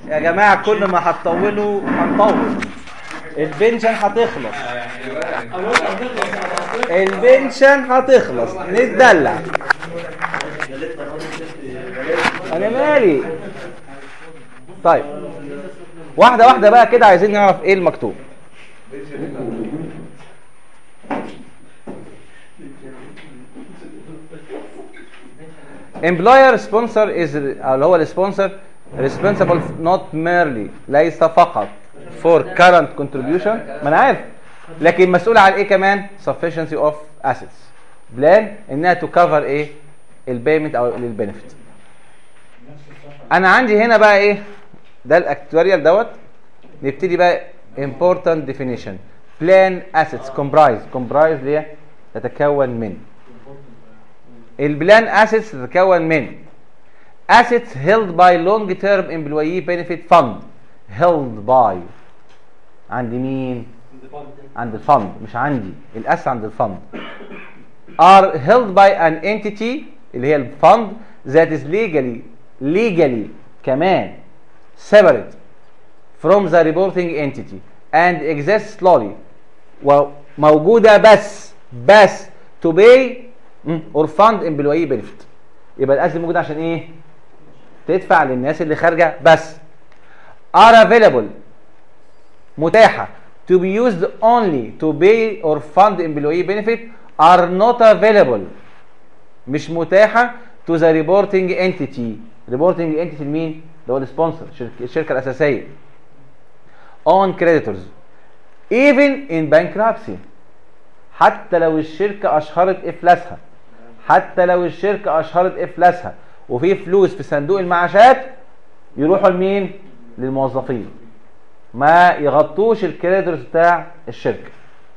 يا جماعه كل ما هتطولوا هنطول البنشن هتخلص البنشن هتخلص نتدلع انا مالي طيب واحده واحده بقى كده عايزين نعرف ايه المكتوب employer sponsor is اللي هو السبونسر responsible not merely ليس فقط for current contribution ما انا عارف لكن مسؤول عن ايه كمان sufficiency of assets plan انها to cover ايه البيمنت او البنفيت انا عندي هنا بقى ايه ده الاكتواريال دوت نبتدي بقى important definition plan assets comprise comprise ليه تتكون من البلان اسيتس تتكون من assets held by long term employee benefit fund held by عند مين عند الفند مش عندي الاس عند الفند are held by an entity اللي هي الفند that is legally legally كمان separate from the reporting entity and exists slowly وموجودة بس بس to pay or fund employee benefit يبقى الأس موجود عشان ايه تدفع للناس اللي خارجة بس are available متاحة to be used only to pay or fund employee benefit are not available مش متاحة to the reporting entity reporting entity مين؟ اللي هو السبونسر الشركة الأساسية on creditors even in bankruptcy حتى لو الشركة أشهرت إفلاسها حتى لو الشركة أشهرت إفلاسها وفي فلوس في صندوق المعاشات يروحوا لمين؟ للموظفين ما يغطوش الكريدرز بتاع الشركة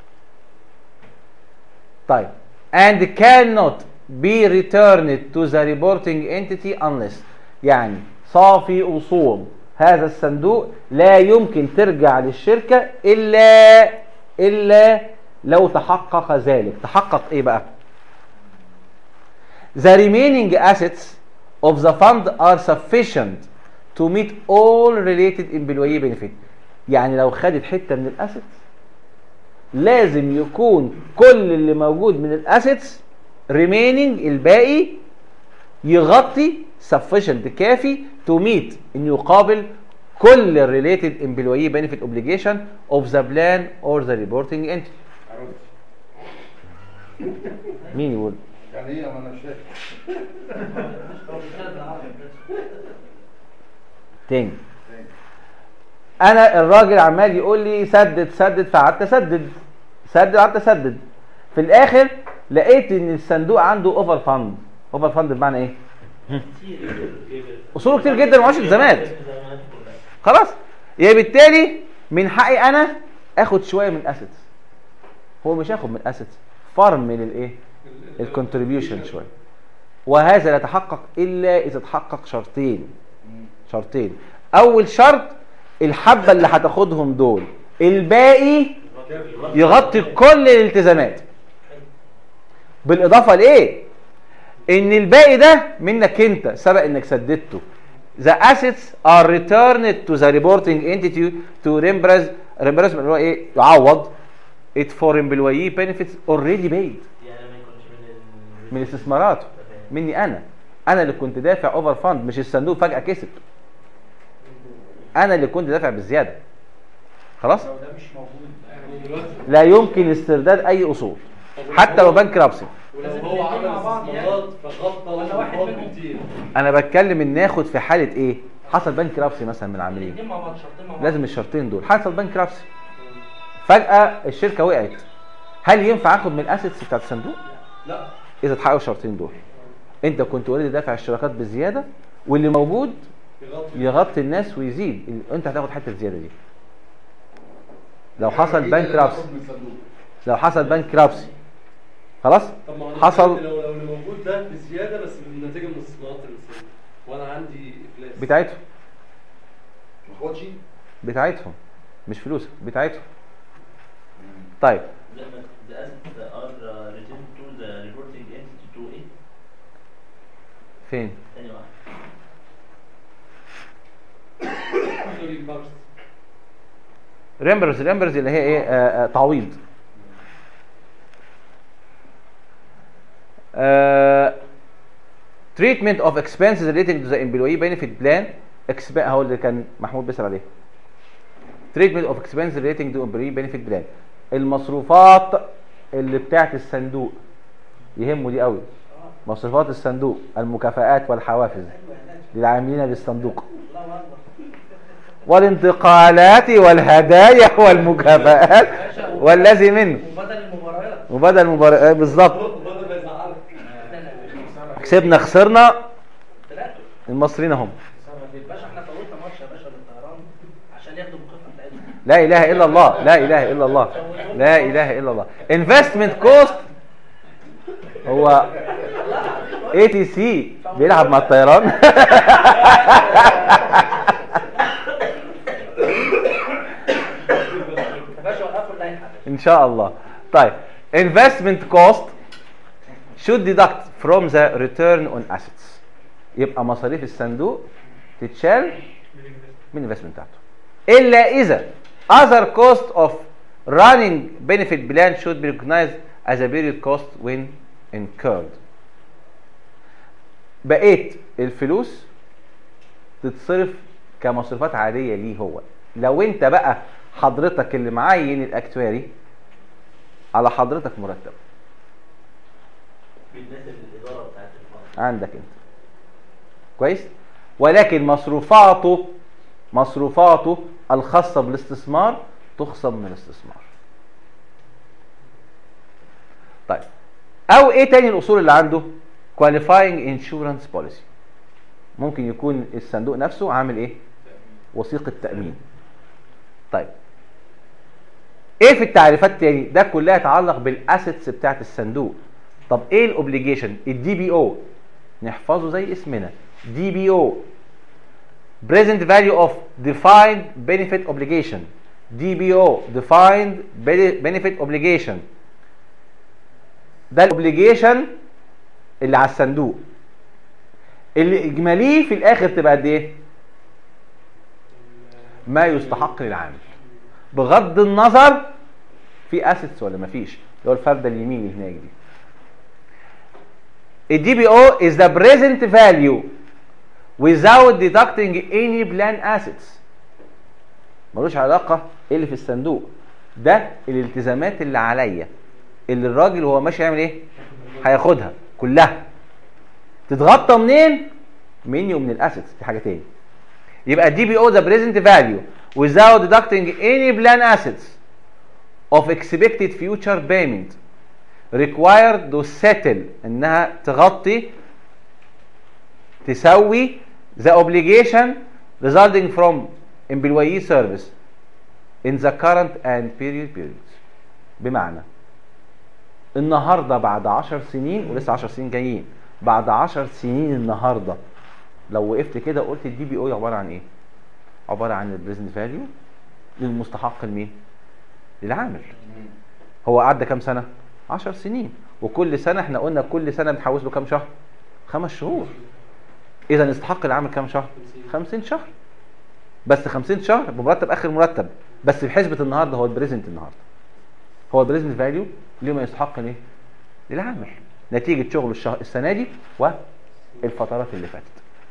طيب and cannot be returned to the reporting entity unless يعني صافي أصول هذا الصندوق لا يمكن ترجع للشركة إلا إلا لو تحقق ذلك تحقق إيه بقى The remaining assets of the fund are sufficient to meet all related employee benefit يعني لو خدت حتة من الاسيتس لازم يكون كل اللي موجود من الاسيتس remaining الباقي يغطي sufficient كافي to meet ان يقابل كل related employee benefit obligation of the plan or the reporting entity مين يقول يعني ايه ما انا شايف تاني انا الراجل عمال يقول لي سدد سدد فقعدت اسدد سدد قعدت اسدد في الاخر لقيت ان الصندوق عنده اوفر فاند اوفر فاند بمعنى ايه اصوله كتير جدا ومعهوش التزامات خلاص يبقى بالتالي من حقي انا اخد شويه من اسيتس هو مش هاخد من اسيتس فارم من الايه الكونتريبيوشن شويه وهذا لا يتحقق الا اذا تحقق شرطين شرطين اول شرط الحبه اللي هتاخدهم دول الباقي يغطي كل الالتزامات بالاضافه لايه ان الباقي ده منك انت سبق انك سددته the assets are returned to the reporting entity to reimburse reimbursement اللي هو ايه يعوض it for employee benefits already paid يعني ما يكونش من ال... من استثماراته مني انا انا اللي كنت دافع اوفر فاند مش الصندوق فجاه كسب انا اللي كنت دافع بالزياده خلاص لو ده مش موجود يعني دلوقتي لا يمكن استرداد اي اصول حتى لو بنك رابسي ولو هو عمل استثمارات فغطى ولا واحد وغطى منهم. كتير انا بتكلم ان ناخد في حاله ايه حصل بنك رابسي مثلا من العاملين الاثنين مع بعض شرطين مع بعض لازم الشرطين دول حصل بنك رابسي فجاه الشركه وقعت هل ينفع اخد من الاسيتس بتاعت الصندوق لا اذا اتحققوا الشرطين دول انت كنت اوريدي دافع الشراكات بزياده واللي موجود يغطي يغطي الناس ويزيد ال- انت هتاخد حته الزياده دي لو حصل بنك رابسي لو حصل بنك رابسي خلاص طب ما هو حصل لو لو اللي موجود ده بزياده بس بالنتيجه من الاستثمارات اللي بتصير وانا عندي افلاس بتاعتهم ما اخدش بتاعتهم مش فلوسك بتاعتهم طيب The, the assets are uh, returned to the reporting entity to ايه؟ فين ثانية واحدة ريبارس ريمبرز ريمبرز اللي هي ايه آه آه تعويض آه treatment of expenses relating to the employee benefit plan exp- هو اللي كان محمود بيسأل عليه treatment of expenses relating to employee benefit plan المصروفات اللي بتاعت الصندوق يهمه دي قوي مصروفات الصندوق المكافآت والحوافز للعاملين بالصندوق والانتقالات والهدايا والمكافآت والذي منه وبدل المباريات وبدل المباراه بالظبط بدل ما يزعلك كسبنا خسرنا ثلاثة المصريين اهم باشا احنا فوتنا ماتش يا باشا للطيران عشان ياخدوا المكافأة بتاعتهم لا اله الا الله لا اله الا الله لا اله الا الله انفستمنت كوست هو اي تي سي بيلعب مع الطيران يا باشا وقفوا اللائحة ان شاء الله طيب investment cost should deduct from the return on assets يبقى مصاريف الصندوق تتشال من الانفستمنت بتاعته الا اذا other cost of running benefit plan should be recognized as a period cost when incurred بقيت الفلوس تتصرف كمصروفات عادية ليه هو لو انت بقى حضرتك اللي معين الاكتواري على حضرتك مرتب بيتناسب الاداره بتاعت الفرع عندك انت كويس ولكن مصروفاته مصروفاته الخاصة بالاستثمار تخصم من الاستثمار طيب او ايه تاني الاصول اللي عنده qualifying insurance policy ممكن يكون الصندوق نفسه عامل ايه وثيقة تأمين طيب ايه في التعريفات تاني ده كلها يتعلق بالاسيتس بتاعت الصندوق طب ايه الاوبليجيشن الدي بي او نحفظه زي اسمنا دي بي او present value of defined benefit obligation DBO defined Bene- benefit obligation ده الاوبليجيشن اللي على الصندوق اللي اجماليه في الاخر تبقى قد ايه ما يستحق للعامل بغض النظر في اسيتس ولا مفيش اللي هو الفرده اليمين اللي هناك دي الدي بي او is the present value without deducting any plan assets ملوش علاقة ايه اللي في الصندوق ده الالتزامات اللي عليا اللي الراجل وهو ماشي يعمل ايه هياخدها كلها تتغطى منين مني ومن الاسيتس دي حاجة تاني يبقى الدي بي او ده present value without deducting any plan assets of expected future payment required to settle انها تغطي تسوي the obligation resulting from employee service in the current and period periods بمعنى النهارده بعد 10 سنين ولسه 10 سنين جايين بعد 10 سنين النهارده لو وقفت كده قلت الدي بي او عباره عن ايه؟ عباره عن البريزنت فاليو للمستحق لمين؟ للعامل هو قعد كام سنه؟ 10 سنين وكل سنه احنا قلنا كل سنه بنحوز له كام شهر؟ خمس شهور اذا استحق العامل كام شهر 50 شهر بس 50 شهر بمرتب اخر مرتب بس بحسبه النهارده هو البريزنت النهارده هو البريزنت فاليو لما يستحق ليه للعامل نتيجه شغله الشهر السنه دي والفترات اللي فاتت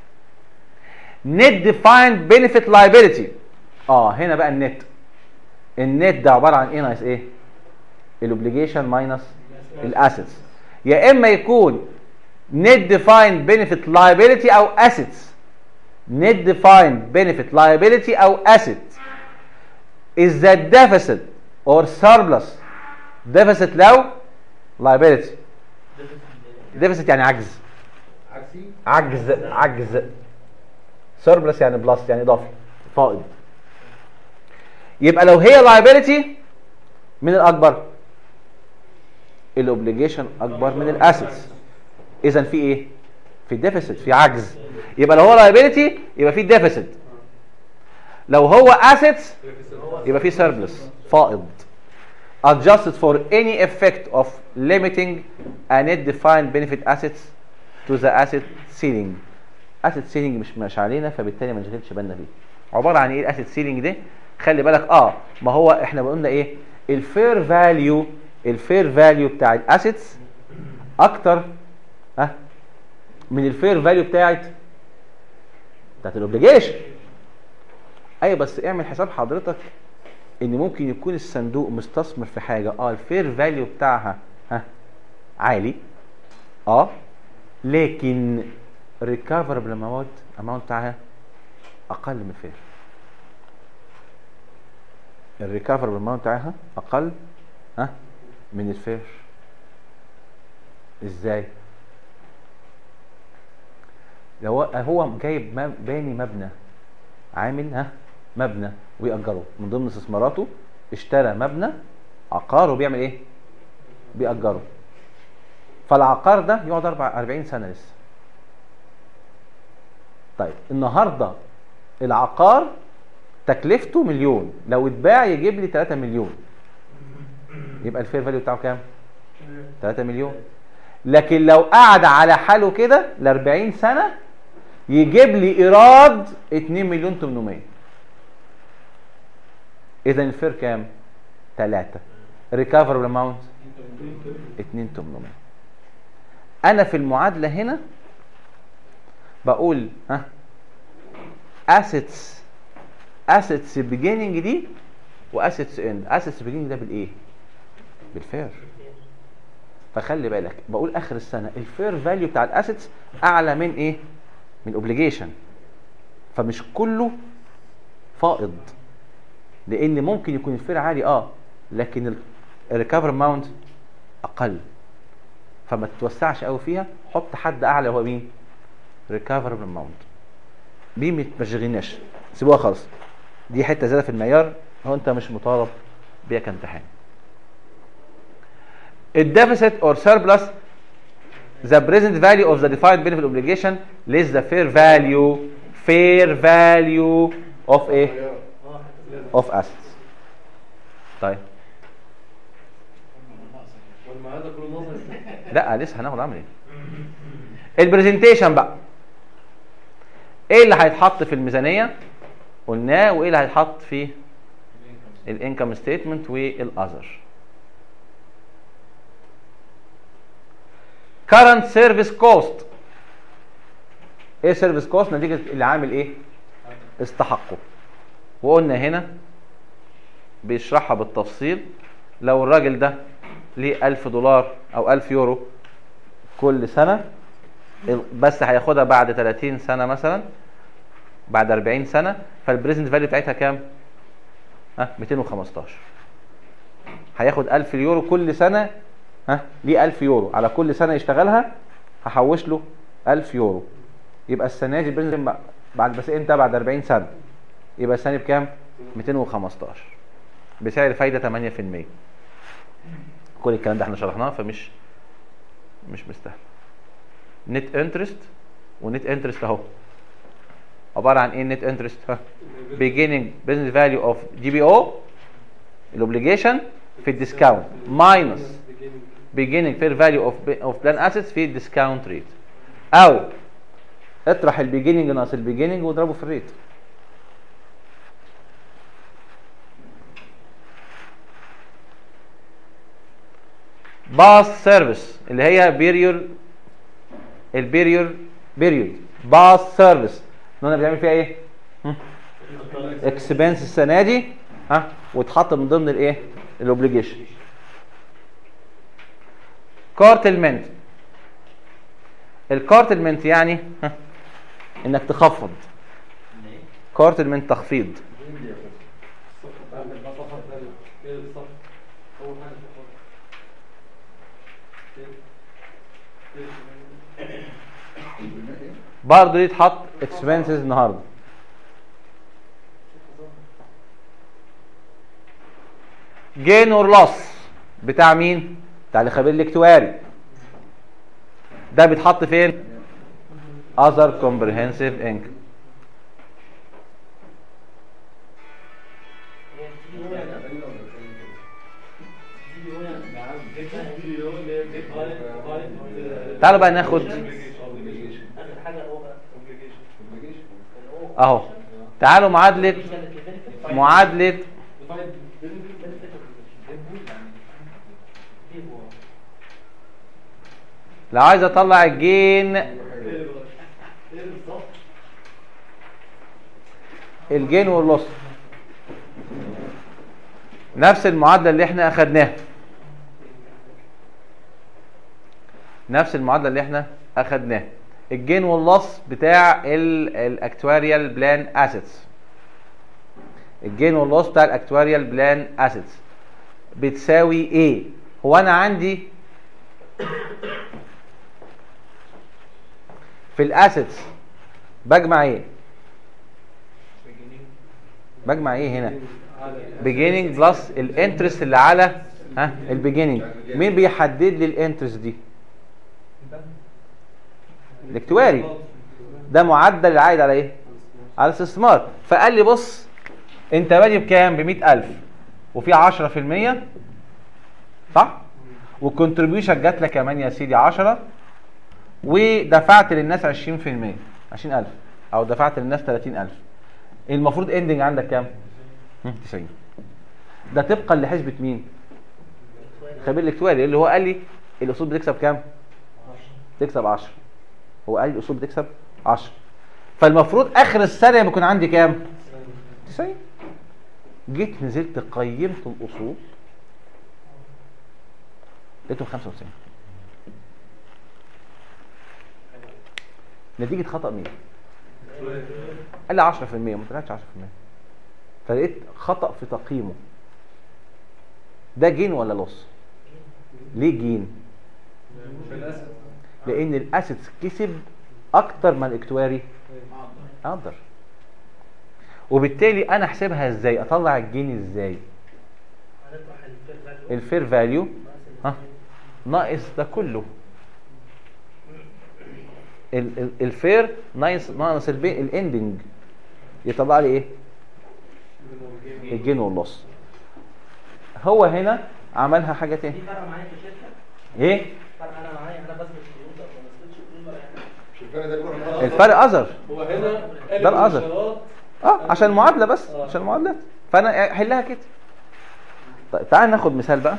net defined benefit liability اه هنا بقى النت النت ده عباره عن ايه ناقص ايه الاوبليجيشن ماينس الاسيتس يا اما يكون net defined benefit liability او assets net defined benefit liability او asset is the deficit or surplus deficit لو liability deficit يعني عجز عكسي عجز عجز surplus يعني بلس يعني اضافي فائض يبقى لو هي liability من الاكبر الاوبليجيشن اكبر من الاسيتس اذا في ايه في ديفيسيت في عجز يبقى لو هو liability يبقى في ديفيسيت لو هو assets يبقى في surplus فائض adjusted for any effect of limiting a net defined benefit assets to the asset ceiling اسيد سيلينج مش مش علينا فبالتالي ما نشغلش بالنا بيه عباره عن ايه الاسيد سيلينج ده خلي بالك اه ما هو احنا قلنا ايه الفير فاليو الفير فاليو بتاع الاسيدز اكتر ها من الفير فاليو بتاعت بتاعت الاوبليجيشن ايوه بس اعمل حساب حضرتك ان ممكن يكون الصندوق مستثمر في حاجه اه الفير فاليو بتاعها ها عالي اه لكن ريكفربل اماونت اماونت بتاعها اقل من الفير الريكفربل اماونت بتاعها اقل ها من الفير ازاي لو هو جايب مب- باني مبنى عامل ها مبنى ويأجره من ضمن استثماراته اشترى مبنى عقار وبيعمل ايه بيأجره فالعقار ده يقعد أربع 40 سنة لسه طيب النهارده العقار تكلفته مليون لو اتباع يجيب لي 3 مليون يبقى الفير فاليو بتاعه كام 3 مليون لكن لو قعد على حاله كده ل 40 سنه يجيب لي ايراد 2 مليون 800 اذا الفير كام 3 ريكفربل اماونت 2 800 انا في المعادله هنا بقول ها assets assets beginning دي واسيتس end assets beginning ده بالايه بالفير فخلي بالك بقول اخر السنه الفير فاليو بتاع الاسيتس اعلى من ايه من اوبليجيشن فمش كله فائض لان ممكن يكون الفير عالي اه لكن الريكفر اماونت اقل فما تتوسعش قوي فيها حط حد اعلى هو مين ريكفربل اماونت دي ما تشغلناش سيبوها خالص دي حته زياده في المعيار هو انت مش مطالب بيها كامتحان الديفيسيت اور surplus the present value of the defined benefit obligation less the fair value fair value of ايه of assets طيب والمعاد ده كله نظري لا لسه هناخد عمل ايه البرزنتيشن بقى ايه اللي هيتحط في الميزانيه قلناه وايه اللي هيتحط في الانكم ستيتمنت والاذر current service cost ايه سيرفيس كوست نتيجه اللي عامل ايه استحقه وقلنا هنا بيشرحها بالتفصيل لو الراجل ده ليه 1000 دولار او 1000 يورو كل سنه بس هياخدها بعد 30 سنه مثلا بعد 40 سنه فالبريزنت فاليو بتاعتها كام؟ ها 215 هياخد 1000 يورو كل سنه ها ليه 1000 يورو على كل سنه يشتغلها هحوش له 1000 يورو يبقى السنه دي البريزنت بعد بس انت بعد 40 سنه يبقى السنه بكام؟ 215 بسعر فايده 8% كل الكلام ده احنا شرحناه فمش مش مستاهل نت انترست ونت انترست اهو عباره عن ايه نت انترست ها beginning business value of GBO الاوبليجيشن في الديسكاونت ماينس beginning fair value of of plan assets في الديسكاونت ريت او اطرح البيجيننج ناقص البيجيننج واضربه في الريت باس سيرفيس اللي هي بيريور البيريور بيريود باس سيرفيس قلنا بنعمل فيها ايه؟ اكسبنس السنه دي ها واتحط من ضمن الايه؟ الاوبليجيشن كارتلمنت الكارتلمنت يعني ها انك تخفض كارتلمنت تخفيض الصفحة الثانية ايه الصفحة؟ أول حاجة في الخط. إيه؟ إيه؟ برضه دي اتحط اكسبنسز النهارده جين اور لوس بتاع مين؟ بتاع الخبير الاكتواري ده بيتحط فين؟ other comprehensive income تعالوا بقى ناخد اخر حاجه هو بقى اهو تعالوا معادله معادله لو عايز اطلع الجين الجين واللص نفس المعادله اللي احنا اخدناها نفس المعادله اللي احنا اخدناها الجين واللص بتاع الاكتواريال بلان اسيتس الجين واللص بتاع الاكتواريال بلان اسيتس بتساوي ايه هو انا عندي في الاسيتس بجمع ايه بجمع ايه هنا beginning بلس الانترست اللي على ها البيجيننج مين بيحدد لي الانترست دي الاكتواري ده معدل العائد على ايه على الاستثمار فقال لي بص انت بادي بكام ب 100000 وفي 10% صح والكونتريبيوشن جات لك كمان يا سيدي 10 ودفعت للناس 20% 20000 او دفعت للناس 30000 المفروض اندنج عندك كام 90 ده طبقا لحسبه مين خبير الاكتواري اللي هو قال لي الاصول بتكسب كام تكسب 10 هو قال لي الاصول بتكسب 10 فالمفروض اخر السنه بيكون عندي كام 90 جيت نزلت قيمت الاصول لقيته 95 نتيجه خطا مين قال لي 10% ما طلعتش 10% فلقيت خطا في تقييمه ده جين ولا لوس ليه جين لان الاسيتس كسب اكتر من الاكتواري اقدر وبالتالي انا احسبها ازاي اطلع الجين ازاي هنطرح الفير فاليو الفير فاليو ها ناقص ده كله ال- ال- الفير ناقص ناقص البي الاندنج يطلع لي ايه الجين واللص هو هنا عملها حاجه تاني دي فرق معايا في الشركه ايه فرق انا معايا انا بثبت القيود ده ما بثبتش القيود ولا يعني مش الفرق ده بيروح للأرض. الفرق اذر هو هنا ده الأذر. الإشارات اه عشان المعادله بس آه. عشان المعادلات فانا احلها كده طيب تعال ناخد مثال بقى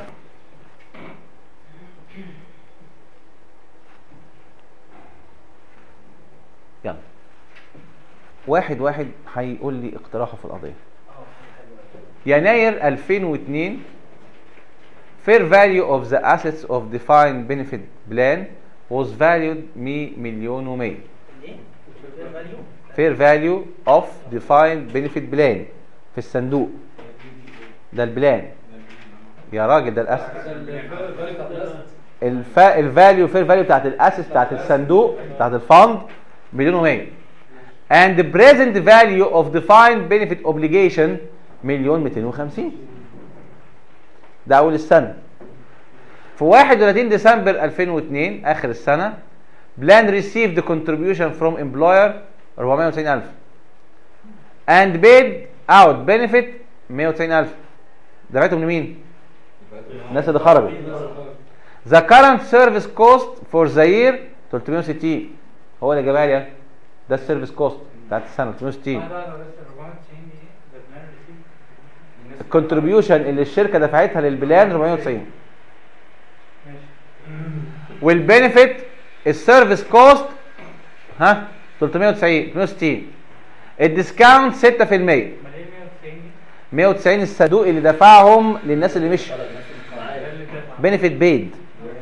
يلا واحد واحد هيقول لي اقتراحه في القضيه يناير 2002 fair value of the assets of defined benefit plan was valued ب مليون و100 الايه؟ الفير فاليو fair value of defined benefit plan في الصندوق ده البلان يا راجل ده الاسس الفاليو بتاعت الاسد الف... الفاليو فير فاليو بتاعت الاسس بتاعت الصندوق بتاعت الفند مليون و100 and the present value of defined benefit obligation مليون 250 ده اول السنه في 31 ديسمبر 2002 اخر السنه بلان received contribution from employer 490000 and paid out benefit 190000 دفعتهم لمين؟ الناس اللي خرجوا The current service cost for the year 360 هو اللي جابها لي ده السيرفيس كوست بتاعت السنه 360 الكونتريبيوشن اللي الشركه دفعتها للبلان 490 والبنفيت السيرفيس كوست ها 390 360 الديسكاونت 6% 190 الصندوق اللي دفعهم للناس اللي مش بنفيت بيد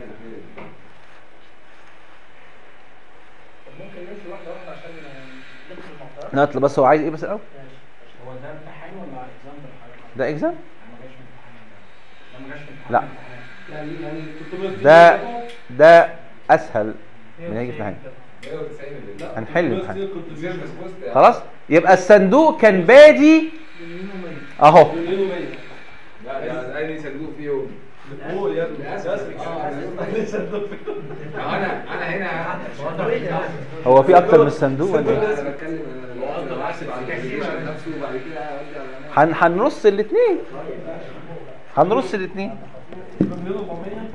طب ممكن نمشي واحده واحده عشان ندخل المنطقه نطلع بس هو عايز ايه بس الاول ماشي هو ده امتحان ولا اكزام بالحضرتك؟ ده اكزام ما جاش في امتحان ده ما جاش في امتحان لا. يعني يعني 360 ده ده اسهل من هيجي في 190 اللي لا، هنحل 360 الامتحان. contribution. سيرفيس كوست يعني. خلاص يبقى الصندوق كان بادي اهو مليون ومية لا ده اي صندوق فيهم هو يا ابني للأسف. للأسف. آه. أي صندوق فيه. ما انا انا هنا هو في اكتر من صندوق ولا ايه انا بتكلم انا بحسب على الكالكوليشن نفسه وبعد كده اودي على هن هنرص الاثنين هنرص الاثنين مليون وأربعمية.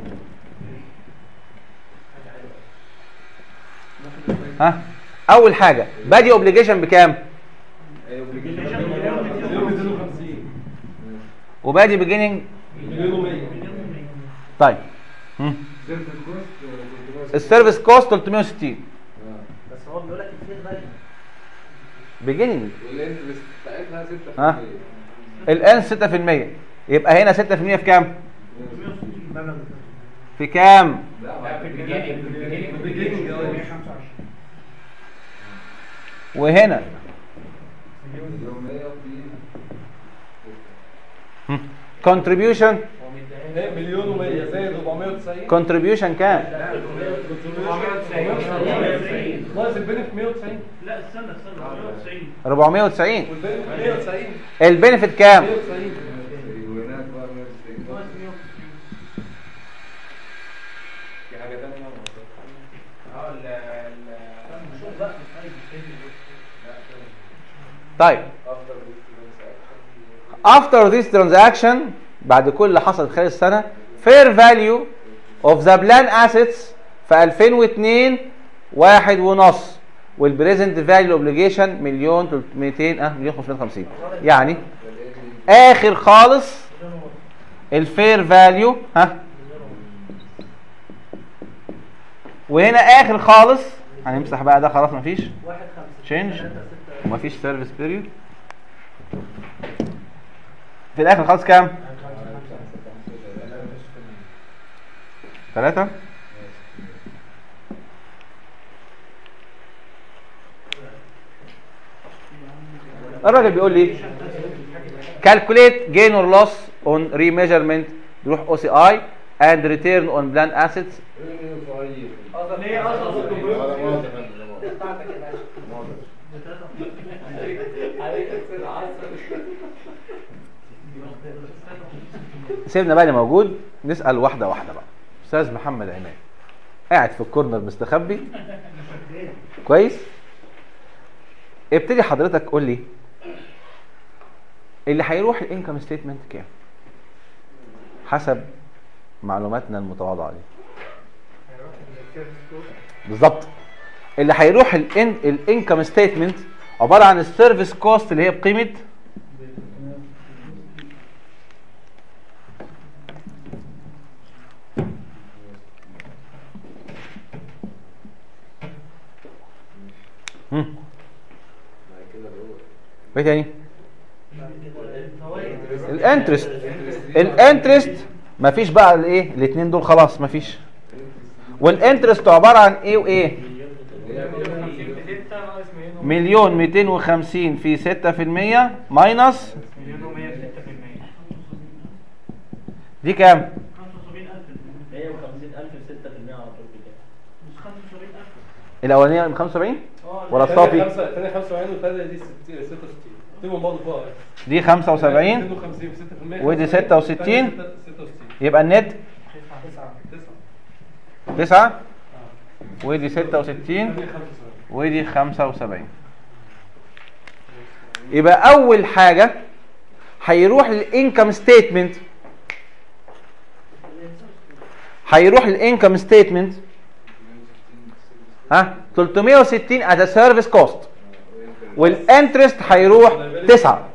ها اول حاجه بادي اوبليجيشن بكام ايوه بيجي مليون 250 وبادي بيجيننج مليون و100 طيب هم. سيرفس كوست السيرفيس كوست 360 بس هو بيقول لك الفير فاليو بيجيننج والانترست بتاعتها 6% ها؟ الان 6% يبقى هنا 6% في كام؟ في كام؟ لا بعد كده بيجيننج اه وهنا مليون 100 في contribution هي مليون و100 زائد 490 contribution كام؟ ناقص البنف 190 لا استنى استنى 190 490 والبنف 190 البنفيت كام؟ 190 وهناك بقى 190 في حاجه ثانيه اه ال ال شوف بقى طيب after this transaction بعد كل اللي حصل خلال السنة fair value of the plan assets في 2002 واحد ونص والبريزنت فاليو اوبليجيشن مليون 200 اه مليون 550 يعني اخر خالص الفير فاليو ها وهنا اخر خالص هنمسح بقى ده خلاص مفيش واحد خمسة Change. تلاتة ستة ومفيش سيرفيس بيريود في الاخر خالص كام؟ ثلاثة الراجل بيقول لي calculate gain or loss on remeasurement يروح OCI and return on plan assets ليه اصلا بتاعتك يا باشا عليك كده عسل سيبنا بقى اللي موجود نسأل واحدة واحدة بقى أستاذ محمد عماد قاعد في الكورنر مستخبي كويس ابتدي حضرتك قول لي اللي هيروح الانكم ستيتمنت كام حسب معلوماتنا المتواضعه دي بالظبط اللي هيروح الانكم ستيتمنت عباره عن السيرفيس كوست اللي هي بقيمه هم. ايه تاني الانترست الانترست مفيش بقى الايه الاثنين دول خلاص مفيش والانترست عباره عن ايه وايه مليون 250 في 6% ماينس دي كام 150000 في 6% على طول كده الاولانيه من 75 ولا الصافي الثانية 75 والثالثة دي 66 اكتبهم برضه فوق دي 75 52 في 6% ودي 66 66 يبقى النت تسعة 9 ودي 66 الثانية 75 ودي 75 يبقى اول حاجه هيروح للانكم ستيتمنت هيروح للانكم ستيتمنت ها 360 از سيرفيس كوست والانترست هيروح 9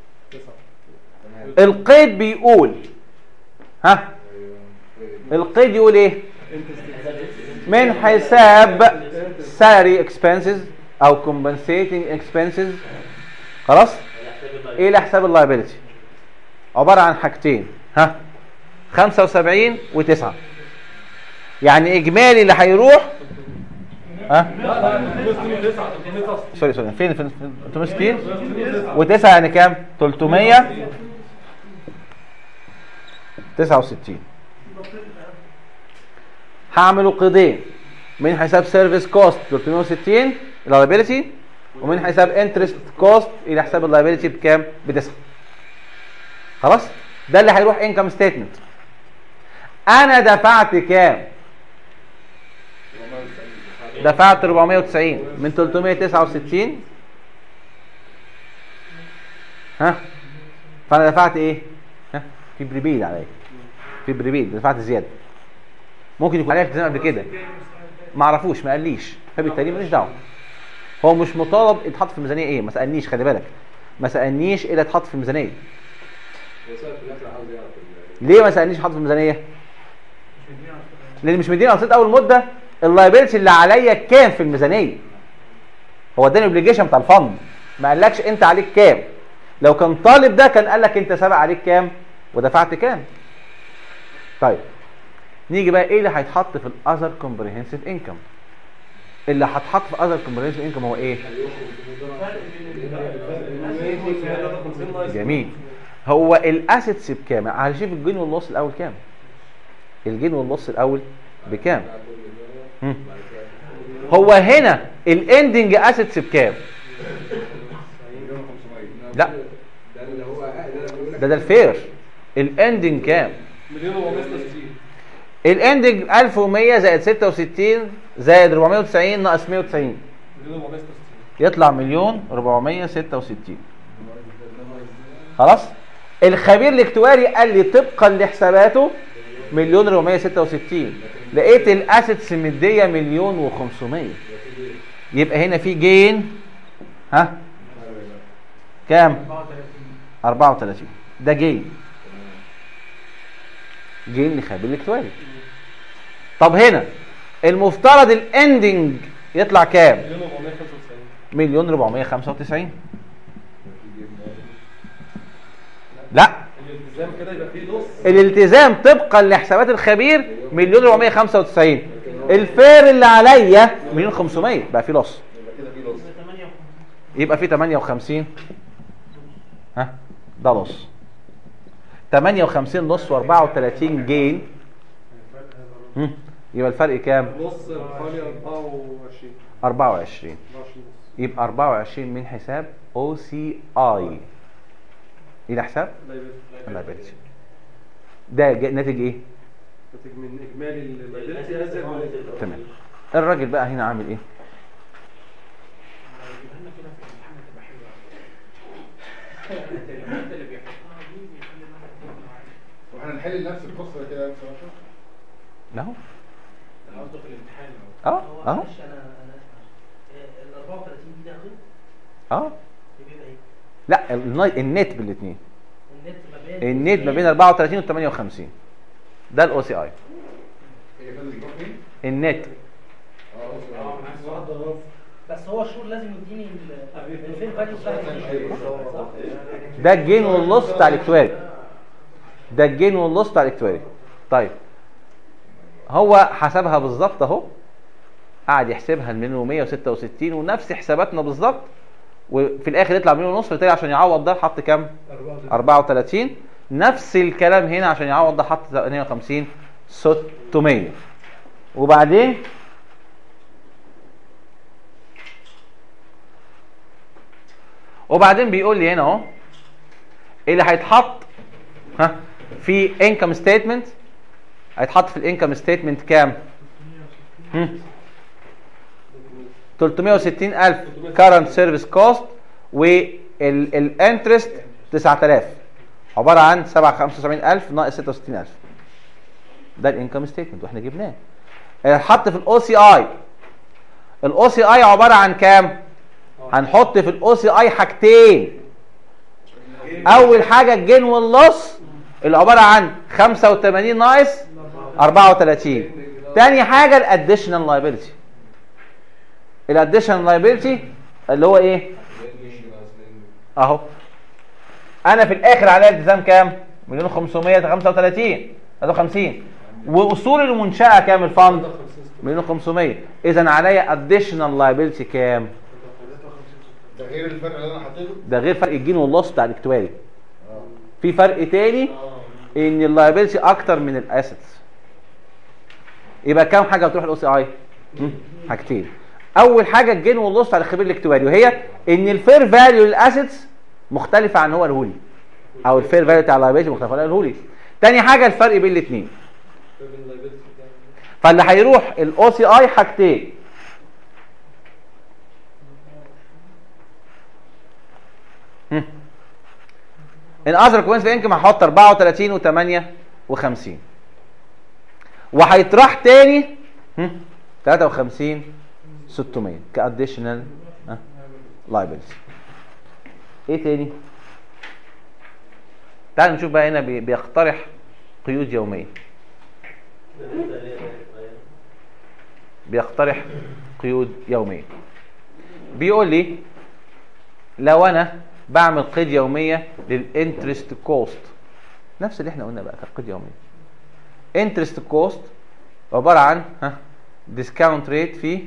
القيد بيقول ها القيد يقول ايه من حساب salary expenses او compensating expenses خلاص ايه لحساب اللايبيلتي عباره عن حاجتين ها 75 و9 يعني اجمالي اللي هيروح ها لا لا 309 309 سوري سوري فين فين فين 360 و9 يعني كام 300 69 هعمله قيدين من حساب سيرفيس كوست 360 اللايبيلتي ومن حساب انترست كوست الى حساب اللايبيلتي بكام بتسعة خلاص ده اللي هيروح انكم ستيتمنت انا دفعت كام دفعت 490 من 369 ها فانا دفعت ايه ها في بريبيد عليا في بريبيد دفعت زياده ممكن يكون عليا التزام قبل كده ما اعرفوش ما قاليش فبالتالي ماليش دعوه هو مش مطالب يتحط في الميزانيه ايه ما سالنيش خلي بالك ما سالنيش ايه اللي هيتحط في الميزانيه هو سؤال في الاخر عاوز يعرف ال- ليه ما سالنيش حط في الميزانيه لان مش مديني رصيد اول مده اللايبيلتي اللي عليا كام في الميزانيه هو اداني اوبليجيشن بتاع الفند ما قالكش انت عليك كام لو كان طالب ده كان قال لك انت سابق عليك كام ودفعت كام طيب نيجي بقى ايه اللي هيتحط في الاذر كومبريهنسيف انكم اللي هتحط في اذر كومبريهنسيف انكم هو ايه جميل هو الاسيتس بكام هنشوف الجين واللص الاول كام الجين واللص الاول بكام مم. هو هنا الاندنج اسيتس بكام لا ده اللي هو ده اللي بيقول لك ده ده الفير الاندنج كام مليون و160 الاندنج 1100 زائد 66 زائد 490 ناقص 190 مليون و160 يطلع مليون 466 خلاص الخبير الاكتواري قال لي طبقا لحساباته مليون 466 لقيت الاسيتس مديه مليون و500 يبقى هنا في جين ها كام 34 ده جين جين لخبير الاكتواري طب هنا المفترض الاندنج يطلع كام مليون و495 مليون 495 لا الالتزام كده يبقى فيه نص الالتزام طبقا لحسابات الخبير مليون 495 الفير اللي عليا مليون 500 بقى في لص يبقى في 58 ها ده لص 58 نص و34 جين هم، يبقى الفرق كام نص حوالي 24 24 24 نص يبقى 24 من حساب او سي اي ايه ده حساب لا يبقى liability ده جا- ناتج ايه ناتج من اجمالي اللايبيلتي ازيد من تمام الراجل بقى هنا عامل ايه واحنا نحل نفس القصه كده بصراحه اهو قصده في الامتحان اه هو اهو معلش انا انا اسف ال 34 دي ده غير اه بيبقى ايه؟ لا الناي- النت بالاثنين النت ما بين النت ما بين 34 و 58 ده الاو سي اي هي فضلت تروح فين؟ النت اه بس هو الشهور لازم يديني ال- الفين فاليو بتاع الاتنين. صح؟ ده الجين واللص بتاع الاكتواري ده الجين واللص بتاع الاكتواري طيب هو حسبها بالظبط اهو قعد يحسبها المليون 166 ونفس حساباتنا بالظبط وفي الاخر يطلع مليون ونص فبالتالي عشان يعوض ده حط كام 34 نفس الكلام هنا عشان يعوض ده حط 58 600 وبعدين وبعدين بيقول لي هنا اهو اللي هيتحط ها في انكم ستيتمنت هيتحط في الانكم ستيتمنت كام؟ هم؟ 360000 كارنت سيرفيس كوست والانترست 9000 عباره عن 75000 ناقص 66000 ده الانكم ستيتمنت واحنا جبناه هيتحط في الاو سي اي الاو سي اي عباره عن كام؟ هنحط في الاو سي اي حاجتين اول حاجه الجين واللص اللي عباره عن 85 ناقص 34 تاني حاجه الاديشنال لايبيلتي الاديشنال لايبيلتي اللي هو ايه اهو انا في الاخر عليا التزام كام مليون 535 53 واصول المنشاه كام الفند مليون 500 اذا عليا اديشنال لايبيلتي كام ده غير الفرق اللي انا حطيته ده غير فرق الجين واللص بتاع الاكتواري في فرق تاني ان اللايبيلتي اكتر من الاسيتس يبقى كام حاجه بتروح الاو سي اي حاجتين اول حاجه الجين واللص بتاع الخبير الاكتواري وهي ان الفير فاليو للاسيتس مختلفه عن هو الهولي او الفير فاليو بتاع اللايبيلتي مختلفه عن الهولي تاني حاجه الفرق بين الاثنين بين اللايبيلتي بتاع فاللي هيروح الاو سي اي حاجتين هم. ان اذر كوينس في انكم هحط 34 و8 و50 وهيطرح تاني هم، 53 600 كاديشنال لايبيلتي ايه تاني تعال نشوف بقى هنا بي- بيقترح قيود يوميه ده لسه ليه بقى؟ بيقترح قيود يوميه بيقول لي لو انا بعمل قيد يوميه للانترست كوست نفس اللي احنا قلنا بقى كانت قيد يوميه انترست كوست عباره عن ها ديسكاونت ريت في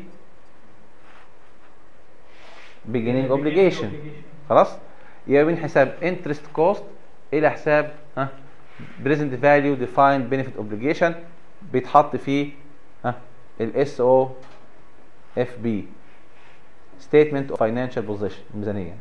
beginning obligation خلاص يبقى من حساب interest cost الى حساب ها present value defined benefit obligation بيتحط فيه ها الاس او اف بي statement of financial position الميزانيه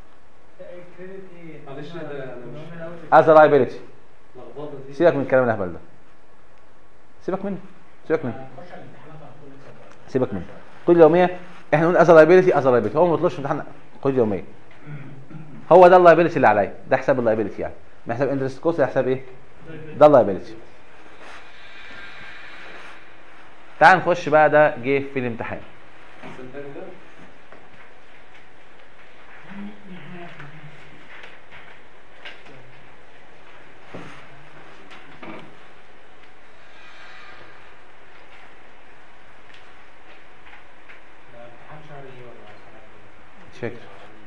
معلش ده انا مش as a liability لخبطه دي سيبك من الكلام الهبل ده سيبك منه سيبك منه سيبك منه قيد يوميه احنا نقول از لايبيلتي از لايبيلتي هو ما بيطلبش في امتحان قيد يوميه هو ده اللايبيلتي اللي عليا ده حساب اللايبيلتي يعني ما حساب انترست كوست ده حساب ايه ده اللايبيلتي تعال نخش بقى ده جه في الامتحان الثاني ده مش فاكر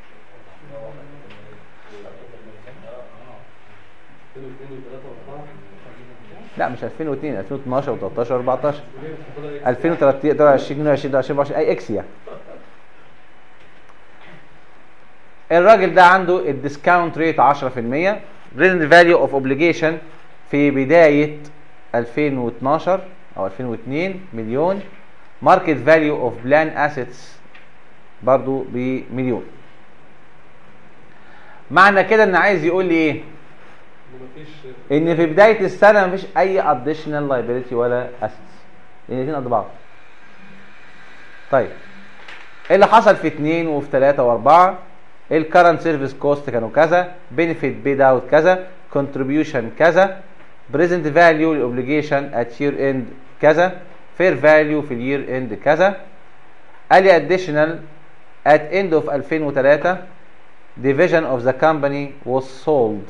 2002 و3 و4 لا مش 2002 2012 و13 و14 2023 22 24 اي اكس يعني الراجل ده عنده الديسكاونت ريت 10% بريزنت فاليو اوف اوبليجيشن في بدايه 2012 او 2002 مليون ماركت فاليو اوف بلان اسيتس برضو بمليون معنى كده ان عايز يقول لي ايه ومفيش ان في بدايه السنه مفيش اي اديشنال لايبيلتي ولا اسيتس لان الاثنين قد بعض طيب ايه اللي حصل في 2 وفي 3 و4 الكرنت سيرفيس كوست كانوا كذا بنفيت بيد اوت كذا كونتريبيوشن كذا بريزنت فاليو الاوبليجيشن ات يير اند كذا فير فاليو في اليير اند كذا قال لي اديشنال at end of 2003 division of the company was sold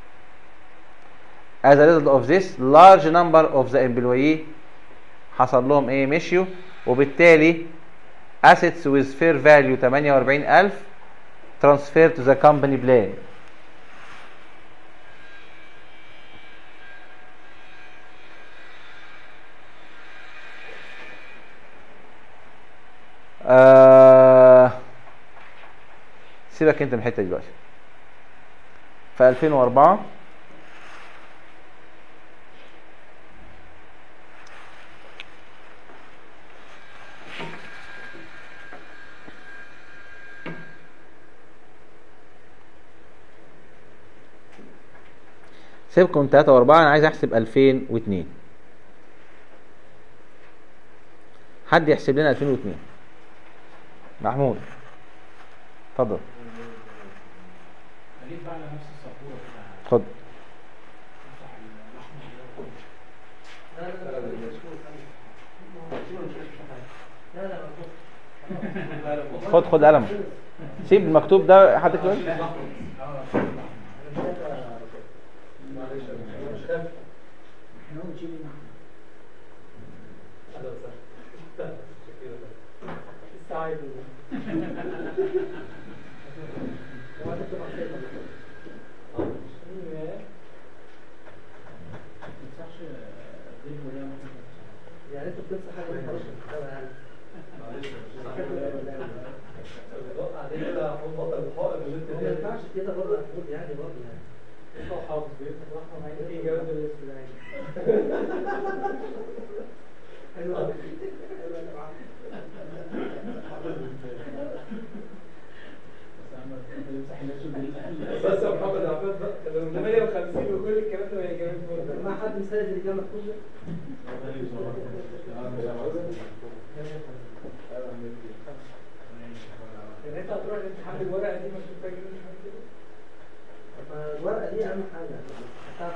as a result of this large number of the employee حصل لهم ايه مشيوا وبالتالي assets with fair value 48000 transferred to the company plan آه سيبك انت من الحته دي دلوقتي في 2004 سيبكم 3 و4 انا عايز احسب 2002 حد يحسب لنا 2002 محمود اتفضل خليك بقى على نفس السبوره كده اتفضل امسح الاحمر لا لا لا لا لا لا لا خد خد قلم سيب المكتوب ده حد كده يعني انت بتنسى حاجه ما ينفعش تتكلم يعني ما ينفعش كده برضه يا محمود يعني برضه يعني بس يا محمد عباد بقى 58 وكل الكلام ده ما يجيبش ما حد مساعد اللي كان مكتوب ده يعني انت هتروح الامتحان بالورقه دي مش محتاج الامتحان كده ما الورقه دي اهم حاجه خدتها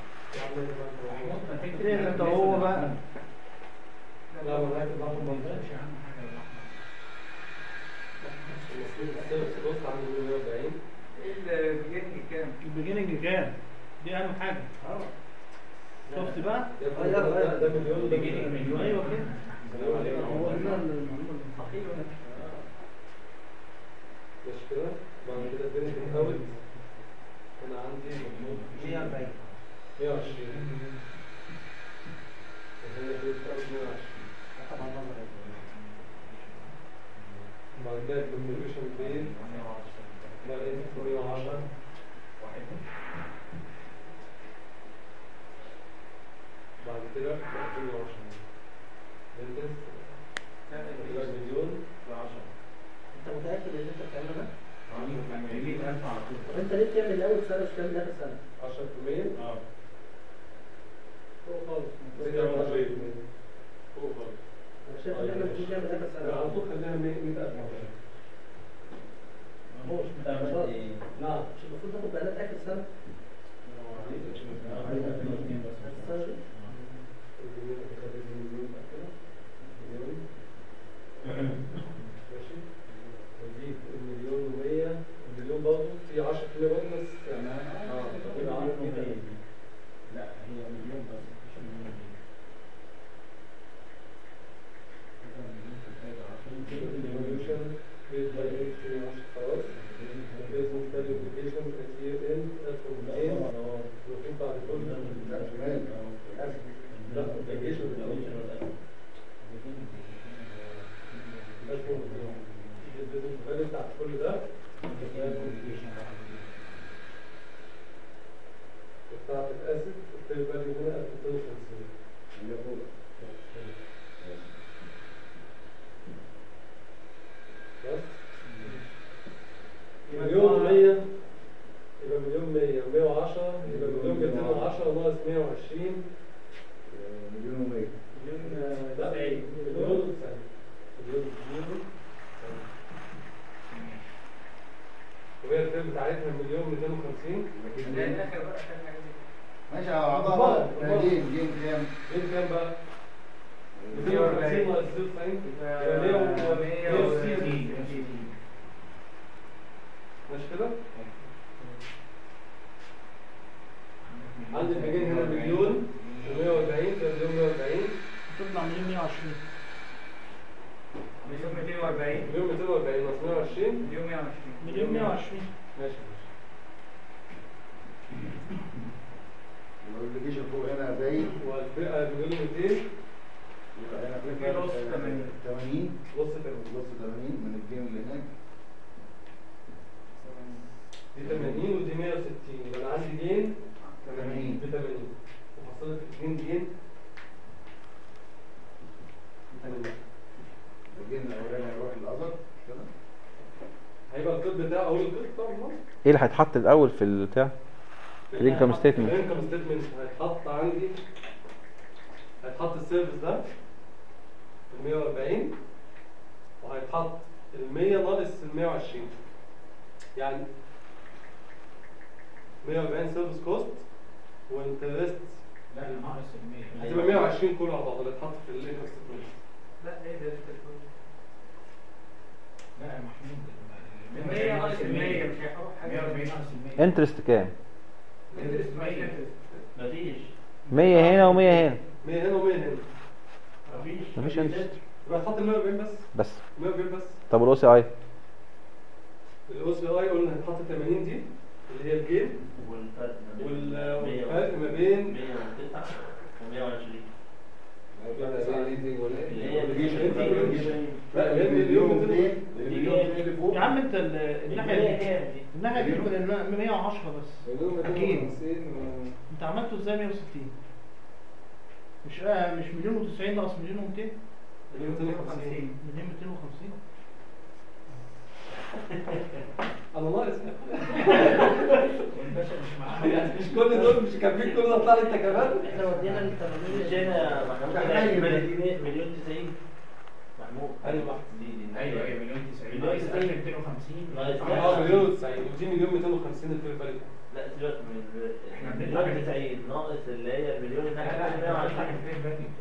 معاك انت هو بقى لا والله تبقى مش اهم حاجه الاحمر السيرفس كوست عنده 140 البيجننج كام؟ البيجيننج كام دي اهم حاجه شفت بقى ده ده مليون ده مليون ايوه كده سلام عليكم هو هنا المعلومه صحيح مش كده بعد كده البنت اوت انا عندي 140 120 وهنا البنت اوت 120 طبعا نظر بعد كده الكومبيوشن بين ده الانت 110 بعد كده 210 بنتس مليون انت متاكد ان انت بتعمل ده؟ طب انت ليه بتعمل اول سنه مش بتعمل اخر سنه؟ 10% اه فوق خالص زي ما أنا شايف. فوق خالص انا شايف ان احنا المفروض نعمل اخر لا، على سنه طول خليها 100000 هو مش بتاع الرياضة. نعم مش المفروض ناخد بيانات اخر سنه؟ السنة دي؟ ماشي ودي المليون و100 المليون برضه في 10% برضه بس يعني اه يبقى 10 لا هي مليون بس مش مليون Evolution based by H خلاص Basement value application at year end as from gain وفي بعد كل لا application as from gain البيزنس فاليو بتاعت كل ده بتاعت الاسيد الفير فاليو هنا 1250 بس مليون مية يبقى مليون مية ومية وعشرة يبقى مليون ميتين وعشرة ناقص مية وعشرين مليون ومية مليون آه، لا مليون وتسعين مليون وتسعين وهي الفير بتاعتها مليون ميتين وخمسين ماشي اعطاها بقى الله. جيم جيم كام؟ ايه كام بقى؟ 250 ناقص 92 يبقى 160 مش كده؟ عندي البيجين هنا مليون و140 كده مليون 140 تطلع مليون 120 مليون 240 مليون 240 ناقص 120 مليون 120 مليون 120 ماشي الابلكيشن فوق هنا زي والفئة مليون 200 يبقى هنا في في نص 80. 80 نص كده نص 80 من الجيم اللي هناك دي 80 ودي 160 يبقى انا عندي جين 80 ب 80 وحصلت 2 جين 80 الجيم الاولاني هيروح الازرق مش كده؟ هيبقى القيد بتاعه اول القيد طبعا ايه اللي هيتحط الاول في البتاع الانكم ستيتمنت الانكم ستيتمنت هيتحط عندي هيتحط السيرفيس ده ال 140 وهيتحط ال 100 ناقص ال 120 يعني 140 سيرفيس كوست وانترست لا ناقص ال 100 هتبقى 120 كله على بعضه اللي اتحط في الانكم ستيتمنت لا ايه ده لا يا محمود ال 100 ناقص ال 100 مش هيروح حاجة. 140 ناقص ال 100 انترست كام انترست 100 مفيش 100 هنا و100 هنا 100 هنا و100 هنا مفيش مفيش انترست يبقى هتحط ال 140 بس بس 140 بس طب والاو سي اي الاو سي اي قلنا هتحط 80 دي اللي هي الجيم والفرق ما بين وال- 100 والفرق ما بين 109 و 120 اللي هي لا اللي هي مليون 200 اللي فوق يا عم انت ال- الناحيه الناحية دي كام دي؟ الناحيه دي كنا 110 بس اكيد انت عملته ازاي 160 مش آه مش مليون و90 ناقص مليون و200 مليون 250 مليون 250 انا ناقص والباشا مش معاه يعني مش كل دول مش كافيين كل ده طلع انت كمان احنا ودينا ال مش 80 هنا يا محمود تحتاج مليون مليون 90 محمود أيوة واحد. دي دي ايوه ايوه مليون 90 مليون ناقص 90. 1250 ناقص اه مليون 90 ودي مليون 250 الفير فاليو لا سيبك من احنا مليون بنتكلم. 90 ناقص اللي هي المليون لا الناحية لا التانية لا 120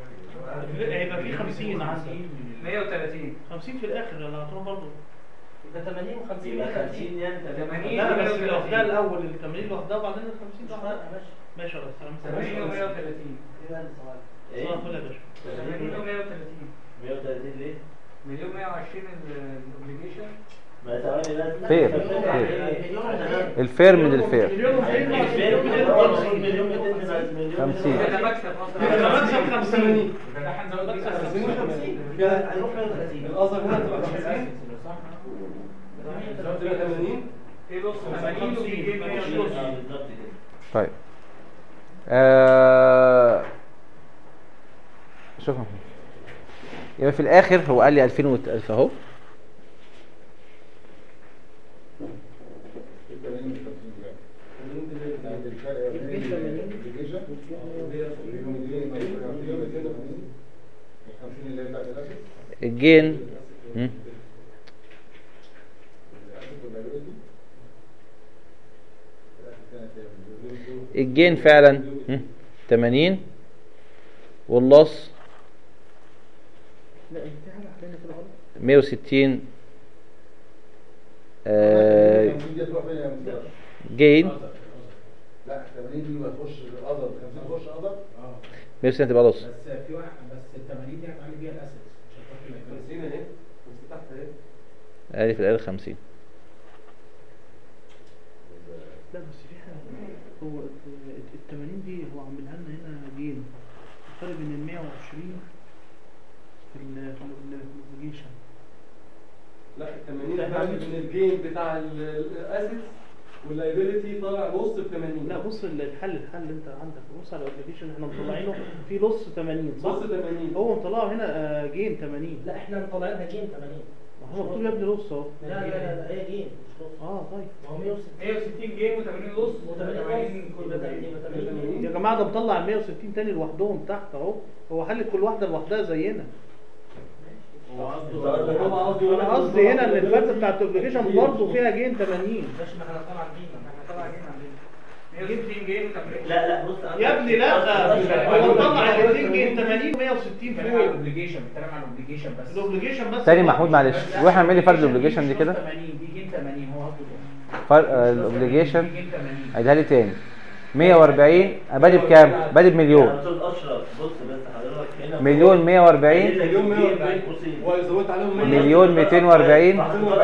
هيبقى في 50 عندي 130 50 في الاخر اللي هتروح برضه ده 80 و50 يبقى 50 يعني 80. لا بس لوحدها الاول ال 80 لوحدها وبعدين ال 50 مش لوحدها فارقه ماشي ماشي خلاص تمام 80 و 130 كده انت صغير ايه صباح الفل يا باشا 80 و 130 130 ليه؟ مليون 120 الاوبليجيشن ما ثواني بس فير. مليون و200 الفير من الفير مليون ومئتين ناقص الفير مليون مليون ومئتين 200 ناقص مليون 50. ده مكسب اصلا يبقى مكسب 50 ده هنزود مكسب 50 50 هيروح 130 الاصل هنا تبقى 50 تبقى 80 ايه بص 80 وبيجيب 120 بالظبط كده طيب آه... شوف يبقى في الاخر هو قال لي 2000 وت- ألف اهو الجين مم. الجين فعلا مم. 80 واللص لا في حاجه حاجه كده غلط 160 آه جين لا 80 دي ما تخش الاذر 50 تخش اذر 160 تبقى لص بس في واحد بس ال 80 دي هتعمل بيها الاسيتس مش هتروح للإيجار. 50 اهي 50 تحت اهي ادي في الاخر 50 لا بس في حاجه هو ال 80 دي هو عاملها لنا هنا جين الفرق بين ال 120 في ال في الاوبليجيشن لا ال 80 فرق بين الجين بتاع الاسيتس واللايبيلتي طالع نص ب 80 لا بص ال- الحل الحل انت عندك بص على الاوبليجيشن احنا مطلعينه في لص 80 صح؟ نص 80 هو مطلعه هنا آه، جين 80 لا احنا مطلعينها جيم 80 ما هو مكتوب يا ابني لص اهو لا لا لا لا هي جيم مش نص اه طيب ما هو 160 160 جيم و80 لص و80 كل ده يبقى 80 يا جماعه ده مطلع ال 160 تاني لوحدهم تحت اهو هو حل كل واحده لوحدها زينا هو قصده هو قصده انا قصدي هنا ان الفرق بتاعت الاوبليجيشن برضه فيها جين 80 ماشي ما احنا طبعا جيم احنا طبعا جيم عندنا 160 جيم و80 لا لا بص يا ابني لا هو مطلع الاثنين جين 80 و160 بيتكلم على فوق الاوبليجيشن بيتكلم على الاوبليجيشن بس الاوبليجيشن بس تاني محمود معلش واحنا عاملين لي فرق الاوبليجيشن دي كده 80 دي جيم 80 هو قصده كده. فرق الاوبليجيشن دي جيم 80 عيدها لي تاني 140 انا بادئ بكام؟ بادئ بمليون استاذ اشرف بص بس حضرتك هنا مليون 140 مليون 140 وزودت عليهم 100 مليون 240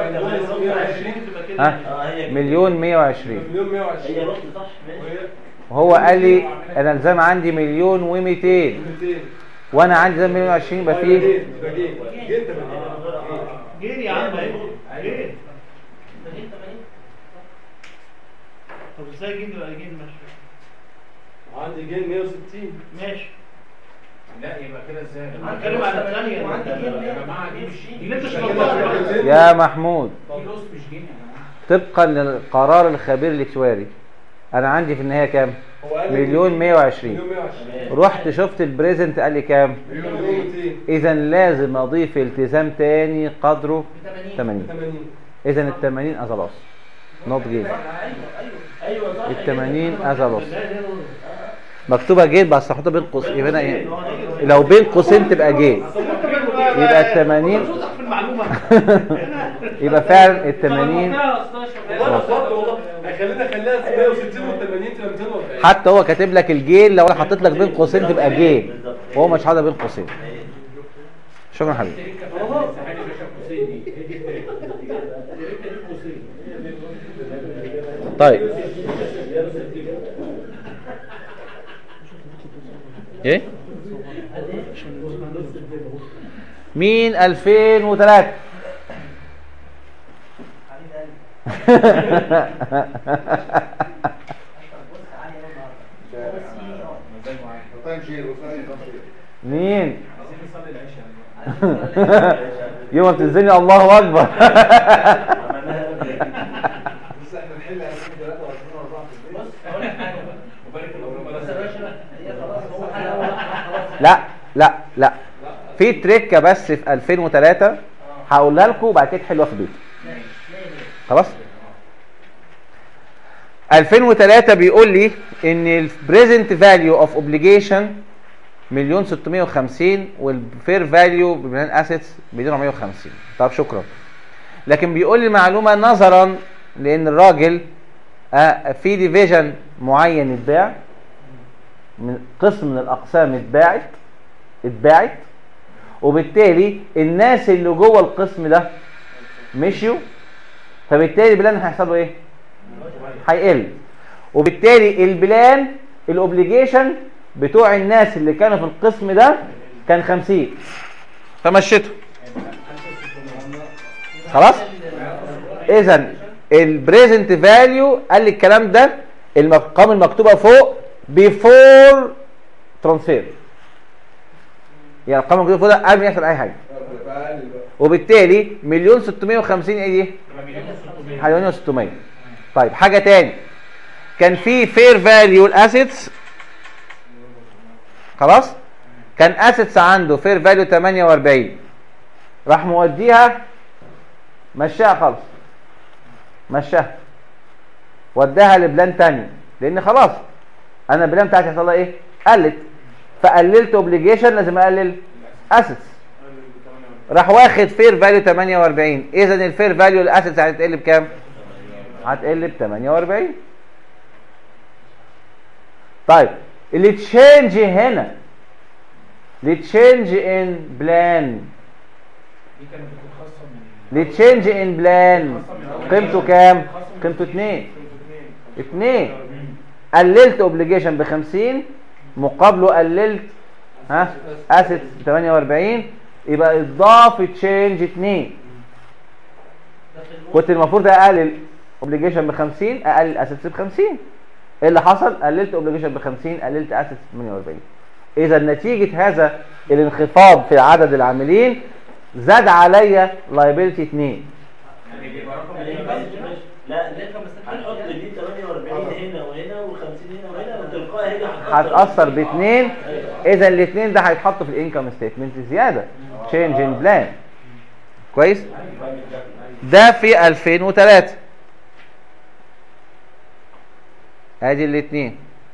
ها اه هي مليون 120 مليون هي 120 رحت صح ماشي وهي وهو قال لي انا الزام عندي مليون و200 200 وانا عندي زي 120 يبقى فيه جين يبقى جين جين 80 جين يا عم اهي جين ده جيم 80 طب ازاي جين يبقى جين ماشي عندي جين 160 ماشي لا يبقى كده ازاي هنتكلم على الثانية وعندي جيم يا جماعه دي مش دي دي انت مش شغلتها يا محمود دي لوس مش جيم يا جماعه طبقا للقرار الخبير الاكتواري انا عندي في النهايه كام هو قال لي مليون 120 مليون 120 رحت شفت البريزنت قال لي كام مليون 200 اذا لازم اضيف التزام تاني قدره 80 80 اذا ال 80 از لوس نوت جين ايوه ايوه ايوه صح ال 80 از لوس مكتوبه جين بس هحطها بين قوسين يبقى هنا ايه لو بين قوسين تبقى جين يبقى ال 80 صوتك في المعلومة يبقى فعلا ال 80 والله فضل والله هيخلينا خليها 160 و80 تبقى 240 حتى هو كاتب لك الجين لو انا حطيت لك بين قوسين تبقى جين وهو مش حاطط بين قوسين شكرا حبيبي طيب ايه مين 2003 طيب شير وصاير تصير مين عايزين نصلي العشاء يوم ما بتنزلني الله اكبر عملناها قبل كده. بس احنا نحل 2023 و4 في البيت بص هقول لك حاجه وبارك الله بس يا باشا هي خلاص هو حل اول خلاص لا لا لا في تريكه بس في 2003 هقولها لكم وبعد كده تحلوها في البيت ماشي خلاص 2003 بيقول لي ان البريزنت فاليو اوف اوبليجيشن مليون 650 والفير فاليو بمليون اسيتس مليون 450 طب شكرا لكن بيقول لي معلومه نظرا لان الراجل آه، في ديفيجن معين اتباع من قسم من الاقسام اتباعت اتباعت وبالتالي الناس اللي جوه القسم ده مشيوا فبالتالي البلان هيحصل له ايه هيقل وبالتالي البلان الاوبليجيشن بتوع الناس اللي كانوا في القسم ده كان 50 فمشيته خلاص اذا البريزنت فاليو قال لي الكلام ده الارقام المكتوبه فوق بيفور ترانسفير يعني الارقام المكتوبه فوق ده قبل ما يحصل اي حاجه فأقل بقى وبالتالي مليون 650 ايه دي؟ مليون 600 طيب حاجه تاني كان في فير فاليو الاسيتس خلاص كان اسيتس عنده فير فاليو 48 راح موديها مشاها خالص مشاها وداها لبلان تاني لان خلاص انا البلان بتاعتي هيحصل لها ايه قلت فقللت اوبليجيشن لازم اقلل اسيتس راح واخد فير فاليو 48 اذا الفير فاليو الاسيتس هتقل بكام هتقل ب 48 طيب اللي تشينج هنا اللي تشينج ان بلان دي كانت بتكون خاصه من اللي تشينج ان بلان قيمته كام قيمته 2 2 قللت اوبليجيشن ب 50 مقابله قللت ها اسيت 48 يبقى اضافه تشينج 2 كنت المفروض اقلل اوبليجيشن ب 50 اقلل اسيتس ب 50 ايه اللي حصل قللت اوبليجيشن ب 50 قللت اسيتس 48 اذا نتيجه هذا الانخفاض في عدد العاملين زاد عليا لايبيلتي 2 يعني بيبقى رقم ماشي، ماشي. ماشي. لا هنحط دي 48 هنا وهنا و50 هنا وهنا وتلقائي هي هتاثر باثنين اذا الاثنين ده هيتحطوا في الانكم ستيتمنت زياده تشينج ان بلان كويس ده في 2003 ادي الاثنين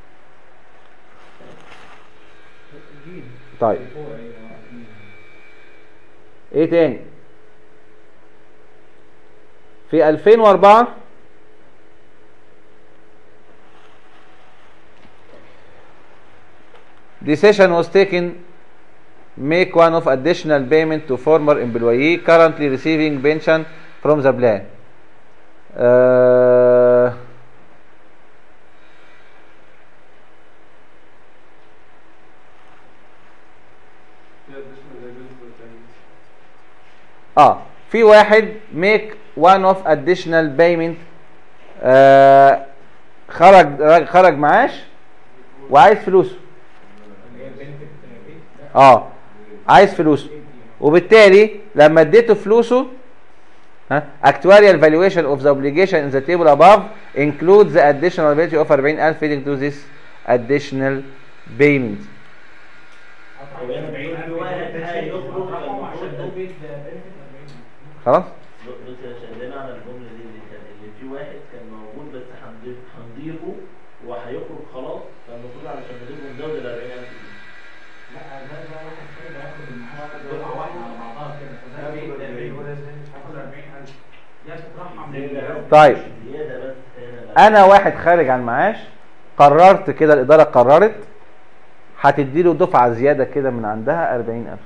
طيب ايه تاني في 2004 decision was taken make one of additional payment to former employee currently receiving pension from the plan uh, اه في واحد make one of additional payment آه خرج خرج معاش وعايز فلوسه اللي هي البنفيت ريت ده اه عايز فلوسه وبالتالي لما اديته فلوسه ها actuarial valuation of the obligation in the table above includes the additional liability of 40000 leading to this additional payment وهنا بيقول في واحد هيخرج عشان المفروض هو ده- بيد بنفيت 40 خلاص بص يا باشا ده معنى الجمله دي اللي كان اللي في واحد كان موجود بس هنضيف هنضيفه وهيخرج خلاص فالمفروض علشان نضيفه نزود ال 40000 جنيه لا ده ده واحد كده هياخد المعاش دفعه واحده على بعضها كده فده بيد هياخد 40000 يا تترحم لل طيب زياده بس هنا انا واحد خارج عن معاش قررت كده الاداره قررت هتديله دفعه زياده كده من عندها 40000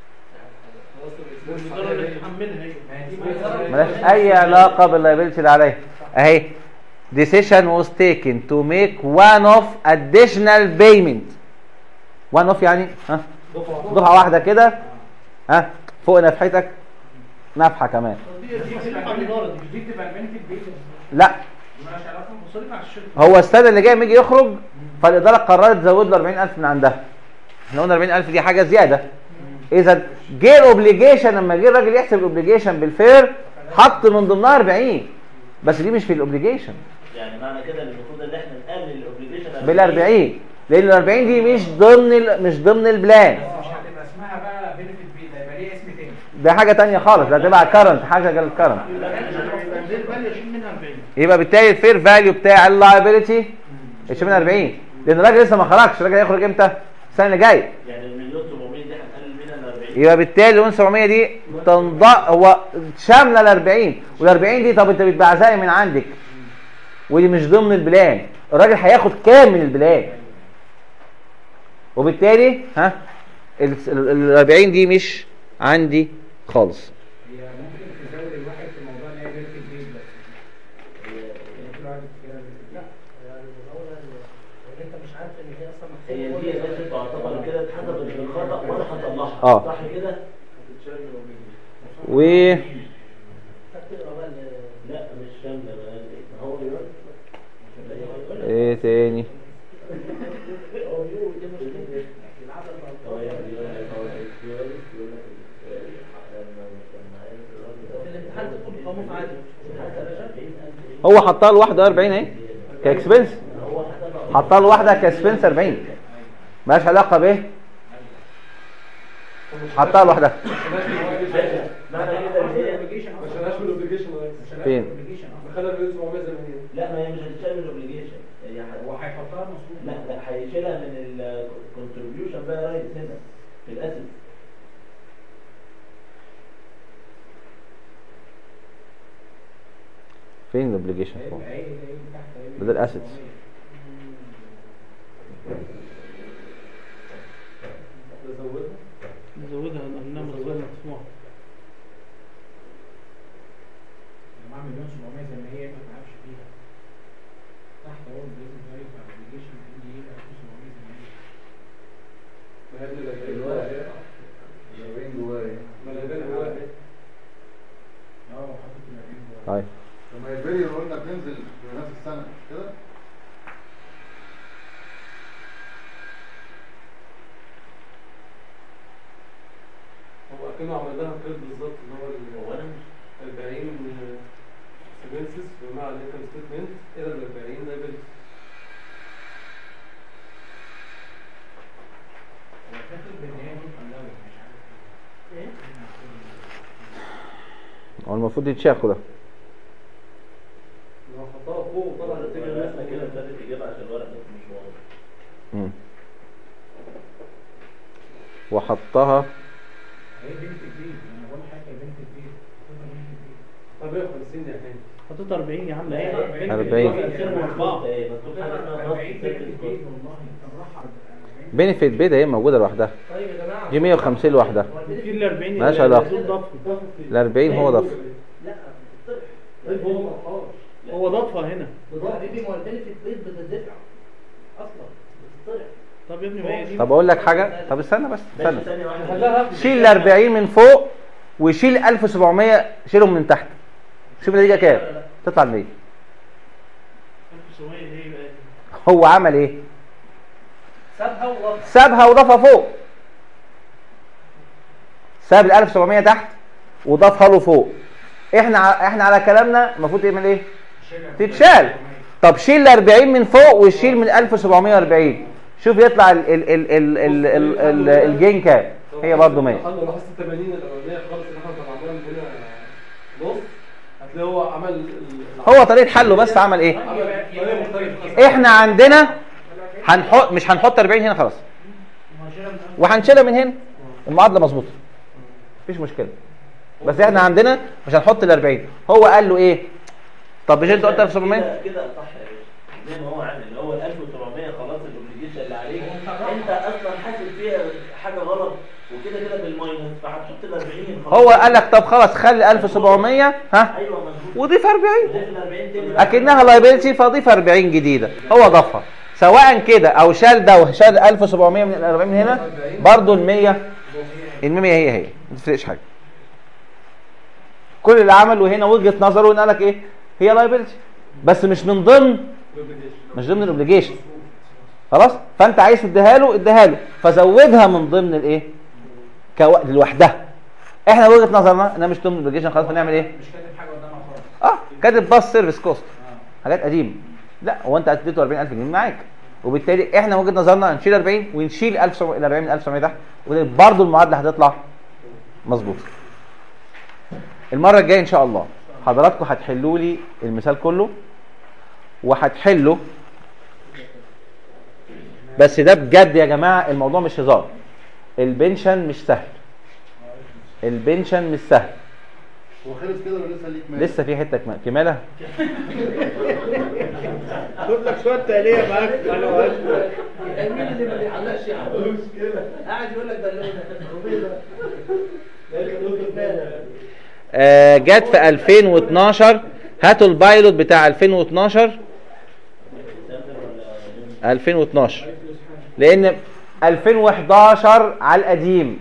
والإدارة اللي تحملها هي ملهاش اي علاقه باللايبيلتي اللي عليها اهي decision was taken to make one of additional payment one of يعني ها دفعه واحده كده ها فوق نفحتك نفحه كمان دي دي بتنفع الإدارة دي دي بتبقى البنفيت بيد لا مالهاش علاقه مصاريف على الشركة هو السنه اللي جايه لما يجي يخرج فالاداره قررت تزود له 40000 من عندها احنا قلنا 40000 دي حاجه زياده اذا جه الاوبليجيشن لما جه الراجل يحسب الاوبليجيشن بالفير حط من ضمنها 40 بس دي مش في الاوبليجيشن يعني معنى كده ان المفروض ان احنا نقلل الاوبليجيشن بال 40 لان ال 40 دي مش ضمن ال- مش ضمن البلان مش هتبقى اسمها بقى بنفيت بيد هيبقى ليها اسم تاني ده حاجه تانية خالص ده تبع كارنت حاجه غير الكارنت زي الفاليو يشيل منها 40 يبقى بالتالي الفير فاليو بتاع اللايبيلتي يشيل من 40 لان الراجل لسه ما خرجش الراجل هيخرج امتى السنه اللي جايه يعني المليون 800 دي هنقلل منها ال 40 يبقى بالتالي لون 700 دي تنض هو شامله ال 40 وال 40 دي طب انت بتبقى زي من عندك ودي مش ضمن البلان الراجل هياخد كام من البلان وبالتالي ها ال 40 دي مش عندي خالص هي ممكن تزود الواحد في موضوع ان هي بنت البيت بس هي كل واحد كده لا يعني الاولى ان انت مش عارف ان هي اصلا هي محسوبة دي ولا اساسا تعتبر كده اتحسبت بالخطا وانا هطلعها اه. صح كده؟ و تقرا بقى ال- لا مش شامله ما هو بيقول ايه تاني هو بيقول دي مشكلة العدد هو الألفاظ. بيقول لك هو بيقول يقول لك لما لما في الامتحان تدخل بقاموس عادي مش حتى يا باشا هو حطها لوحده 40 اهي كاكسبنس هو حسبها حطها لوحدها كاكسبنس 40 مالهاش علاقه بايه حطها لوحدها معنى كده ان هي ما شالهاش من الاوبليجيشن فين دخلها في 700 زي ما هي لا ما هي مش هتشال من الاوبليجيشن هي ح- هو هيحطها مصروف لا لا هيشيلها من الكونتريبيوشن بقى يا ريس هنا في الاسد فين الاوبليجيشن فوق هيبقى ايه ايه تحت هيبقى ده الاسيتس نزودها نزودها انها مصدر مدفوع لما اعمل مليون 700 زي ما هي ما تعبش فيها تحت اهو البيزنس فاليو بتاع الابلكيشن عندي ايه 1700 زي ما هي ما هي ابن الأربعين الورق. جواها. 40 جوايا ما الأربعين جواها. اه وحاطط ال 40 جوه طيب لما يبري قلنا بننزل في نفس السنه مش كده هو اكنه عمل لها كيرف بالظبط اللي هو ال- هو انا مش 40 سيبنسز بمع الانكم ستيتمنت الى ال 40 ليفل هو فاكر بان هي ممكن لو مش عارف ايه هو المفروض يتشاف ده لو حطها فوق وطلع النتيجه الرسمه الرسمه كده كده ابتدت اجابه عشان الورق بس مش واضح مم. وحطها هي بنت البيت انا بقول حاجه بنت البيت حاططها بنت البيت طب ايه 50 يا حين حطيت 40 يا عم لا، ايه هي 40. مكتوب ايه مكتوب حاجه اسمها 40 نص بنت سيركل البيت كود والله كان راح 40 بنفيت بيدا هي موجوده لوحدها طيب يا جماعة دي 150 لوحدها في ال 40 مالهاش اللي علاقة. دول ضفه ال 40 هو ضف لا بتطرح طيب هو ما قطعش هو ضفها هنا يا حبيبي ما هو البنفيت بيت بتدفع اصلا بتطرح طب يا ابني ما هي دي طب اقول لك حاجه طب استنى بس استنى ماشي ثانيه واحده خلاها شيل ال 40 من فوق وشيل 1700 شيلهم من تحت شوف النتيجه كام تطلع ال 100 1900 ايه بقى هو عمل ايه سابها ووضع سابها وضافها فوق ساب ال 1700 تحت وضافها له فوق احنا ع- احنا على كلامنا المفروض تعمل ايه تتشال طب شيل ال 40 من فوق وشيل من 1740 شوف يطلع ال ال ال ال ال ال ال الجين كام هي برضه 100 حل لاحظت 80 الاولانيه خالص اللي احنا طلعناها من هنا نص هتلاقي هو عمل ال- هو طريقه حله بس عمل ايه عمل طريقه مختلفه احنا عندنا هنحط مش هنحط 40 هنا خلاص وهنشيلها من هنا المعادله مظبوطه مفيش مشكله بس احنا عندنا مش هنحط ال 40 هو قال له ايه طب مش انت قلت 1700 كده كده صح يا باشا زي ما هو عامل اللي هو ال 1700 خلاص الاوبليجيشن اللي عليك انت اصلا حاسب فيها حاجه غلط وكده كده بالماينس فهتحط ال 40 خلاص هو قال لك طب خلاص خلي 1700 ها ايوه مظبوط وضيف 40 وضيف ال 40 تاني اكنها لايبيلتي فضيف 40 جديده هو ضافها سواء كده او شال ده وشال 1700 من ال 40 من هنا برضه ال 100 ال 100 هي هي ما تفرقش حاجه كل اللي عمله هنا وجهه نظره ان قال لك ايه هي لايبيلتي بس مش من ضمن مش ضمن الاوبليجيشن خلاص فانت عايز تديها له اديها له فزودها من ضمن الايه كو... لوحدها احنا وجهه نظرنا انها مش ضمن الاوبليجيشن خلاص هنعمل ايه مش كاتب حاجه قدامها خالص اه كاتب باس سيرفيس كوست حاجات قديمه لا هو انت اديته 40000 جنيه معاك وبالتالي احنا وجهه نظرنا هنشيل 40 ونشيل 1700 ال 40 من 1700 تحت وبرضه المعادله هتطلع مظبوطه المره الجايه ان شاء الله حضراتكم هتحلوا لي المثال كله وهتحلوا بس ده بجد يا جماعه الموضوع مش هزار البنشن مش سهل البنشن مش سهل هو خلص كده ولا لسه ليك مال؟ لسه في حته كم- كماله خد لك شويه تقليه معاك انا وقت مين اللي ما بيعلقش يا عم قاعد يقول لك بالونه آه جت في 2012 هاتوا البايلوت بتاع 2012 2012 لان 2011 على القديم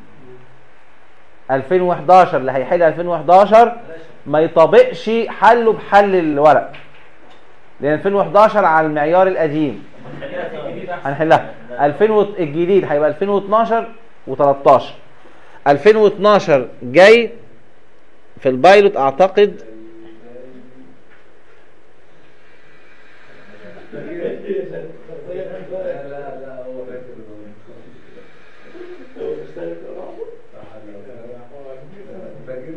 2011 اللي هيحل 2011 ما يطابقش حله بحل الورق لان 2011 على المعيار القديم هنحلها 2000 و- الجديد هيبقى 2012 و13 2012 جاي في البايلوت اعتقد لا لا لا هو فاكر فاكر؟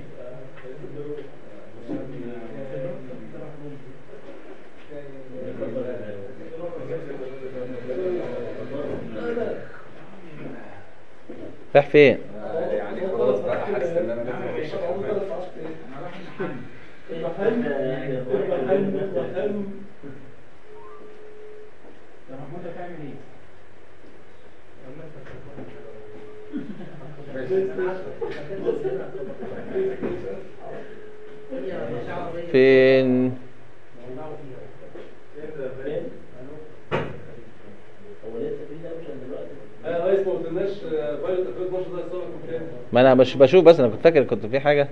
رايح فين يعني خلاص بقى حاسس ان انا لازم اخش الحمام. يا محمود هتعمل ايه؟ فين هو لسه في ده اوبشن دلوقتي انا رئيس ما قلتلناش بايلوت 2012 ده يصور كام ما انا مش بشوف بس انا كنت فاكر كنت في حاجه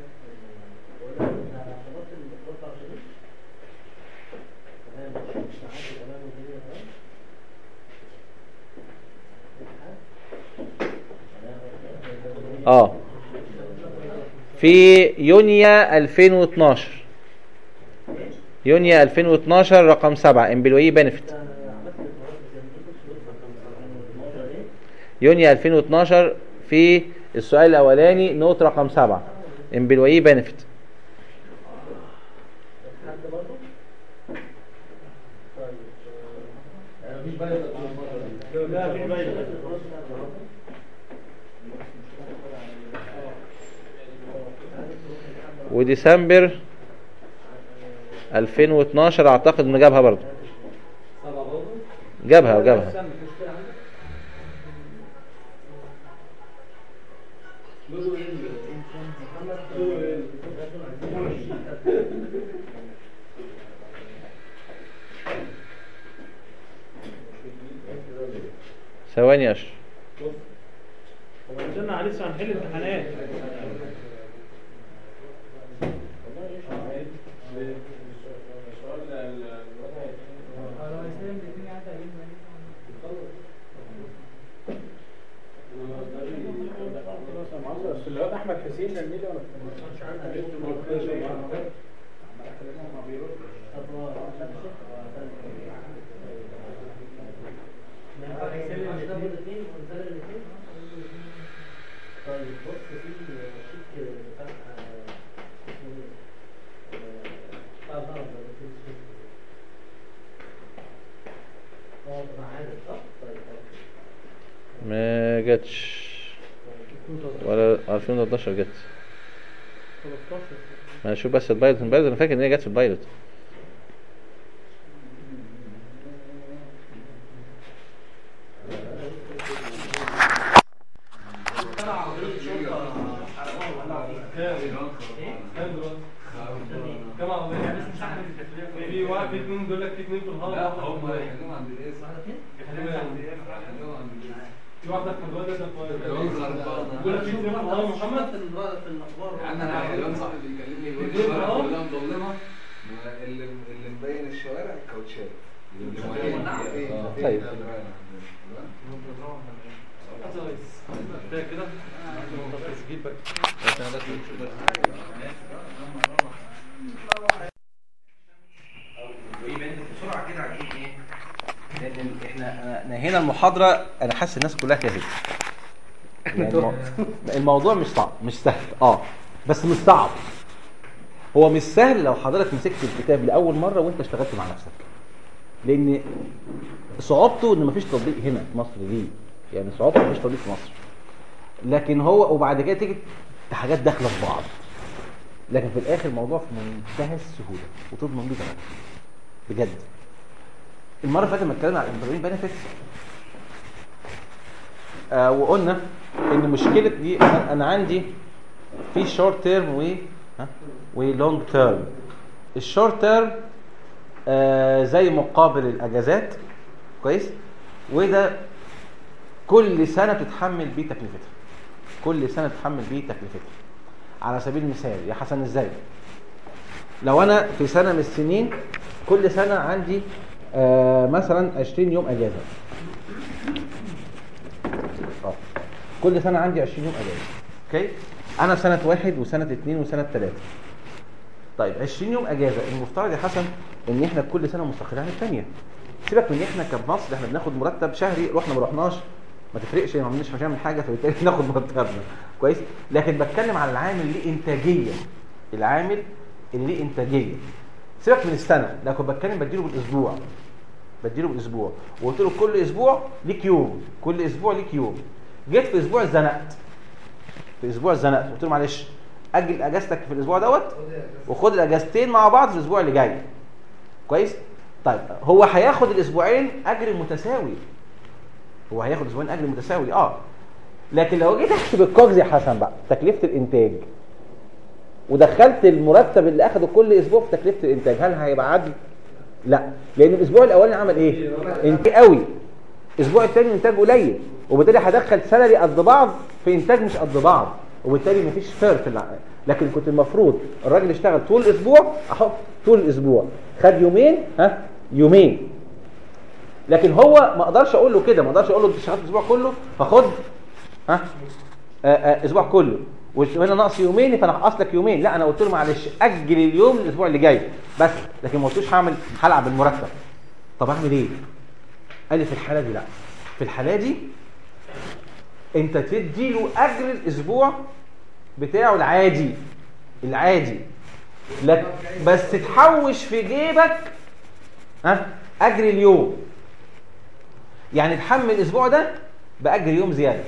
اه في يونيو 2012 يونيو 2012 رقم 7 امبلوي بنفيت يونيو 2012 في السؤال الاولاني نوت رقم 7 امبلوي بنفيت لا في بايلوت وديسمبر 2012 اعتقد انه جابها برضه سبعة برضه جابها وجابها لودو ايه ثواني يا اشرف هو نزلنا لسه هنحل امتحانات الواد احمد حسين نميلي ولا مش طيب بص في شيك بتاع اسمه ايه؟ بتاع الهرم ده اللي فيه شيك. اه ده عادل صح؟ طيب طيب. ما جاتش ولا 2013 جت 13 ما اشوف بس البايلوت البايلوت انا فاكر ان هي جت في البايلوت كام دلوقتي؟ كام عربية؟ في واحد في اتنين بيقول لك في اتنين في الهرم لا هم هيحلوهم عند الاسم يخليهم يعني. هيحلوهم عند الاسم في واحدة في مدوات ده الواد غربان. بيقول لك في اتنين في الهرم محمد في الر- في الاخبار يعني انا حلوان صاحبي بيكلمني يقول لي الشوارع كلها مظلمه اللي اللي مبين الشوارع الكاوتشات اللي مبين إيه؟ طيب. كده كده تسجيل بقى بسرعه كده عايزين ايه؟ لان احنا نهينا المحاضره انا حاسس الناس كلها تهت يعني المو- الموضوع مش صعب مش سهل اه بس مش صعب هو مش سهل لو حضرتك مسكت الكتاب لاول مره وانت اشتغلت مع نفسك لان صعوبته ان مفيش تطبيق هنا في مصر ليه يعني صعوبته مفيش تطبيق في مصر لكن هو وبعد كده تيجي حاجات داخله في بعض لكن في الاخر الموضوع في منتهى السهوله وتضمن بيه كمان بجد المره اللي فاتت لما اتكلمنا عن الامبلوي بنفيتس آه وقلنا ان مشكله دي انا أنا عندي في شورت تيرم و ها ولونج تيرم الشورت تيرم آه زي مقابل الاجازات كويس وده كل سنه بتتحمل بيه تكلفتها كل سنه تتحمل بيه تكلفتها على سبيل المثال يا حسن ازاي لو انا في سنه من السنين كل سنه عندي آه مثلا 20 يوم اجازه آه. كل سنه عندي 20 يوم اجازه اوكي انا سنه واحد وسنه اثنين وسنه ثلاثه طيب 20 يوم اجازه المفترض يا حسن ان احنا كل سنه مستقلين عن الثانيه سيبك من احنا كمصر احنا بناخد مرتب شهري رحنا ما رحناش ما تفرقش ما عملناش مش هنعمل حاجه فبالتالي ناخد مرتبنا كويس لكن بتكلم على العامل اللي ليه انتاجيه العامل اللي ليه انتاجيه سيبك من السنه لكن بتكلم بديله بالاسبوع بديله بالاسبوع وقلت له كل اسبوع ليك يوم كل اسبوع ليك يوم جيت في اسبوع اتزنقت في اسبوع اتزنقت قلت له معلش اجل اجازتك في الاسبوع دوت وخد الاجازتين مع بعض في الاسبوع اللي جاي كويس طيب هو هياخد الاسبوعين اجر متساوي هو هياخد اسبوعين اجر متساوي اه لكن لو جيت احسب الكوكز يا حسن بقى تكلفه الانتاج ودخلت المرتب اللي اخده كل اسبوع في تكلفه الانتاج هل هيبقى عدل لا لان الاسبوع الاولاني عمل ايه انتاج قوي الاسبوع الثاني انتاج قليل وبالتالي هدخل سالري قد بعض في انتاج مش قد بعض وبالتالي مفيش فير في الع... لكن كنت المفروض الراجل يشتغل طول الاسبوع احط طول الاسبوع خد يومين ها يومين لكن هو ما اقدرش اقول له كده ما اقدرش اقول له انت اشتغلت الاسبوع كله فخد ها آه، آه، اسبوع كله وهنا ناقص يومين فانا هقص لك يومين لا انا قلت له معلش اجل اليوم الاسبوع اللي جاي بس لكن ما قلتوش هعمل هلعب بالمرتب طب اعمل ايه قال لي في الحاله دي لا في الحاله دي انت تدي له اجر الاسبوع بتاعه العادي العادي لك بس تحوش في جيبك ها اجر اليوم يعني تحمل الاسبوع ده باجر يوم زياده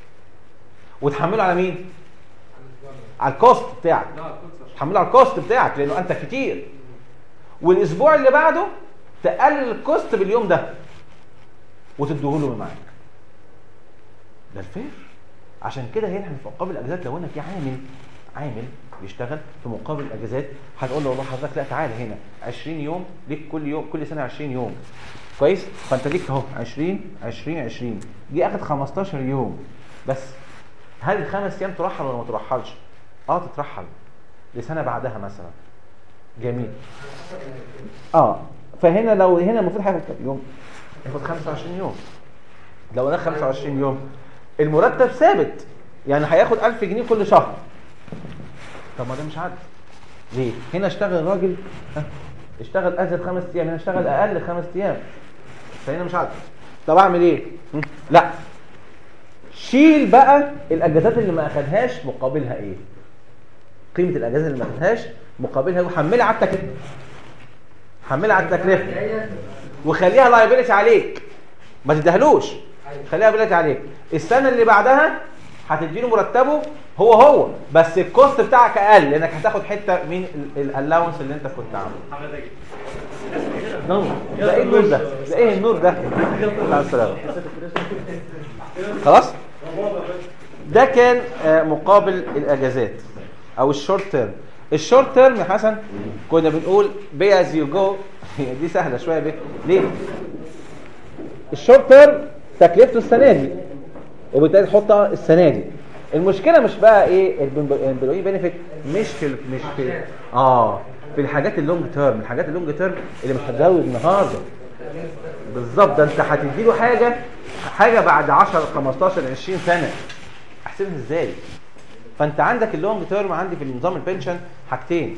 وتحمله على مين على الكوست بتاعك تحمله على الكوست بتاعك لانه انت كتير والاسبوع اللي بعده تقلل الكوست باليوم ده وتديهوله من معاك ده الفير عشان كده هنا احنا في مقابل الاجازات لو انا في عامل عامل بيشتغل في مقابل الاجازات هنقول له والله حضرتك لا تعالى هنا 20 يوم ليك كل يوم كل سنه 20 يوم كويس فانت ليك اهو 20 20 20 دي اخد 15 يوم بس هل الخمس ايام ترحل ولا ما ترحلش؟ اه تترحل لسنه بعدها مثلا جميل اه فهنا لو هنا المفروض هياخد كام يوم؟ ياخد 25 يوم لو انا 25 يوم المرتب ثابت يعني هياخد 1000 جنيه كل شهر طب ما ده مش عدل ليه؟ هنا اشتغل راجل ها، اشتغل ازيد خمس ايام هنا اشتغل اقل خمس ايام فهنا مش عدل طب اعمل ايه؟ هم؟ لا شيل بقى الاجازات اللي ما اخدهاش مقابلها ايه؟ قيمه الاجازه اللي ما اخدهاش مقابلها ايه؟ وحملها على التكلفه حملها على التكلفه وخليها لايبيلتي عليك ما تديهالوش خليها لايبيلتي عليك السنه اللي بعدها هتديله مرتبه هو هو بس الكوست بتاعك اقل لانك هتاخد حته من الالاونس اللي انت كنت عامله نور ده ايه النور ده؟ ده ايه النور ده؟ مع السلامه خلاص؟ ده كان آه، مقابل الاجازات او الشورت تيرم الشورت تيرم يا حسن كنا بنقول بي از يو جو دي سهله شويه بيه ليه؟ الشورت تيرم تكلفته السنه دي وبالتالي تحطها السنه دي المشكله مش بقى ايه الامبلوي بينيفيت مش في مش في اه في الحاجات اللونج تيرم الحاجات اللونج تيرم اللي مش هتزود النهارده بالظبط ده انت هتدي له حاجه حاجه بعد 10 15 20 سنه احسبها ازاي فانت عندك اللونج تيرم عندي في النظام البنشن حاجتين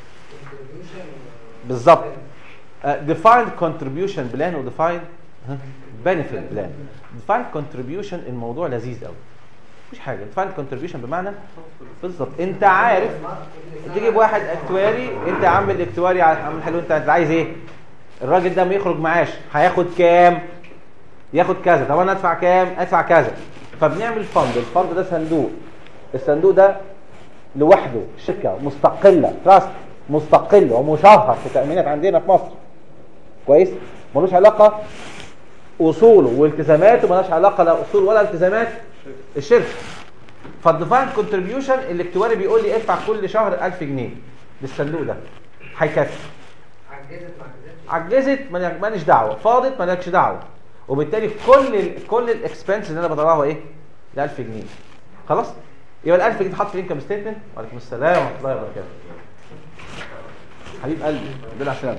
بالظبط ديفايند كونتريبيوشن بلان وديفايند بنفيت بلان ديفايند كونتريبيوشن الموضوع لذيذ قوي مفيش حاجه ديفايند كونتريبيوشن بمعنى بالظبط انت عارف تجيب واحد اكتواري انت يا عم الاكتواري عامل حلو انت أنت عايز ايه الراجل ده ما يخرج معاش هياخد كام ياخد كذا طب انا ادفع كام ادفع كذا فبنعمل فند الفند ده صندوق الصندوق ده لوحده شركه مستقله تراست مستقل ومشهر في التامينات عندنا في مصر كويس ملوش علاقه اصوله والتزاماته ملهاش علاقه لا اصول ولا التزامات الشركه فالديفاين كونتريبيوشن الاكتواري بيقول لي ادفع كل شهر 1000 جنيه للصندوق ده هيكفي عجزت ما عجزتش عجزت مالك- ماليش دعوه فاضت مالكش دعوه وبالتالي كل ال كل الاكسبنس اللي انا بطلعه ايه ال 1000 جنيه خلاص يبقى ال 1000 جنيه تحط في الانكم ستيتمنت وعليكم السلام ورحمه الله وبركاته حبيب قلبي دول عشان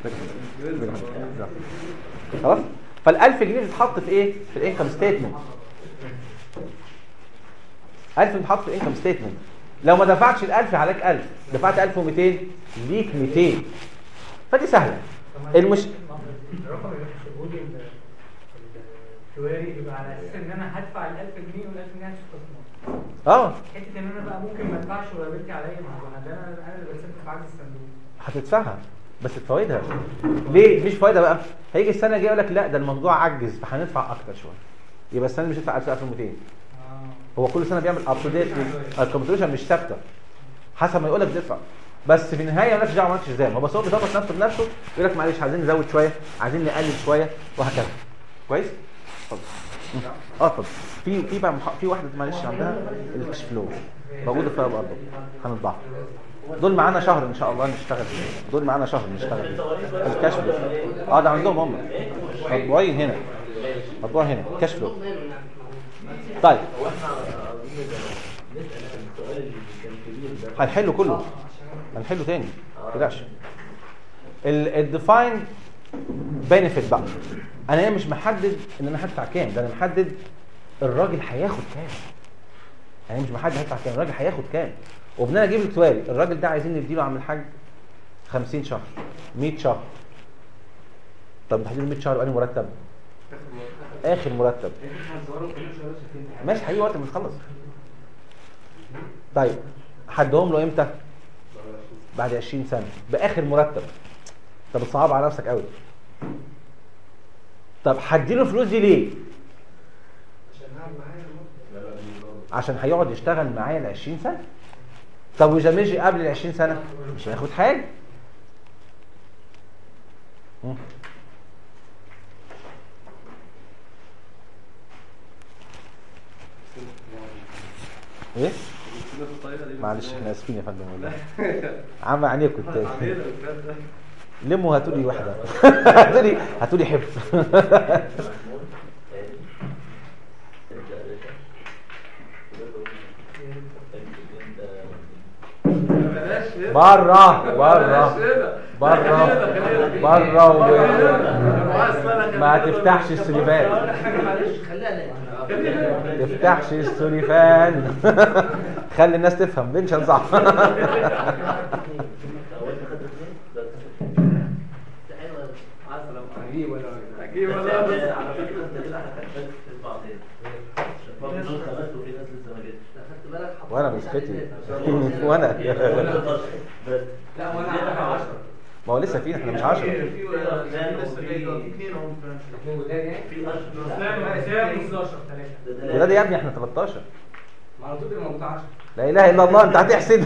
خلاص فال 1000 جنيه تتحط في ايه في الانكم ستيتمنت 1000 تتحط في الانكم ستيتمنت لو ما دفعتش ال 1000 عليك 1000 دفعت 1200 ليك 200 فدي سهله المش الرقم اللي بيحسبه لي ال- الكواري يبقى على اساس ان انا هدفع ال 1000 جنيه وال 1000 جنيه هتستثمر اه حته ان انا بقى ممكن ما ادفعش ولا عليا ما هو انا ده انا انا اللي بسدد في عجز الصندوق هتدفعها بس بفوائدها ليه مش فايده بقى هيجي السنه الجايه يقول لك لا ده الموضوع عجز فهندفع اكتر شويه يبقى السنه مش هتدفع 1200 اه هو كل سنه بيعمل اب تو ديت الكمبيوتر مش ثابته حسب ما يقول لك تدفع بس في النهايه مالكش دعوه مالكش الزام هو بس هو بيظبط نفسه بنفسه يقول لك معلش عايزين نزود شويه عايزين نقلل شويه وهكذا كويس اتفضل مم. اه اتفضل في في بقى مح... في واحده معلش عندها الكاش فلو موجوده فيها برضه هنطبعها دول معانا شهر ان شاء الله نشتغل فيه. دول معانا شهر نشتغل فيه. الكاش فلو اه ده عندهم هم مطبوعين هنا مطبوع هنا كاش فلو طيب هو احنا اظن ده نسال السؤال اللي كان كبير ده هنحله كله هنحله تاني ما تقلقش الديفاين بنفيت بقى انا هنا مش محدد ان انا هدفع كام ده انا محدد الراجل هياخد كام يعني مش محدد هدفع كام الراجل هياخد كام وبناء اجيب التوالي الراجل ده عايزين نديله عم الحاج 50 شهر 100 شهر طب تحديد 100 شهر بأنهي مرتب اخر مرتب ماشي هيجي وقت ما نخلص طيب حدهم له امتى بعد 20 سنه باخر مرتب طب بتصعب على نفسك قوي طب هديله الفلوس دي ليه عشان قاعد معايا عشان هيقعد يشتغل معايا ل 20 سنه طب واذا مشي قبل ال 20 سنه مش هياخد حاجه مم. ايه معلش احنا اسفين يا فندم والله عم عينيكم التاني لموا هاتوا لي واحده هاتوا لي هاتوا لي حفظ بره بره بره بره و... ما تفتحش السليفان تفتحش السليفان خلي الناس تفهم بنشن صح هو انت خدت اثنين ده حلو قوي عجيب ولا عجيب بس ولا يعني على فكره انت كده هتحتاج تدفع تاني عشان خاطر دول خدت وفي ناس لسه ما جتش خدت بالك حطيت وانا مسكتي وانا بس لا وانا على 10 ما هو لسه فينا احنا مش 10 في اثنين هم اثنين جداد يعني في اشهر سام 16 3 وده يا ابني احنا 13 ما على طول بيبقى موجود 10 لا اله الا الله انت هتحسد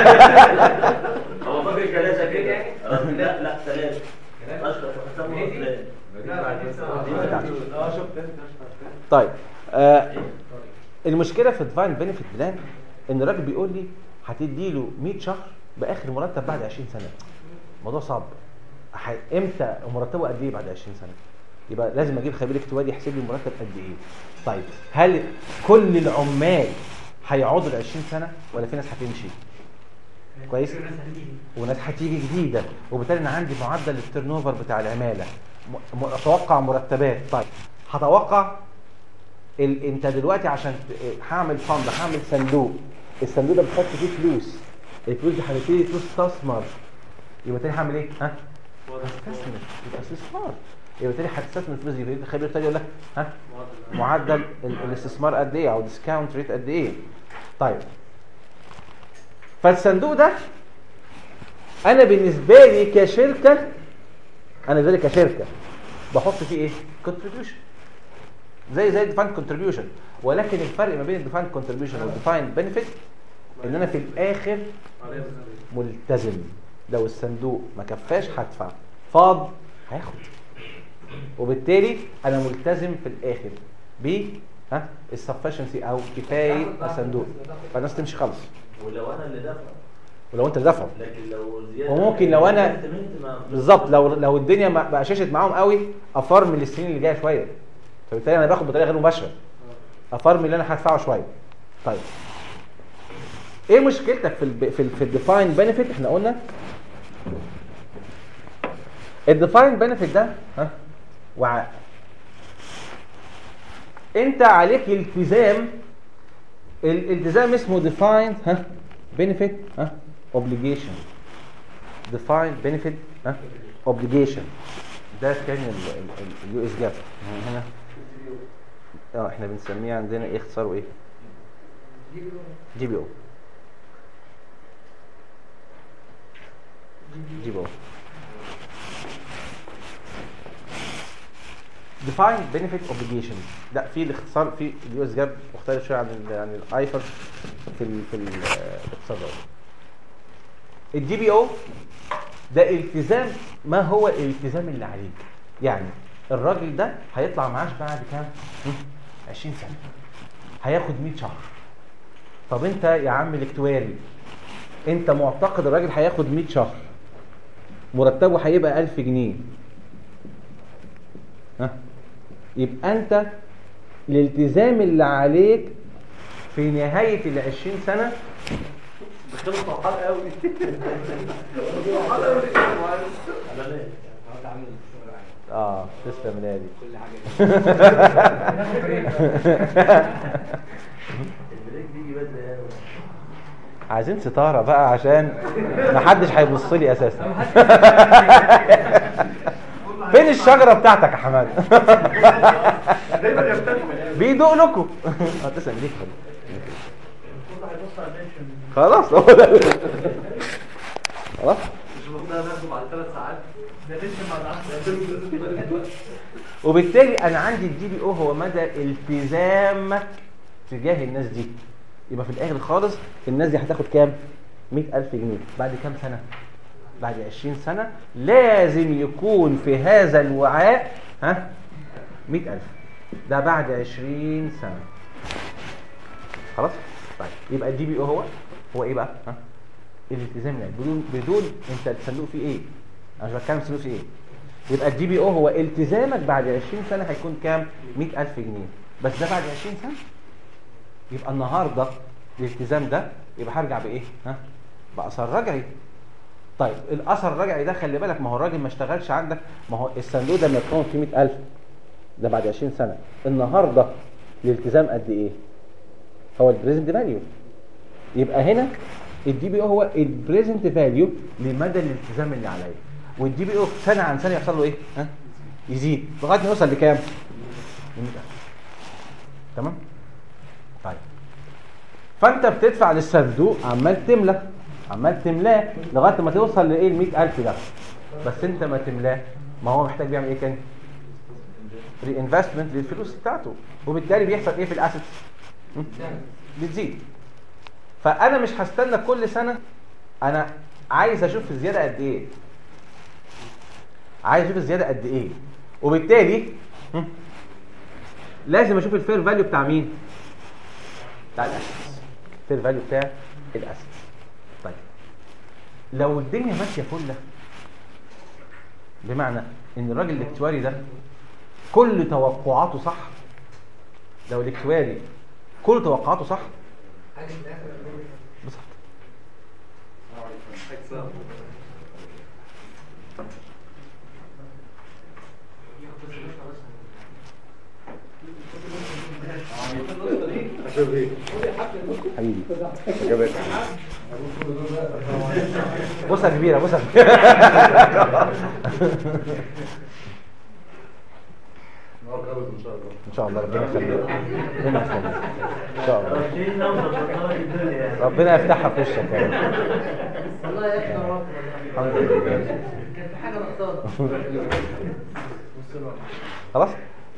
هو فاكر ثلاثة كده لا لا ثلاثة أشرف وحسام وفلان اه شفت طيب آه المشكله في الديفاين بنفيت بلان ان الراجل بيقول لي هتدي له 100 شهر باخر مرتب بعد 20 سنه الموضوع صعب ح- امتى مرتبه قد ايه بعد 20 سنه يبقى لازم اجيب خبير اكتواري يحسب لي المرتب قد ايه طيب هل كل العمال هيقعدوا ل 20 سنه ولا في ناس هتمشي كويس وناس هتيجي جديده وبالتالي انا عندي معدل التيرن اوفر بتاع العماله م- م- اتوقع مرتبات طيب هتوقع ال... انت دلوقتي عشان ت- هعمل فند هعمل صندوق الصندوق ده بتحط فيه فلوس الفلوس دي هتبتدي تستثمر يبقى تاني هعمل ايه ها هستثمر يبقى استثمار يبقى تاني هتستثمر الفلوس دي يبقى الخبير التاني يقول لك ها معدل ال- الاستثمار قد ايه او ديسكاونت ريت قد ايه طيب فالصندوق ده انا بالنسبه لي كشركه انا بالنسبه لي كشركه بحط فيه ايه كونتريبيوشن زي زي الديفايند كونتريبيوشن ولكن الفرق ما بين الديفايند كونتريبيوشن والديفايند بنفيت ان انا في الاخر ملتزم لو الصندوق ما كفاش هدفع فاض هاخد وبالتالي انا ملتزم في الاخر ب ها السفشنسي او كفايه الصندوق فالناس تمشي خالص ولو انا اللي دافع ولو انت دافعه لكن لو زياده وممكن لو أنا- estimate ما- بالظبط لو لو الدنيا ما بقى شاشت معاهم قوي افرمل السنين اللي جايه شويه فبالتالي انا باخد بطريقه غير مباشره افرمل اللي انا هدفعه شويه طيب ايه مشكلتك في ال في ال في الديفاين بنفيت احنا قلنا الديفاين بنفيت ده ها وعاء انت عليك التزام الالتزام اسمه ديفايند ها بنفيت ها اوبليجيشن defined benefit ها obligation ده كان اليو اس جاب هنا اه احنا بنسميه عندنا ايه اختصاره ايه جي بي او جي بي او defined benefit obligation لا في الاختصار في اليو اس جاب مختلف شويه عن ال عن الايفر في ال في ال- الاختصار ده الدي بي او ده التزام ما هو الالتزام اللي عليك يعني الراجل ده هيطلع معاش بعد كام هم؟ 20 سنه هياخد 100 شهر طب انت يا عم الاكتواري انت معتقد الراجل هياخد 100 شهر مرتبه هيبقى 1000 جنيه ها يبقى انت الالتزام اللي عليك في نهايه ال 20 سنه دخلوا فرحان قوي فرحان قوي بلاش اه تسلم نادي كل حاجه البريك بيجي بدري قوي عايزين ستاره بقى عشان محدش هيبص لي اساسا فين الشجره بتاعتك يا حماد دايما يفتتحوا بيدوق لكم اه تسلم ليك كله هيبص على البنشن خلاص هو ده خلاص مش المفروض انا باخده بعد ثلاث ساعات ده بنشن بعد 10 وبالتالي انا عندي الدي بي او هو مدى التزامك تجاه الناس دي يبقى في الاخر خالص الناس دي هتاخد كام 100000 جنيه بعد كام سنه بعد 20 سنه لازم يكون في هذا الوعاء ها 100000 ده بعد 20 سنه خلاص طيب يبقى الدي بي او هو هو ايه بقى ها الالتزام يعني بدون بدون انت الصندوق فيه ايه انا مش بتكلم الصندوق فيه ايه يبقى الدي بي او هو التزامك بعد 20 سنه هيكون كام 100000 جنيه بس ده بعد 20 سنه يبقى النهارده الالتزام ده يبقى هرجع بايه ها باثر رجعي طيب الاثر الرجعي ده خلي بالك ما هو الراجل ما اشتغلش عندك ما هو الصندوق ده لما يكون فيه 100000 ده بعد 20 سنه النهارده الالتزام قد ايه هو البريزنت فاليو يبقى هنا الدي بي او هو البريزنت فاليو لمدى الالتزام اللي عليا والدي بي او سنه عن سنه يحصل له ايه ها يزيد لغايه ما يوصل لكام ل 100000 تمام طيب فانت بتدفع للصندوق عمال تملى عمال تملاه لغايه ما توصل لايه ال 100000 ده بس انت ما تملاه ما هو محتاج يعمل ايه تاني ري انفستمنت للفلوس بتاعته وبالتالي بيحصل ايه في الاسيتس بتزيد فانا مش هستنى كل سنه انا عايز اشوف الزياده قد ايه عايز اشوف الزياده قد ايه وبالتالي هم، لازم اشوف الفير فاليو بتاع مين بتاع الاسيتس الفير فاليو بتاع الاسيتس طيب لو الدنيا ماشيه فله بمعنى ان الراجل الاكتواري ده كل توقعاته صح لو الاكتواري كل توقعاته صح حاجه في الاخر بالظبط حبيبي بصها كبيرة بصها ان شاء الله ربنا يخليك ربنا يخليك ان شاء الله شيء نوصل بطارة الدنيا يعني ربنا يفتحها في وشك يا رب والله يا اخي نورت الحمد لله كان في حاجه نقصانه خلاص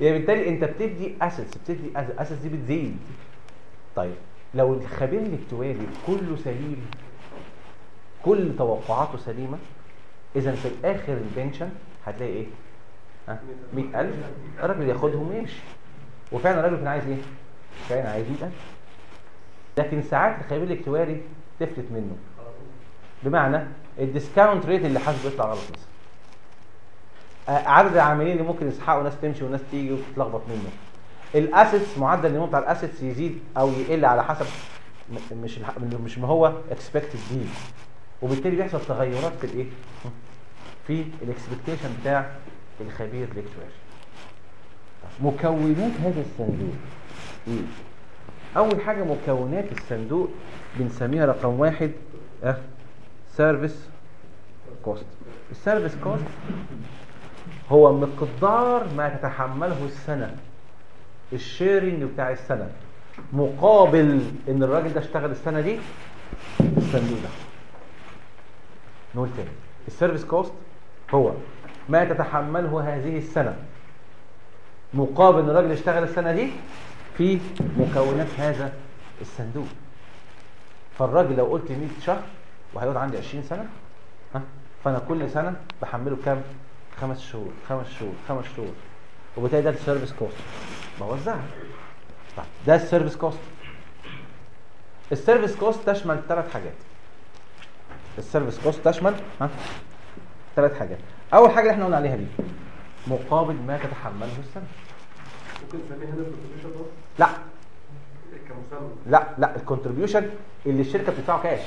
يعني بالتالي انت بتدي اسيتس بتدي اسيتس دي بتزيد طيب لو الخبير الاكتواري كله سليم كل توقعاته سليمه اذا في الاخر البنشن هتلاقي ايه ها 100000 الراجل ياخدهم ويمشي وفعلا الراجل كان عايز ايه كان عايز 100000 لكن ساعات الخبير الاكتواري تفلت منه بمعنى الديسكاونت ريت اللي حاسبه يطلع غلط مثلا آه، عدد العاملين اللي ممكن يسحقوا ناس تمشي وناس تيجي وتتلخبط منه الاسيتس معدل النمو بتاع الاسيتس يزيد او يقل على حسب م- مش الح- مش ما هو اكسبكتد بيه وبالتالي بيحصل تغيرات في الايه في الاكسبكتيشن بتاع الخبير الاكتواري مكونات هذا الصندوق ايه اول حاجه مكونات الصندوق بنسميها رقم واحد اه سيرفيس كوست السيرفيس كوست هو مقدار ما تتحمله السنه الشيرنج بتاع السنه مقابل ان الراجل ده اشتغل السنه دي الصندوق ده نقول تاني السيرفيس كوست هو ما تتحمله هذه السنه مقابل ان الراجل اشتغل السنه دي في مكونات هذا الصندوق فالراجل لو قلت 100 شهر وهيقعد عندي 20 سنه ها فانا كل سنه بحمله كام خمس شهور خمس شهور خمس شهور وبالتالي ده السيرفيس كوست بوزعها طيب ده السيرفيس كوست السيرفيس كوست تشمل ثلاث حاجات السيرفيس كوست تشمل ها ثلاث حاجات اول حاجه اللي احنا قلنا عليها دي مقابل ما تتحمله السنه ممكن نسميها هنا الكونتريبيوشن بس لا كمسمى لا لا الكونتريبيوشن اللي الشركه بتدفعه كاش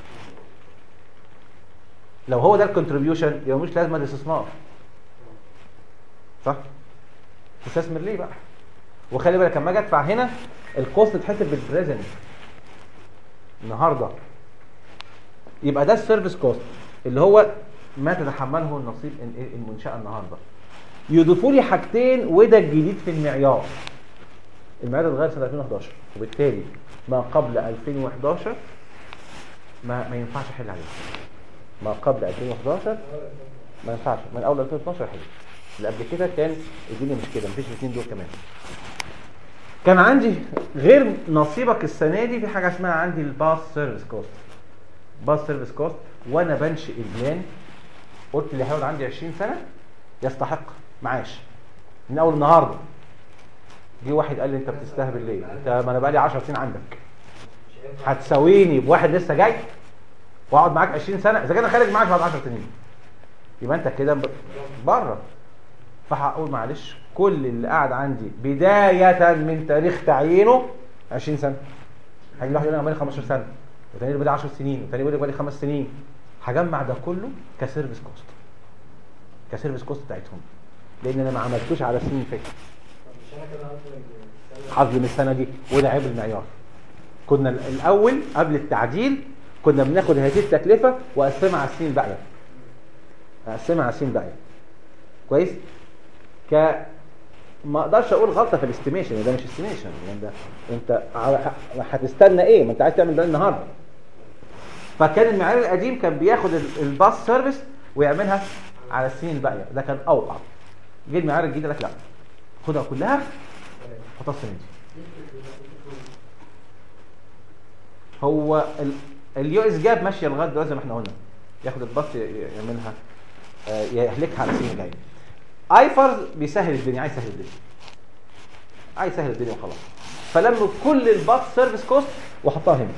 لو هو ده الكونتريبيوشن يبقى مش لازم الاستثمار صح تستثمر ليه بقى وخلي بالك لما اجي ادفع هنا الكوست تتحسب بالبريزنت النهارده يبقى ده السيرفيس كوست اللي هو ما تتحمله النصيب ال- المنشاه النهارده يضيفوا لي حاجتين وده الجديد في المعيار المعيار اتغير سنه 2011 وبالتالي ما قبل 2011 ما ما ينفعش احل عليه ما قبل 2011 ما ينفعش من اول 2012 حلو اللي قبل كده كان الدنيا مش كده مفيش الاثنين دول كمان كان عندي غير نصيبك السنه دي في حاجه اسمها عندي الباس سيرفيس كوست باس سيرفيس كوست وانا بنشئ البلان قلت اللي هيقعد عندي 20 سنه يستحق معاش من اول النهارده جه واحد قال لي انت بتستهبل ليه؟ انت ما انا بقالي 10 سنين عندك هتساويني بواحد لسه جاي واقعد معاك 20 سنه اذا كان أنا خارج معاك بعد 10 سنين يبقى انت كده ب- بره فهقول معلش كل اللي قاعد عندي بدايه من تاريخ تعيينه 20 سنه هيجي واحد يقول انا بقالي 15 سنه وتاني يقول لي بقالي 10 سنين وتاني يقول لي بقالي 5 سنين هجمع ده كله كسيرفيس كوست كسيرفيس كوست بتاعتهم لان انا ما عملتوش على سنين فاتت مش انا كده هظلم حظ من السنه دي وده عيب المعيار كنا ال- الاول قبل التعديل كنا بناخد هذه التكلفه واقسمها على السنين الباقيه اقسمها على السنين الباقيه كويس ك ما اقدرش اقول غلطه في الاستيميشن ده مش استيميشن يعني ده انت ع- هتستنى ايه ما انت عايز تعمل ده النهارده فكان المعيار القديم كان بياخد ال- الباص سيرفيس ويعملها على السنين الباقيه ده كان اوقع جه المعيار الجديد قال لك لا خدها كلها حطها السنه دي هو اليو اس جاب ماشيه لغايه دلوقتي زي ما احنا قلنا ياخد الباص ي- ي- يعملها آه، يهلكها على السنين الجايه ايفرز بيسهل الدنيا عايز يسهل الدنيا عايز يسهل الدنيا وخلاص فلما كل الباص سيرفيس كوست وحطها هنا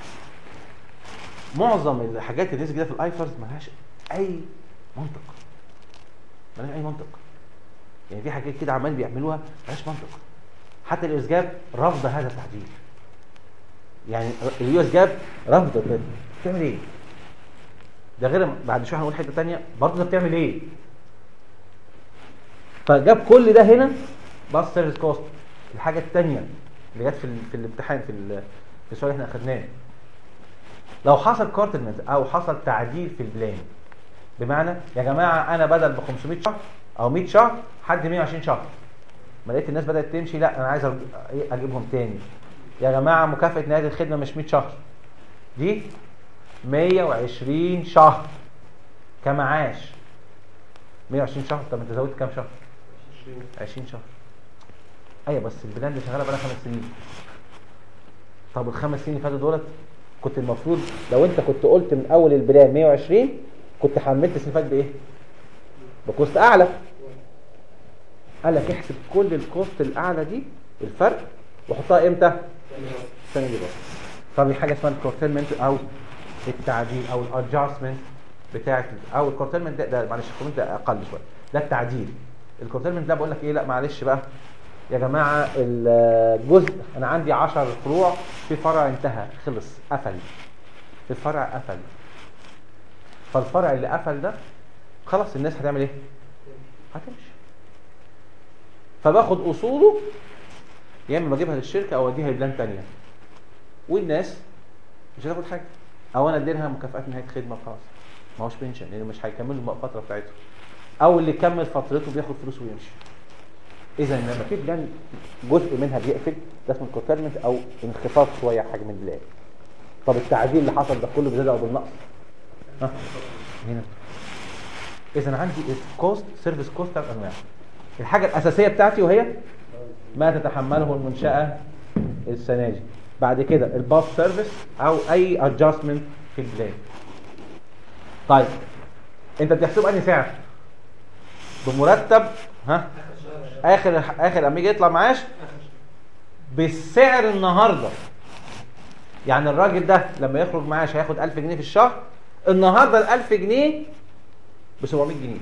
معظم الحاجات اللي نزل كده في الايفرز ملهاش اي منطق ملهاش اي منطق يعني في حاجات كده عمال بيعملوها ملهاش منطق حتى اليو اس جاب رفض هذا التعديل يعني اليو اس جاب رفض كده بتعمل ايه؟ ده غير بعد شويه هنقول حته ثانيه برضه انت بتعمل ايه؟ فجاب كل ده هنا باص سيرفيس كوست الحاجه الثانيه اللي جت في ال- في الامتحان في ال- في السؤال اللي احنا اخدناه لو حصل كارتلمنت او حصل تعديل في البلان بمعنى يا جماعه انا بدل ب 500 شهر او 100 شهر حد 120 شهر ما لقيت الناس بدات تمشي لا انا عايز أرج- إيه اجيبهم تاني يا جماعه مكافاه نهايه الخدمه مش 100 شهر دي 120 شهر كمعاش 120 شهر طب انت زودت كام شهر 20 شهر ايوه بس البلان دي شغاله بقالها خمس سنين طب الخمس سنين اللي فاتوا دولت كنت المفروض لو انت كنت قلت من اول البلان 120 كنت حملت السنه اللي فاتت بايه؟ بكوست اعلى قال لك احسب كل الكوست الاعلى دي الفرق وحطها امتى؟ السنه دي بس ففي حاجه اسمها الكورتيلمنت او التعديل او الادجستمنت بتاعت او الكورتيلمنت ده, ده معلش الكورتيلمنت ده اقل شويه ده التعديل الكورتيلمنت ده بقول لك ايه لا معلش بقى يا جماعه الجزء انا عندي 10 فروع في فرع انتهى خلص قفل الفرع قفل فالفرع اللي قفل ده خلاص الناس هتعمل ايه؟ هتمشي فباخد اصوله يا اما بجيبها للشركه او اديها لبلان تانية والناس مش هتاخد حاجه او انا اديلها مكافآت نهايه خدمه خلاص ما هوش بنشن لان مش هيكملوا الفتره بتاعتهم او اللي كمل فترته بياخد فلوس ويمشي اذا لما في بلان جزء منها بيقفل ده اسمه كورتيرمنت او انخفاض شويه حجم البلان طب التعديل اللي حصل ده كله بزياده او بالنقص ها هنا اذا عندي الكوست سيرفيس كوست ثلاث انواع الحاجه الاساسيه بتاعتي وهي ما تتحمله المنشاه السنه دي بعد كده الباص سيرفيس او اي ادجستمنت في البلان طيب انت بتحسب انهي سعر بمرتب ها اخر اخر لما يجي يطلع معاش بالسعر النهارده يعني الراجل ده لما يخرج معاش هياخد 1000 جنيه في الشهر النهارده ال 1000 جنيه ب 700 جنيه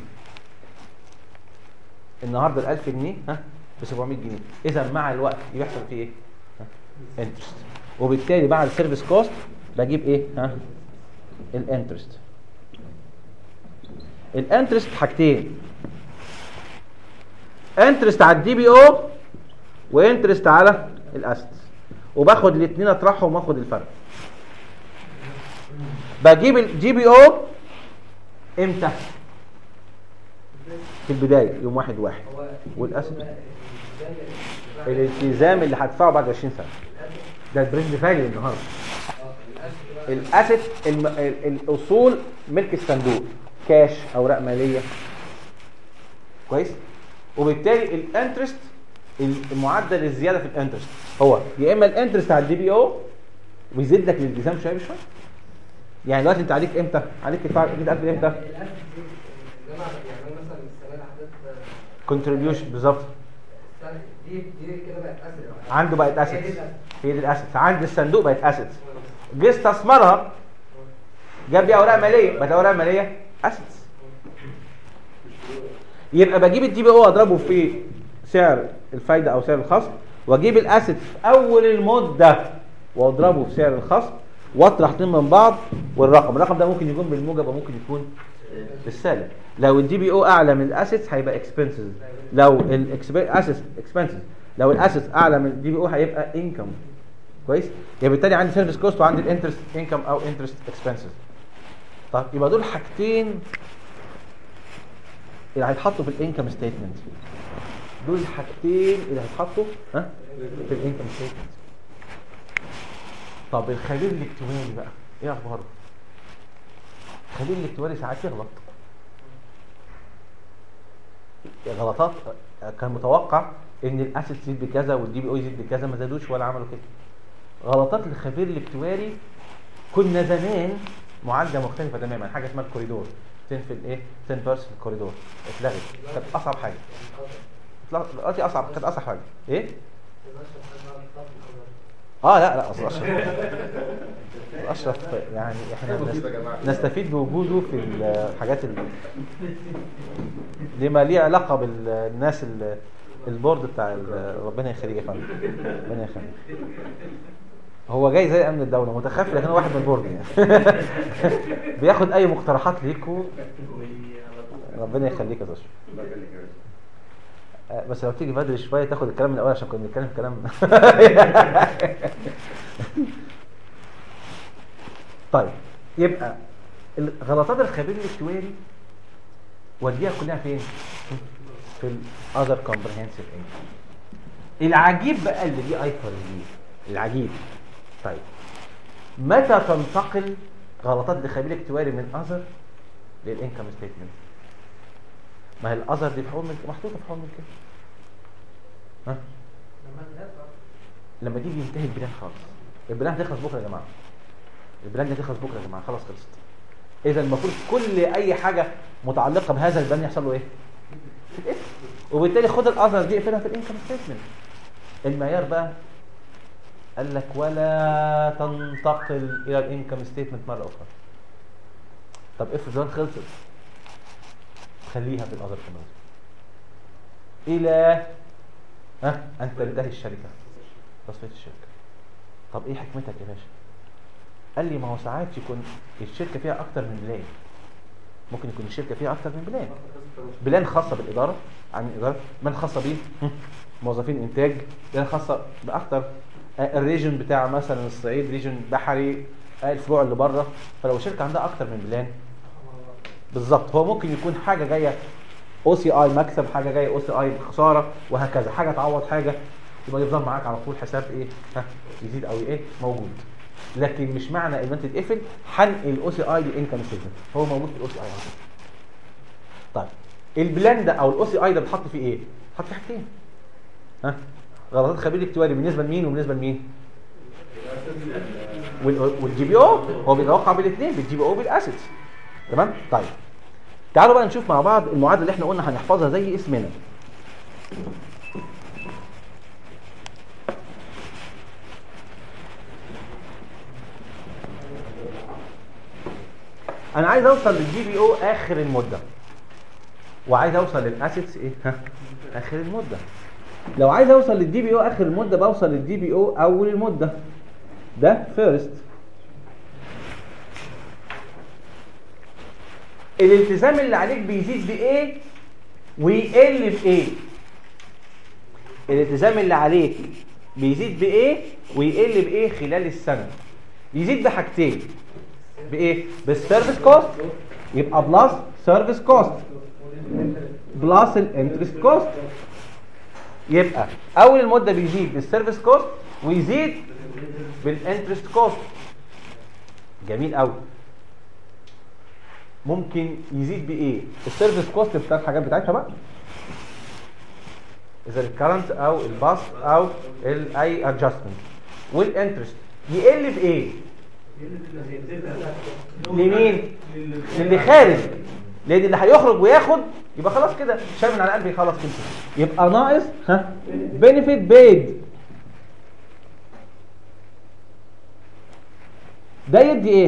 النهارده ال 1000 جنيه ها ب 700 جنيه اذا مع الوقت بيحصل فيه ايه؟ انترست وبالتالي مع السيرفيس كوست بجيب ايه؟ ها الانترست الانترست حاجتين انترست على الدي بي او وانترست على الاسيتس وباخد الاثنين اطرحهم واخد الفرق بجيب الجي بي او امتى في البدايه يوم واحد واحد والاسيت الالتزام اللي هدفعه بعد 20 سنه ده البريزنت فاليو النهارده الاسيت الم... ال- الاصول ملك الصندوق كاش اوراق ماليه كويس وبالتالي الانترست المعدل الزياده في الانترست هو يا اما الانترست على الدي بي او ويزيد لك الالتزام شويه بشويه يعني دلوقتي انت عليك امتى؟ عليك تدفع 100000 امتى؟ الجامعة يعني مثلا السنة اللي حضرتك كونتريبيوشن بالظبط السنة دي دي كده بقت أسد عنده بقت اسيتس هي دي الاسيتس عند الصندوق بقت اسيتس جه استثمرها جاب بيها اوراق ماليه بقت اوراق ماليه اسيتس يبقى بجيب الدي بي او اضربه في سعر الفايده او سعر الخصم واجيب الاسيت في اول المده واضربه في سعر الخصم واطرح اثنين من بعض والرقم الرقم ده ممكن يكون بالموجب وممكن يكون بالسالب لو الدي بي او اعلى من الاسيتس هيبقى اكسبنسز لو الاسيتس اكسبنسز لو الاسيتس اعلى من الدي بي او هيبقى انكم كويس يبقى بالتالي عندي سيرفيس كوست وعندي الانترست انكم او انترست اكسبنسز طيب يبقى دول حاجتين اللي هيتحطوا في الانكم ستيتمنت دول الحاجتين اللي هيتحطوا ها في الانكم ستيتمنت طب الخبير الاكتواري بقى ايه اخباره الخبير الاكتواري ساعات يغلط غلطات كان متوقع ان الاسيت يزيد بكذا والدي بي او يزيد بكذا ما زادوش ولا عملوا كده غلطات الخبير الاكتواري كنا زمان معالجه مختلفه تماما حاجه اسمها الكوريدور 10 في الايه 10 في الكوريدور اتلغت كانت اصعب حاجه دلوقتي اصعب كانت اصعب حاجه ايه اه لا لا اصل اشرف اشرف يعني احنا نس- نستفيد بوجوده في الحاجات ال... لما ليه علاقه بالناس ال- البورد بتاع ال- ربنا يخليك يا فندم ربنا يخليك هو جاي زي امن الدوله متخفي لكن هو واحد من البورد يعني بياخد اي مقترحات ليكوا ربنا يخليك يا اشرف آه، بس لو تيجي بدري شويه تاخد الكلام من الاول عشان كنا بنتكلم في كلام طيب يبقى غلطات الخبير الاكتواري وديها كلها فين؟ في الاذر كومبريهنسيف انكم العجيب بقى اللي دي ايفر دي العجيب طيب متى تنتقل غلطات الخبير الاكتواري من اذر للانكم ستيتمنت ما هي الاذر دي في حقوق الملك محطوطه في حقوق الملكيه ها لما تيجي ينتهي البلان خالص البلان هتخلص بكره يا جماعه البلان دي هتخلص بكره يا جماعه خلاص خلصت اذا المفروض كل اي حاجه متعلقه بهذا البلان يحصل له ايه في الاسم وبالتالي خد الاذر دي اقفلها في الانكم ستيتمنت المعيار بقى قال لك ولا تنتقل الى الانكم ستيتمنت مره اخرى طب افرض البلان خلصت خليها في الاذر كمان الى ها ان تنتهي الشركه تصفيه الشركه طب ايه حكمتك يا باشا قال لي ما هو ساعات يكون الشركه فيها اكتر من بلان ممكن يكون الشركه فيها اكتر من بلان بلان خاصه بالاداره عن الاداره بلان خاصه بيه هم، موظفين انتاج بلان خاصه باكتر آه، الريجن بتاع مثلا الصعيد ريجن بحري آه، الفروع اللي بره فلو الشركه عندها اكتر من بلان بالظبط هو ممكن يكون حاجه جايه او سي اي مكسب حاجه جايه او سي اي خساره وهكذا حاجه تعوض حاجه يبقى يفضل معاك على طول حساب ايه ها يزيد او ايه موجود لكن مش معنى ان انت تقفل حنقل الاو سي اي للانكم ستيتمنت هو موجود في الاو سي اي طيب البلان ده او الاو سي اي ده بتحط فيه ايه بتحط فيه حاجتين ها غلطات خبير الاكتواري بالنسبه لمين وبالنسبه لمين وال- والجي بي او هو بيتوقع بالاثنين بالجي بي او بالاسيتس تمام طيب تعالوا بقى نشوف مع بعض المعادله اللي احنا قلنا هنحفظها زي اسمنا انا عايز اوصل للجي بي او اخر المده وعايز اوصل للاسيتس ايه ها اخر المده لو عايز اوصل للدي بي او اخر المده بوصل للدي بي او اول المده ده فيرست الالتزام اللي عليك بيزيد بايه ويقل بايه الالتزام اللي عليك بيزيد بايه ويقل بايه خلال السنه يزيد بحاجتين بايه بالسيرفيس كوست يبقى بلس سيرفيس كوست بلس الانترست كوست يبقى اول المده بيزيد بالسيرفيس كوست ويزيد بالانترست كوست جميل قوي ممكن يزيد بايه السيرفيس كوست بتاع الحاجات بتاعتها بقى اذا الكرنت او الباس او ال- اي ادجستمنت والانترست يقل بايه لمين للي خارج لان اللي هيخرج وياخد يبقى خلاص كده شال من على قلبي خلاص كده يبقى ناقص ها بينيفيت بيد ده يدي ايه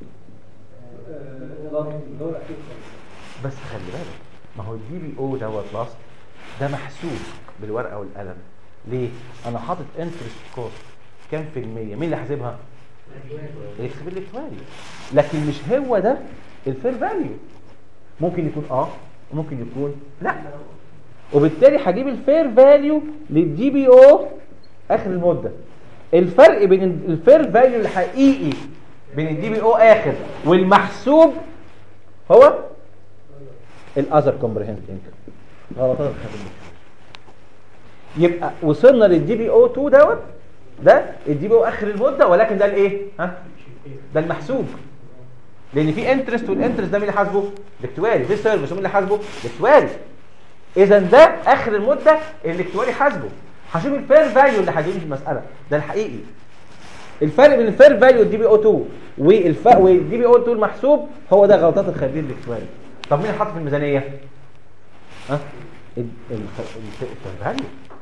بس خلي بالك ما هو الدي بي او دوت لاست ده محسوب بالورقه والقلم ليه انا حاطط انترست كوست كام في المية مين اللي حاسبها الاكسبير الاكتواري لكن مش هو ده الفير فاليو ممكن يكون اه وممكن يكون لا وبالتالي هجيب الفير فاليو للدي بي او اخر المده الفرق بين الفير فاليو الحقيقي بين الدي بي او اخر والمحسوب هو الاذر كومبريهنس انكم غلطات الخبير يبقى وصلنا للدي بي او 2 دوت ده الدي بي او اخر المده ولكن ده الايه ها ده المحسوب لان في انترست والانترست ده مين اللي حاسبه الاكتواري في سيرفيس مين اللي حاسبه الاكتواري اذا ده اخر المده اللي الاكتواري حاسبه هشوف الفير فاليو اللي هجيبه في المساله ده الحقيقي الفرق بين الفير فاليو والدي بي او 2 والف والدي بي او 2 المحسوب هو ده غلطات الخبير الاكتواري طب مين اللي حاطط في الميزانيه ها ال- ال- الفير فاليو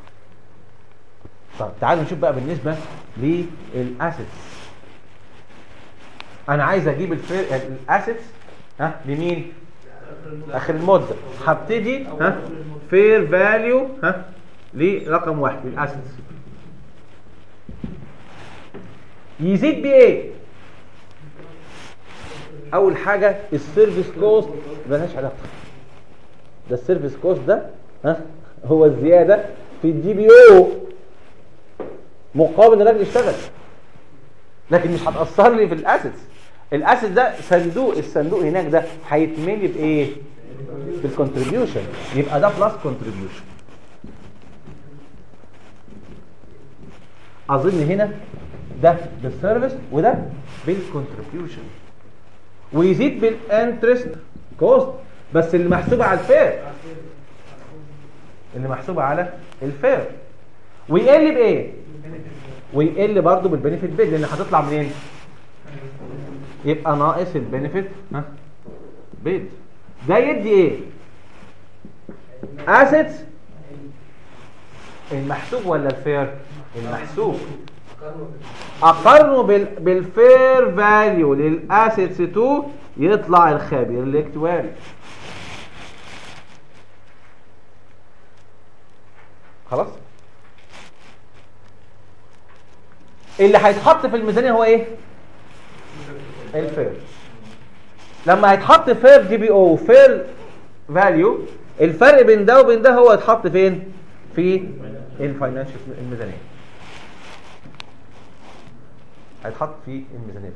طب تعالوا نشوف بقى بالنسبه للاسيتس انا عايز اجيب الفير الاسيتس ها لمين اخر المده هبتدي ها فير فاليو ها لرقم واحد الاسيتس يزيد بايه اول حاجه السيرفيس كوست ملهاش علاقه ده السيرفيس كوست ده ها هو الزياده في الدي بي او مقابل الراجل يشتغل لكن مش هتاثر لي في الاسيتس الاسيت ده صندوق الصندوق هناك ده هيتملي بايه بالكونتريبيوشن يبقى ده بلس كونتريبيوشن اظن هنا ده بالسيرفيس وده بالكونتريبيوشن ويزيد بالانترست كوست بس اللي محسوبه على الفير اللي محسوبه على الفير ويقل بايه ويقل برضه بالبنفيت بيد لان هتطلع منين يبقى ناقص البنفيت ها بيد ده يدي ايه اسيتس المحسوب ولا الفير المحسوب اقارنه بال بالفير فاليو للاسيتس 2 يطلع الخابر الاكتواري خلاص اللي هيتحط في الميزانيه هو ايه الفير لما هيتحط فير دي بي او وفير فاليو الفرق بين ده وبين ده هو يتحط فين في الفاينانشال الميزانيه هيتحط في الميزانيه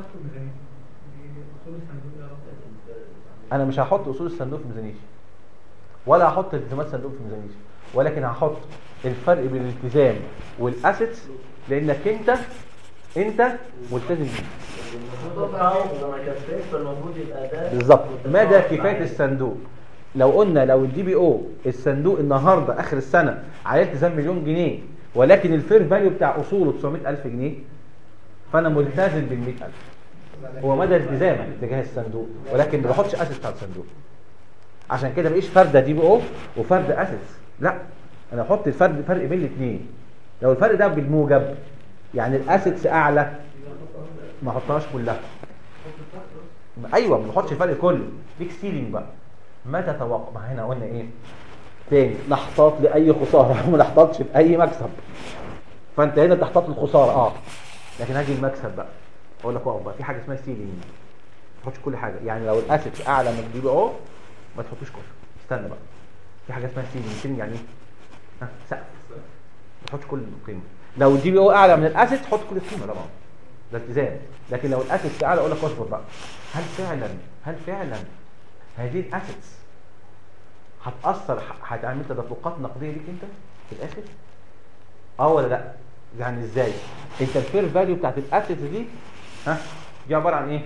انا مش هحط اصول الصندوق في ميزانيتي ولا هحط التزامات صندوق في ميزانيتي ولكن هحط الفرق بين الالتزام والاسيتس لانك انت انت ملتزم بيه لما كفيت فالمفروض يبقى ده بالظبط مدى كفايه الصندوق لو قلنا لو الدي بي او الصندوق النهارده اخر السنه عليه التزام مليون جنيه ولكن الفير فاليو بتاع اصوله 900000 جنيه فانا ملتزم بال 100000 هو مدى التزامك تجاه الصندوق ولكن ما بحطش اسيت بتاع الصندوق عشان كده مبقيش فرده دي بي او وفرد اسيتس لا انا احط الفرق فرق بين الاثنين لو الفرق ده بالموجب يعني الاسيتس اعلى ما احطهاش كلها ايوه ما نحطش الفرق كله ليك سيلينج بقى متى توقع ما هنا قلنا ايه تاني نحتاط لاي خساره وما نحتاطش باي مكسب فانت هنا تحتاط الخساره اه لكن هاجي المكسب بقى اقول لك اقف بقى في حاجه اسمها سيلينج ما تحطش كل حاجه يعني لو الاسيتس اعلى من الدي بي او ما تحطوش كله استنى بقى في حاجه اسمها سيلينج سيلينج يعني ايه ها سقف ما تحطش كل القيمه لو الدي بي او اعلى من الاسيت حط كل القيمه طبعا ده التزام لكن لو الاسيتس اعلى اقول لك اصبر بقى هل فعلا هل فعلا هذه الاسيتس هتاثر هتعمل تدفقات نقديه ليك انت في الاخر اه ولا لا يعني ازاي انت الفير فاليو بتاعت الاسيتس دي ها دي عباره عن ايه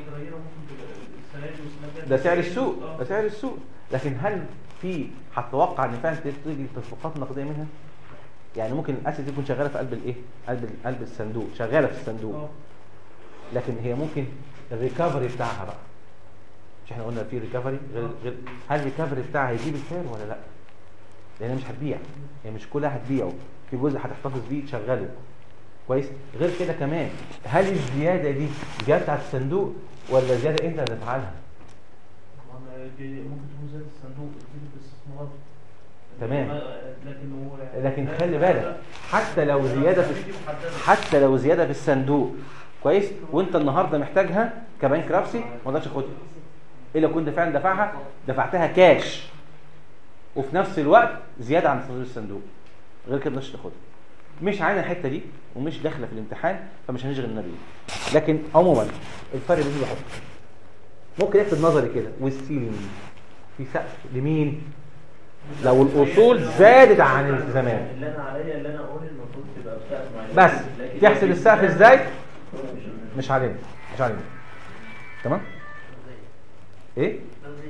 ده سعر السوق ده سعر السوق لكن هل في هتتوقع ان فعلا تيجي تدفقات نقديه منها يعني ممكن الاسيت دي تكون شغاله في قلب الايه قلب قلب الصندوق شغاله في الصندوق لكن هي ممكن الريكفري بتاعها بقى مش احنا قلنا في ريكفري غير غير هل الريكفري بتاعها هيجيب الخير ولا لا لان مش هتبيع هي مش كلها هتبيعه في جزء هتحتفظ بيه تشغله كويس غير كده كمان هل الزياده دي زياده بتاعت الصندوق ولا زياده انت اللي تفعلها ممكن تكون زي الصندوق زي الاستثمار تمام لكن هو لكن خلي بالك حتى لو زياده في حتى لو زياده في الصندوق كويس وانت النهارده محتاجها كبنك رابسي ما تقدرش تاخدها الا لو كنت فعلا دفعها دفعتها كاش وفي نفس الوقت زياده عن صندوق الصندوق غير كده مش تاخدها مش عايز الحته دي ومش داخله في الامتحان فمش هنشغل النبي لكن عموما الفرق بين بحط ممكن يكتب نظري كده والسيلينج في سقف لمين لو الاصول زادت عن الالتزامات اللي انا عليا اللي انا اقول المفروض تبقى بسقف معين بس لكن تحسب السقف ازاي مش مش علينا مش علينا تمام ايه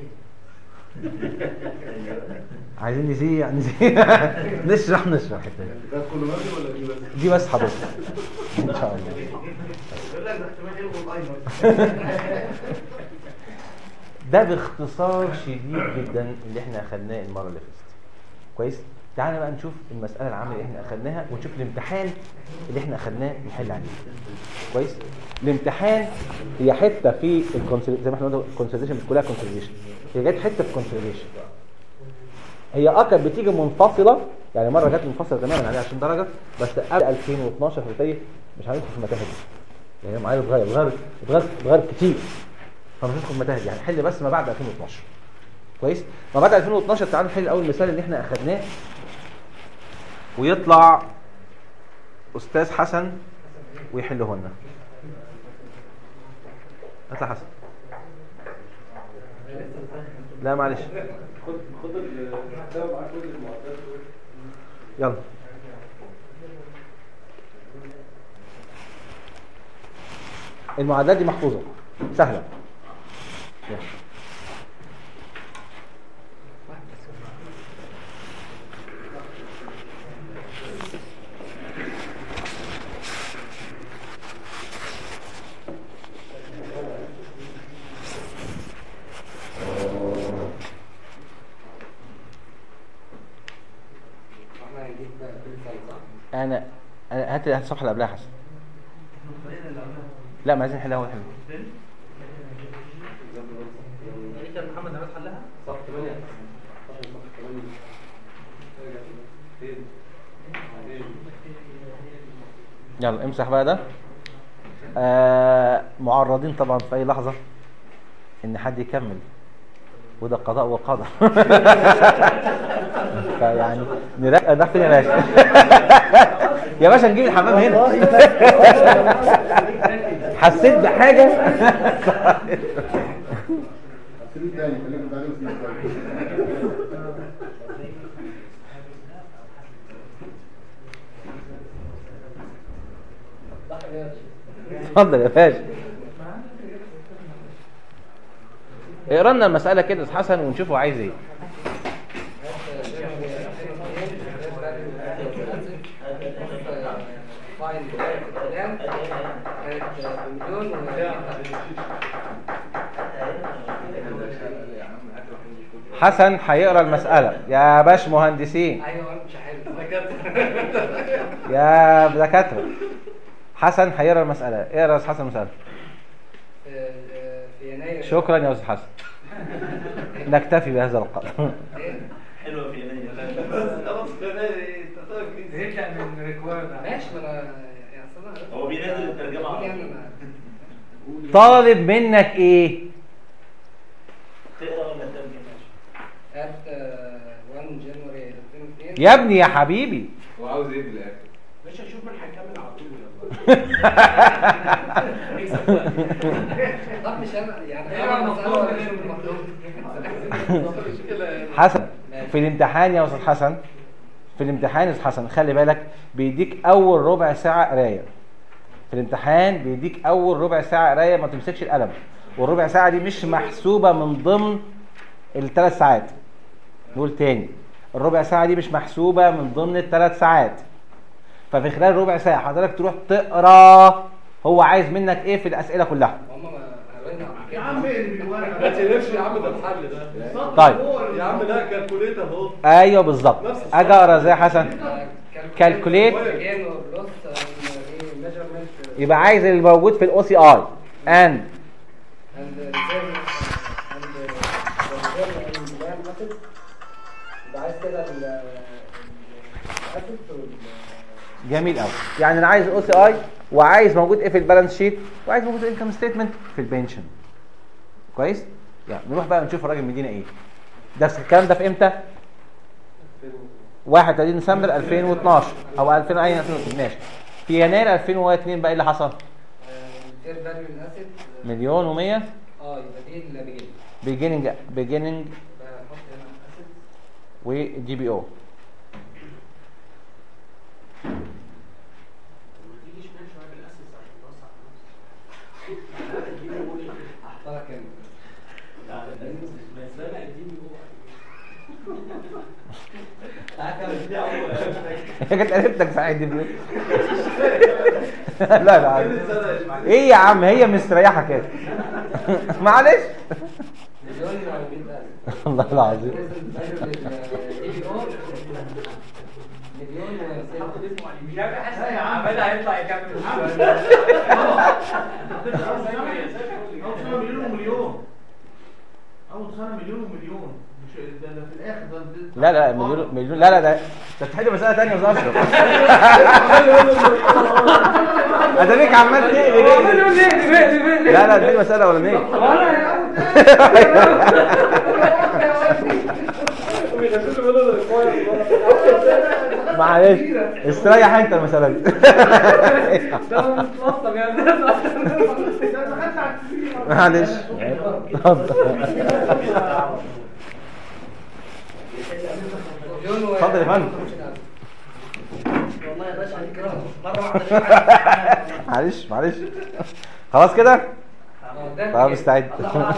عايزين نزيع نزيع نشرح نشرح الحته دي. ده كله ماشي ولا دي بس؟ دي بس حضرتك ان شاء الله يقول لك ده احتمال يلغوا الايمر ده باختصار شديد جدا اللي احنا اخدناه المره اللي فاتت كويس تعالى بقى نشوف المساله العامه اللي احنا اخدناها ونشوف الامتحان اللي احنا اخدناه نحل عليه كويس الامتحان هي حته في الكونسل زي ما احنا قلنا الكونسوليديشن مش كلها كونسوليديشن هي جت حته في الكونسوليديشن هي اه كانت بتيجي منفصله يعني مره جت منفصله تماما عليها 20 درجه بس قبل 2012 فبالتالي مش هندخل في المتاهه دي يعني معايا اتغير اتغير اتغير اتغير كتير فمش هندخل في المتاهه دي يعني حل بس ما بعد 2012 كويس ما بعد 2012 تعالوا نحل اول مثال اللي احنا اخدناه ويطلع استاذ حسن ويحله لنا اطلع حسن لا معلش خد خد الكتاب معاك كل المعدات دول. يلا المعادلات دي محفوظة سهلة يلا. انا انا هات هات الصفحه اللي قبلها يا حسن لا ما عايزين نحلها اول حلو يعني كان محمد عماد حلها صح 8 صح 8 ارجع فين فين يلا امسح بقى ده آه معرضين طبعا في اي لحظه ان حد يكمل وده قضاء وقدر فيعني نرقى ده فين يا باشا يا باشا نجيب الحمام هنا حسيت بحاجه هسيب تاني خليكم بعدين اسمعوا اتفضل يا باشا اقرا لنا المساله كده يا حسن ونشوف هو عايز ايه مليون حسن هيقرا المساله يا باش مهندسين ايوه مش حلو يا دكاتره حسن هيقرا المساله اقرا يا أستاذ حسن المساله في يناير شكرا يا استاذ حسن نكتفي بهذا القدر حلوه في يناير خلاص كفايه زهقت من ريكويرد ماشي ما انا يعني أصل أنا- هو بينزل الترجمة على يعني طول. أنا- طالب منك ايه تقرا ولا ترجم at uh, 1 January 2002 يا ابني يا حبيبي هو عاوز ايه بالاخر؟ مش هشوف من هيكمل على طول طب مش انا يعني إيه أنا المطلوب مسألة ولا مني؟ مش المطلوب حسن في الامتحان يا استاذ حسن في الامتحان يا استاذ حسن خلي بالك بيديك اول ربع ساعه قرايه في الامتحان بيديك اول ربع ساعه قرايه ما تمسكش القلم والربع ساعه دي مش محسوبه من ضمن الثلاث ساعات نقول تاني الربع ساعه دي مش محسوبه من ضمن الثلاث ساعات ففي خلال ربع ساعه حضرتك تروح تقرا هو عايز منك ايه في الاسئله كلها هم ما قالوا لنا يا عم اقلب الورقه ما تقلبش يا عم ده الحل ده طيب يا عم لا كالكوليتر اهو ايوه بالظبط اجي اقرا ازاي يا حسن Calculate. again or loss and uh, measurement يبقى عايز اللي موجود في الاو سي اي and and the reserve and the reserve and plan method يبقى عايز كده ال الاسيت وال جميل قوي يعني انا عايز الاو سي اي وعايز موجود ايه في البالانس شيت وعايز موجود الانكم ستيتمنت في البنشن كويس يعني نروح بقى نشوف الراجل مدينا ايه ده الكلام ده في امتى 31 ديسمبر 2012 او 2000 اي 2012 ماشي في يناير 2002 بقى ايه اللي حصل fair value الاسيت مليون و100 اه يبقى دي اللي بيجي beginning beginning بحط هنا اسيت ودي بي او احطها كام هي كانت قريبتك صحيح دي بي لا لا عادي. ايه يا عم هي مستريحه كده معلش مليون و100 الف الله العظيم مليون و مش عارف حاسس ان عمال هيطلع يكمل اول سنه مليون ومليون اول سنه مليون ومليون مش ده ده في الاخر ده ده- لا لا مليون مليون لا لا ده ده بتحل مساله ثانيه يا استاذ اشرف اداميك عمال تقلب لا لا دي مساله اولانيه بيغششوا منه الريكواير معلش استريح انت المساله دي ده متلصم يا ابني معلش اتفضل مليون و اتفضل يا فندم والله يا باشا عليك رهبة. مرة واحدة معلش معلش خلاص كده طب استعد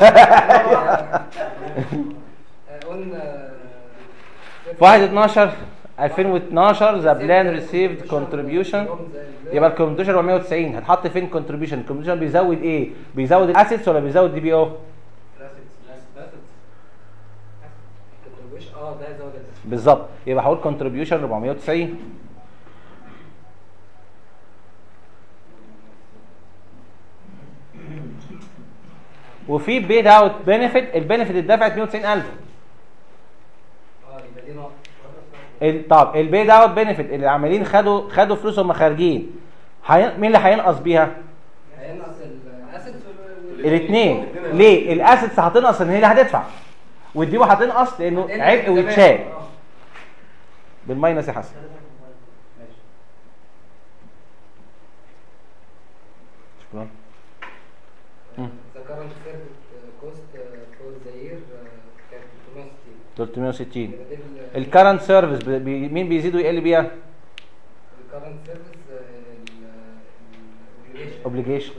قلنا في 1 12 2012 ذا بلان ريسيفد كونتريبيوشن يبقى الكونتريبيوشن 490 هتحط فين كونتريبيوشن الكونتريبيوشن بيزود ايه بيزود الاسيتس ولا بيزود دي بي او اه ده زود الاسم بالظبط يبقى هقول كونتريبيوشن 490 وفي بيد اوت بنفيت البنفيت اتدفعت 190000 اه يبقى دي نقطة ال- طب البيد اوت بنفيت اللي عاملين خدوا خدوا فلوسهم خارجين هي- مين اللي هينقص بيها؟ هينقص الاسيتس الاثنين ليه؟ الاسيتس هتنقص ان هي اللي هتدفع والديو هتنقص لانه عبء ويتشال بالماينس يا حسن شكرا مم. The current credit cost for the year كانت 360 360 يبقى دي ال- الكرنت سيرفيس مين بيزيد ويقل بيها؟ الكرنت سيرفيس الاوبليجيشن اوبليجيشن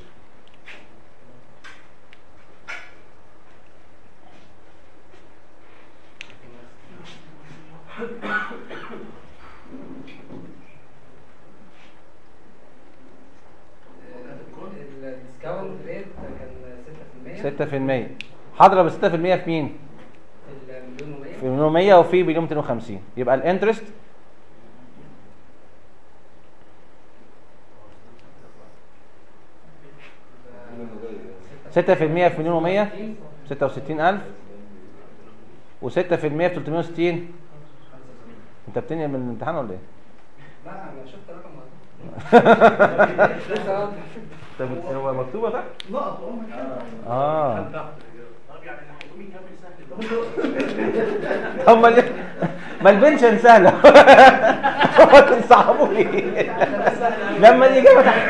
الديسكاونت ريت كان 6% 6% هضرب ال 6% في مين؟ في المليون و100 في مليون 100 وفي مليون 250 يبقى الانترست ستة في المية في مليون ومية ستة وستين ألف وستة في المية في تلتمية وستين أنت بتنقل من الامتحان ولا إيه؟ لا انا شفت رقم واحد. لسه واضح. طب هو مكتوبة تحت؟ نقط اه مكان. آه طب يعني اللي هيقوم يكمل سهل طب ما ال- ما البنشن سهلة تصعبوا لي لما الإجابة تحت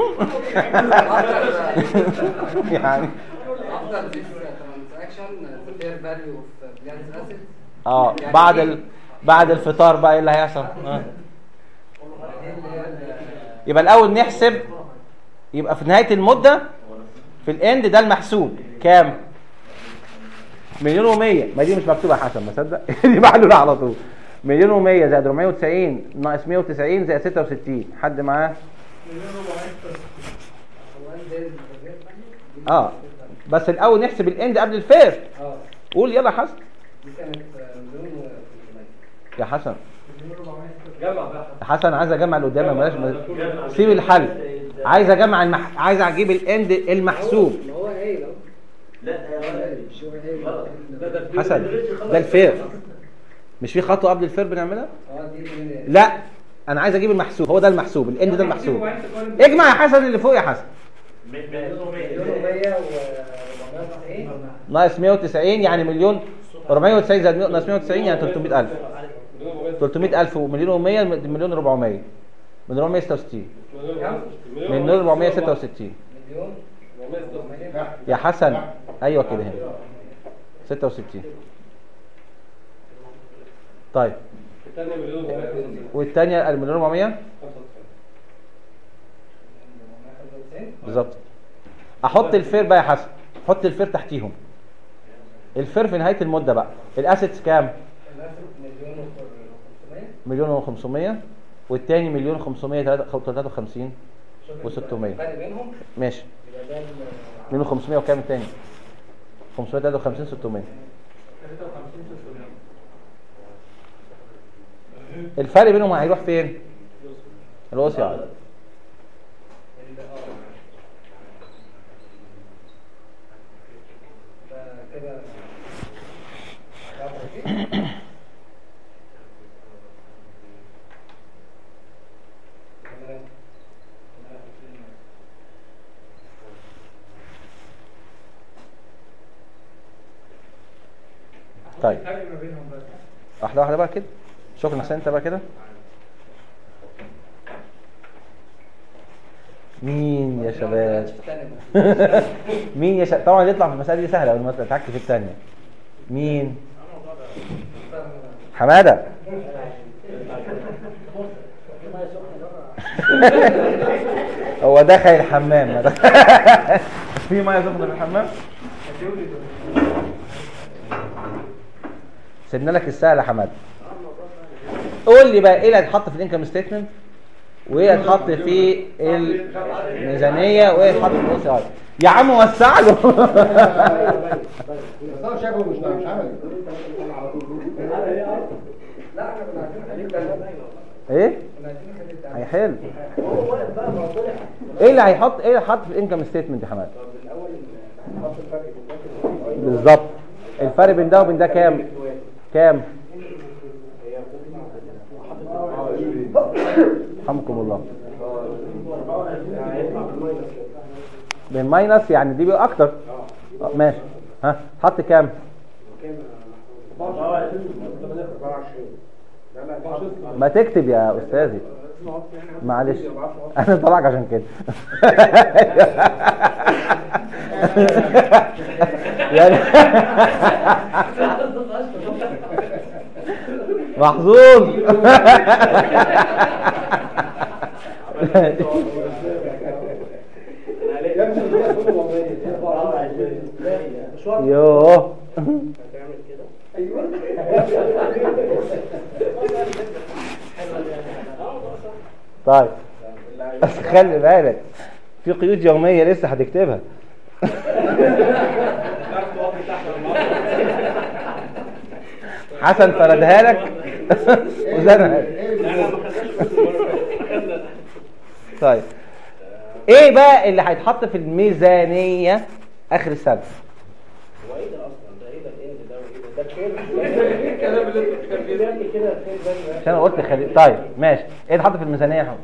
يعني After this transaction, the fair value of Blad's assets اه بعد ال... بعد الفطار بقى ايه اللي هيحصل؟ آه. دي اللي هي ال- يبقى الاول نحسب يبقى في نهايه المده في الاند ده المحسوب كام مليون و100 ما دي مش مكتوبه يا حسن ما صدق دي معلوله على طول مليون و100 زائد 490 ناقص 190 زائد 66 حد معاه هو ده ال- اه بس الاول نحسب الاند قبل الفير اه قول يلا يا حسن دي كانت مليون و300 يا حسن جمع بقى يا حسن عايز اجمع اللي قدامي بلاش ما- سيب الحل عايز اجمع المح... عايز اجيب الاند المحسوب ما هو قايل اهو لا يا مش هو قايل ده ده الفيل. حسن ده الفير مش في خطوه قبل الفير بنعملها اه دي من لا انا عايز اجيب المحسوب هو ده المحسوب الاند ده المحسوب اجمع يا حسن اللي فوق يا حسن مليون و100 و490 ناقص 190 يعني مليون 490 زائد 100 ناقص 190 يعني 300000 300000 ومليون و100 مليون 400 مليون 466 مليون 466 مليون يا حسن ايوه كده هنا 66 طيب الثانية مليون و195 والثانيه المليون 400 بالظبط احط الفير بقى يا حسن حط الفير تحتيهم الفير في نهايه المده بقى الاسيتس كام الاسد مليون و500 مليون و500 والتاني مليون 553 و600 الفرق بينهم ماشي يبقى ده ال- مليون 500 وكام التاني 553 600 الفرق بينهم هيروح فين الوصي يعني ال- اه ده كده ده أربعين. تمام. طيب الفرق ما بينهم بس واحده واحده بقى كده شكرا حسين انت بقى كده مين يا شباب مين يا شباب طبعا يطلع في المسائل دي سهله لما تعك في الثانيه مين حماده هو دخل الحمام ما دخل. في ميه سخنه في الحمام سيبنا لك السهل يا حماده قول لي بقى ايه اللي هيتحط في الانكم ستيتمنت وايه اللي هيتحط في الميزانيه وايه اللي هيتحط في الاو سي اي يا عم وسع له بس انا شايفه مش مش عملي لا احنا كنا عايزين نخليك ده ايه كنا عايزين نخليك ده هيحل ايه اللي هيحط ايه اللي هيحط في الانكم ستيتمنت يا حماده بالظبط الفرق بين ده وبين ده كام كام رحمكم الله بين ماينس يعني دي بقى اكتر آه، ماشي ها حط كام ما تكتب يا استاذي معلش انا طلعك عشان كده يعني محظوظ يوه طيب بس خلي بالك في قيود يومية لسه هتكتبها حسن فردها لك وزنها لك. طيب ايه بقى اللي هيتحط في الميزانية اخر السنة هو ايه ده اصلا ده ايه ده الاند ده وايه ده ده الخير الكلام اللي انت بتتكلم كده الخير ده عشان أنا قلت خلي طيب ماشي ايه اللي اتحط في الميزانية يا حمد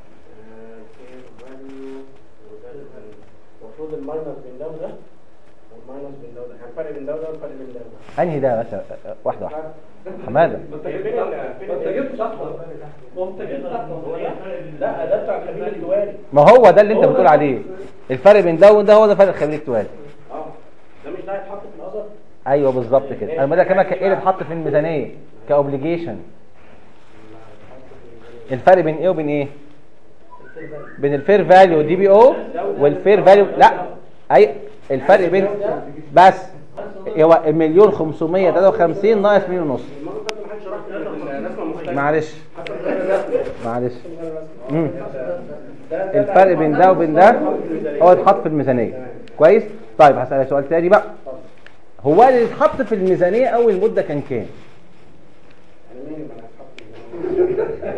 المفروض الماينس بين ده وده والماينس بين ده وده يعني الفرق بين ده وده والفرق بين ده وده انهي ده يا باشا واحدة واحدة حمادة ما انت جبت ما انت جبت صح ما انت جبت صح لا ده بتاع الخبير الدوالي ما هو ده اللي انت بتقول عليه الفرق بين ده وده هو ده فرق الخبير التوالي اه ده مش ده هيتحط في الاذر ايوه بالظبط كده انا بقول لك ايه اللي اتحط في الميزانيه كاوبليجيشن الفرق بين ايه وبين ايه بين الفير فاليو دي بي او والفير فاليو لا اي الفرق بين بس هو المليون 553 ناقص مليون ونص المره اللي فاتت ما حدش شرح الرسمه مختلفه معلش معلش مم. ده ده الفرق بين ده وبين ده هو اتحط في الميزانيه كويس طيب هسألك سؤال تاني بقى هو اللي اتحط في الميزانيه اول مده كان كام يعني مين اللي هيتحط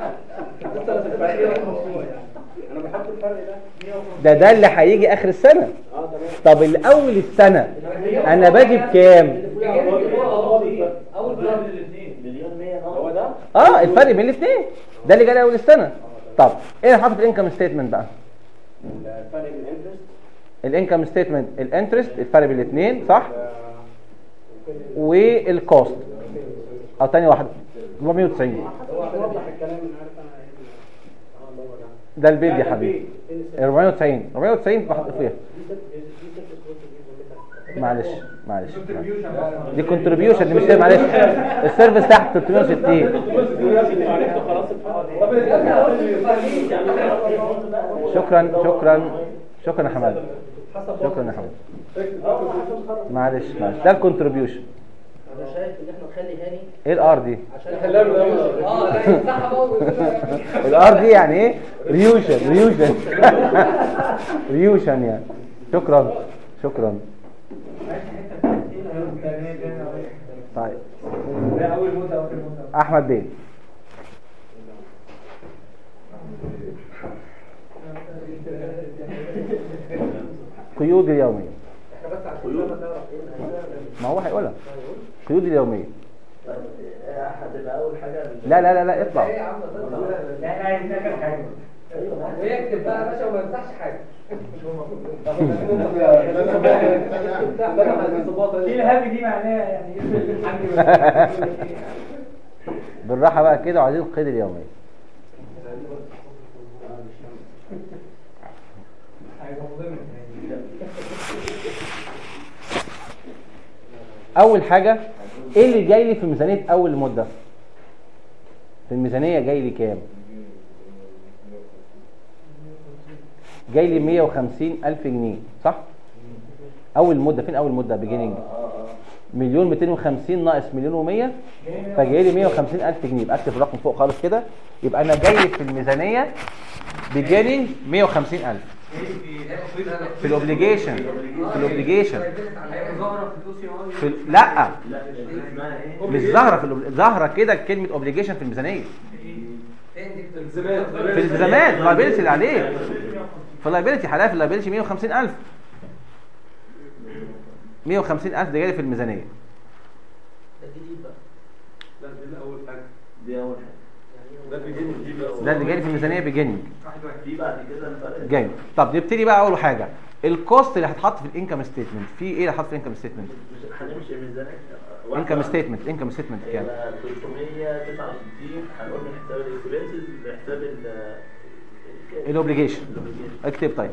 انا بحط الفرق ده ده ده اللي هيجي اخر السنه اه تمام طب الاول السنه انا باجي بكام اول ضرب للاثنين مليون مية هو ده اه الفرق بين الاثنين ده اللي جالي اول السنه طب ايه اللي حاطط في الانكم ستيتمنت بقى الفرق بين الانترست الانكم ستيتمنت الانترست الفرق بين الاثنين صح والكوست او تاني واحده 490 هو عشان اوضح الكلام انا عارف انا ايه اه اللي هو ده ده البيت يا حبيبي فين الست؟ 490 490 بحط فيها دي ست دي ست سكوت دي معلش معلش دي كونتريبيوشن دي مش هي- معلش السيرفيس تحت 360 عرفت خلاص شكرا شكرا شكرا يا حماد شكرا يا حماد معلش معلش ده الكونتريبيوشن انا شايف ان احنا نخلي هاني ايه الار دي عشان نحلها من الأول. اه لا يمسحها بقى ويقول- الار دي يعني ايه ريوشن ريوشن ريوشن يعني شكرا شكرا طيب اول مده واخر مده احمد بيه قيود اليوميه احنا بس عشان لما تعرف ايه الهدف. ما هو هيقولها قيود اليوميه هتبقى اول حاجه لا لا لا لا اطلع ايه يا عم ده لا احنا عايزين ناكل حاجه ويكتب بقى يا باشا وما يمسحش حاجه شيل الهم دي معناها يعني يقفل الحاج بالراحه بقى كده وعايزين القيد اليوميه هيبقى مضمن اول حاجه ايه اللي جاي لي في ميزانيه اول مده في الميزانيه جاي لي كام جاي لي 150 الف جنيه صح اول مده فين اول مده بيجيننج مليون 250 ناقص مليون و100 فجاي لي 150 الف جنيه يبقى اكتب الرقم فوق خالص كده يبقى انا جاي في الميزانيه بيجيننج 150 الف في الاوبليجيشن في الاوبليجيشن في ال- لا لا اسمها ايه؟ مش ظاهره في الأوبل- ظاهره كده كلمه اوبليجيشن في الميزانيه في الالتزامات اللايبيلتي اللي عليه في اللايبيلتي حاليا في اللايبيلتي 150000 150000 ده جاي في الميزانيه ده جديد بقى لا دي اول حاجه دي اول حاجه ده بيجي دي بقى ده اللي جاي في الميزانيه بيجيننج في بعد كده الفرق جاي طب نبتدي بقى اول حاجه الكوست اللي هتحط في الانكم ستيتمنت في ايه اللي هتحط في الانكم ستيتمنت مش هنمشي ميزانيه انكم ستيتمنت انكم ستيتمنت كام 369 هنقول من حساب الاكسبنسز لحساب ال الاوبليجيشن الobligation. اكتب طيب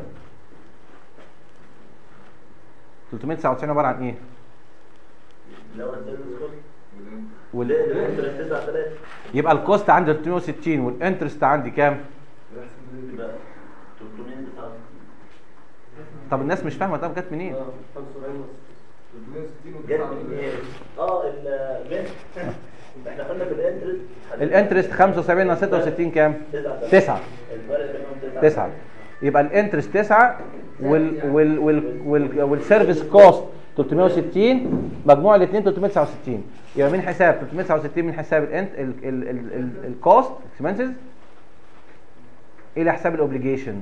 399 عباره عن ايه اللي هو السيرفيس كوست وال... والانترست 9000 يبقى الكوست عندي 360 والانترست عندي كام يبقى 369 طب الناس مش فاهمه طب جت منين اه 75 جت من ايه؟ اه ال احنا قلنا في الانترست الانترست 75 على 66 كام 9 الفرق بينهم 9 9 يبقى الانترست 9 وال وال وال وال والسيرفيس كوست 360 مجموع الاثنين 369 يبقى من حساب 369 من حساب الانت الكوست اكسبنسز الى حساب الاوبليجيشن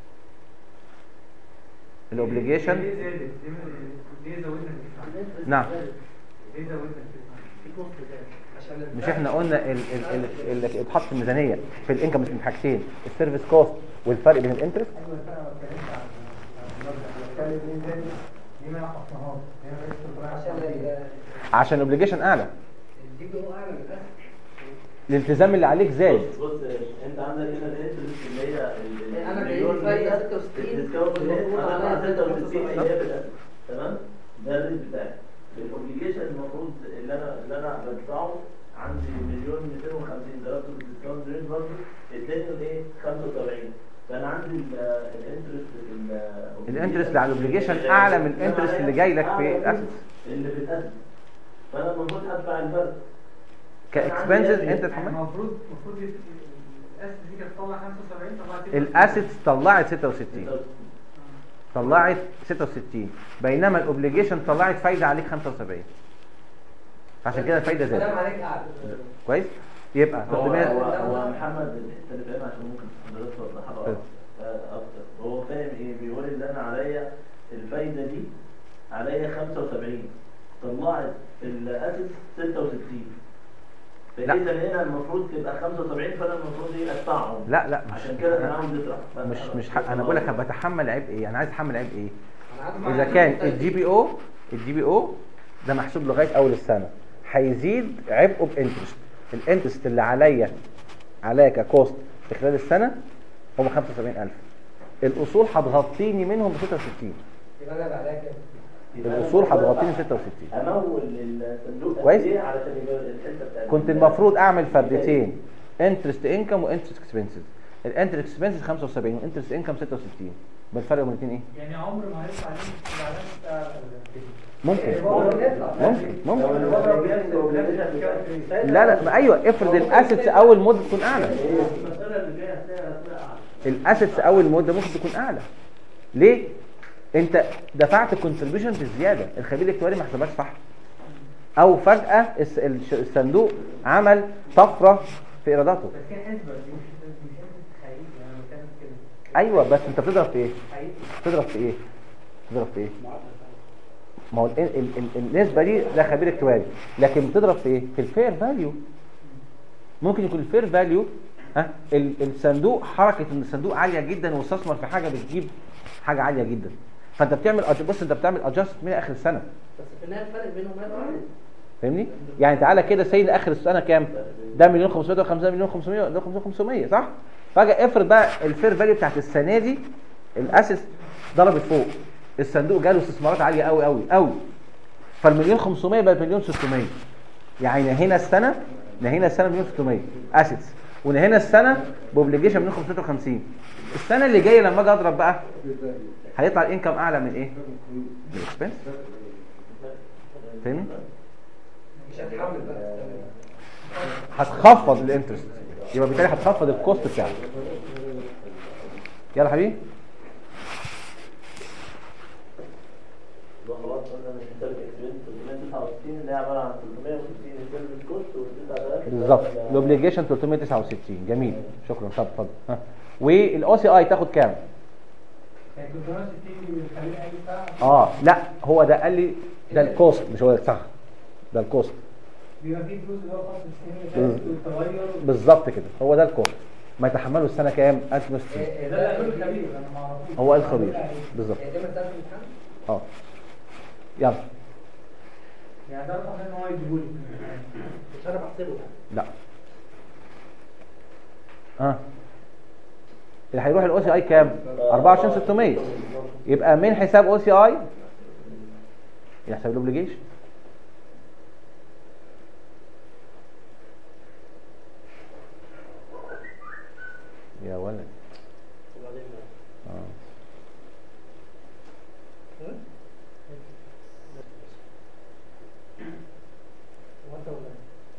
الاوبليجيشن ليه زادت؟ ليه- ليه زودنا التسعة؟ نعم ليه زودنا التسعة؟ في كوست تاني عشان مش احنا قلنا ال- ال- ال- اللي اتحط في الميزانيه في الانكم من حاجتين السيرفيس كوست والفرق بين الانترست ايوه انا ما اتكلمتش عن المبدا انا بتكلم ليه زادت؟ ليه ما نقصناهاش؟ ليه ما بقتش عشان ال- عشان الاوبليجيشن اعلى الدي بي او اعلى من الاخر الالتزام اللي عليك زاد بص بص انت عندك هنا الانترست اللي هي ال- ال- انا المليون جاي لي فايده ده 66 الديسكاونت اللي هي المفروض هتطلع عليها 66 اللي هي 75. بالأسف. تمام ده الريت بتاعي الاوبليجيشن المفروض اللي انا اللي انا بدفعه عندي مليون 250 ضربته بالديسكاونت ريت برضه اداني ايه 75 فانا عندي ال- الانترست في ال- الانترست اللي على الاوبليجيشن اعلى من الانترست اللي جاي لك في أعلى من الاسيتس اللي في الاسيتس فانا المفروض ادفع الفرق كاكسبنسز انت يعني تحمل المفروض المفروض يت- الاسس دي كانت تطلع 75 طلعت 66. الاسيتس طلعت 66 طلعت 66 بينما الاوبليجيشن طلعت فايده عليك 75 عشان كده الفايده الكلام زادت عليك اعلى كويس يبقى هو 300 هو هو محمد الحته اللي فاهم عشان ممكن حضرتك توضحها له طيب. أكتر- اكتر هو فاهم ايه بيقول ان انا عليا الفايده دي عليا 75 طلعت الاسيت 66 لا. فاذا هنا المفروض تبقى 75 فانا المفروض ايه ادفعهم لا لا مش عشان كده انا عاوز ادفع فأنا- مش مش حق انا بقول لك بتحمل عيب ايه انا عايز اتحمل عيب ايه أنا عارف اذا كان الجي بي او الجي بي او ده محسوب لغايه اول السنه هيزيد عبئه بانترست الانترست اللي عليا عليا ككوست في خلال السنه هم 75000 الاصول هتغطيني منهم ب 66 يبقى انا بعدها كام؟ يبقى الاصول أنا المفروض هتغطيني 66 امول الصندوق كويس. قد ايه علشان يبقى الحته بتاعت كنت المفروض اعمل فردتين انترست انكم وانترست اكسبنسز الانترست اكسبنسز 75 والانترست انكم 66 بالفرق بين الاثنين ايه يعني عمر ما هيطلع عليك الاعلان بتاع ال- ممكن هو بيطلع. ممكن لو ممكن الأوبليجيشن- الأوبليجيشن بتاعت- لا لا ما ايوه افرض الاسيتس اول مده تكون اعلى المساله اللي جايه هتلاقيها هتلاقيها اعلى الاسيتس اول مده ممكن تكون اعلى ليه انت دفعت كونتريبيوشن بزياده الخبير الاكتواري ما حسبهاش صح او فجاه الس- الش- الصندوق عمل طفره في ايراداته بس هي حسبه دي مش مش حسبه حقيقي انا بتكلم كده ايوه بس انت بتضرب في ايه حقيقي بتضرب في ايه بتضرب في ايه ما هو ال- ال- ال- النسبه دي ده خبير اكتواري لكن بتضرب في ايه في الفير فاليو ممكن يكون الفير فاليو ها ال- الصندوق حركه ان الصندوق عاليه جدا واستثمر في حاجه بتجيب حاجه عاليه جدا فانت بتعمل أج- بص انت بتعمل ادجست من اخر السنه بس في النهايه الفرق بينهم هيبقى فاهمني يعني تعالى كده سيد اخر السنه كام ده مليون 500 ده 500 مليون 500 ده 500 500 صح فجاه افرض بقى الفير فاليو بتاعت السنه دي الاسس ضربت فوق الصندوق جاله استثمارات عاليه قوي قوي قوي فالمليون 500 بقى مليون 600 يعني نهينا السنه نهينا السنه مليون 600 اسيتس ونهينا السنه باوبليجيشن مليون 550 السنه اللي جايه لما اجي اضرب بقى هيطلع الانكم اعلى من ايه؟ من الاكسبنس فاهمني؟ مش هتحمل بقى هتخفض الانترست يبقى بالتالي هتخفض الكوست بتاعك يلا حبيبي يبقى خلاص قلنا من حساب الاكسبنس 369 اللي هي عباره عن 360 السيرفيس كوست و9000 بالظبط الاوبليجيشن 369 جميل شكرا طب اتفضل ها والاو سي اي تاخد كام يعني 360 دي بتخليني اي ساعه اه لا هو ده قال لي ده الكوست مش هو صح ده الكوست بيبقى فيه فلوس اللي هو خاص بالسنين اللي فاتت والتغير بالظبط كده هو ده الكوست ما يتحمله السنه كام 1260 إيه، ده اللي قالوا الخبير انا ما اعرفوش هو الخبير بالظبط إيه، ده مسألة الامتحان؟ اه يلا يعني ده رقم ان هو يجيبه لي مش انا بحسبه يعني لا ها اللي هيروح الاو سي اي كام 24600 يبقى من حساب او سي اي يحسب الاوبليجيشن يا ولد اه وانت ولا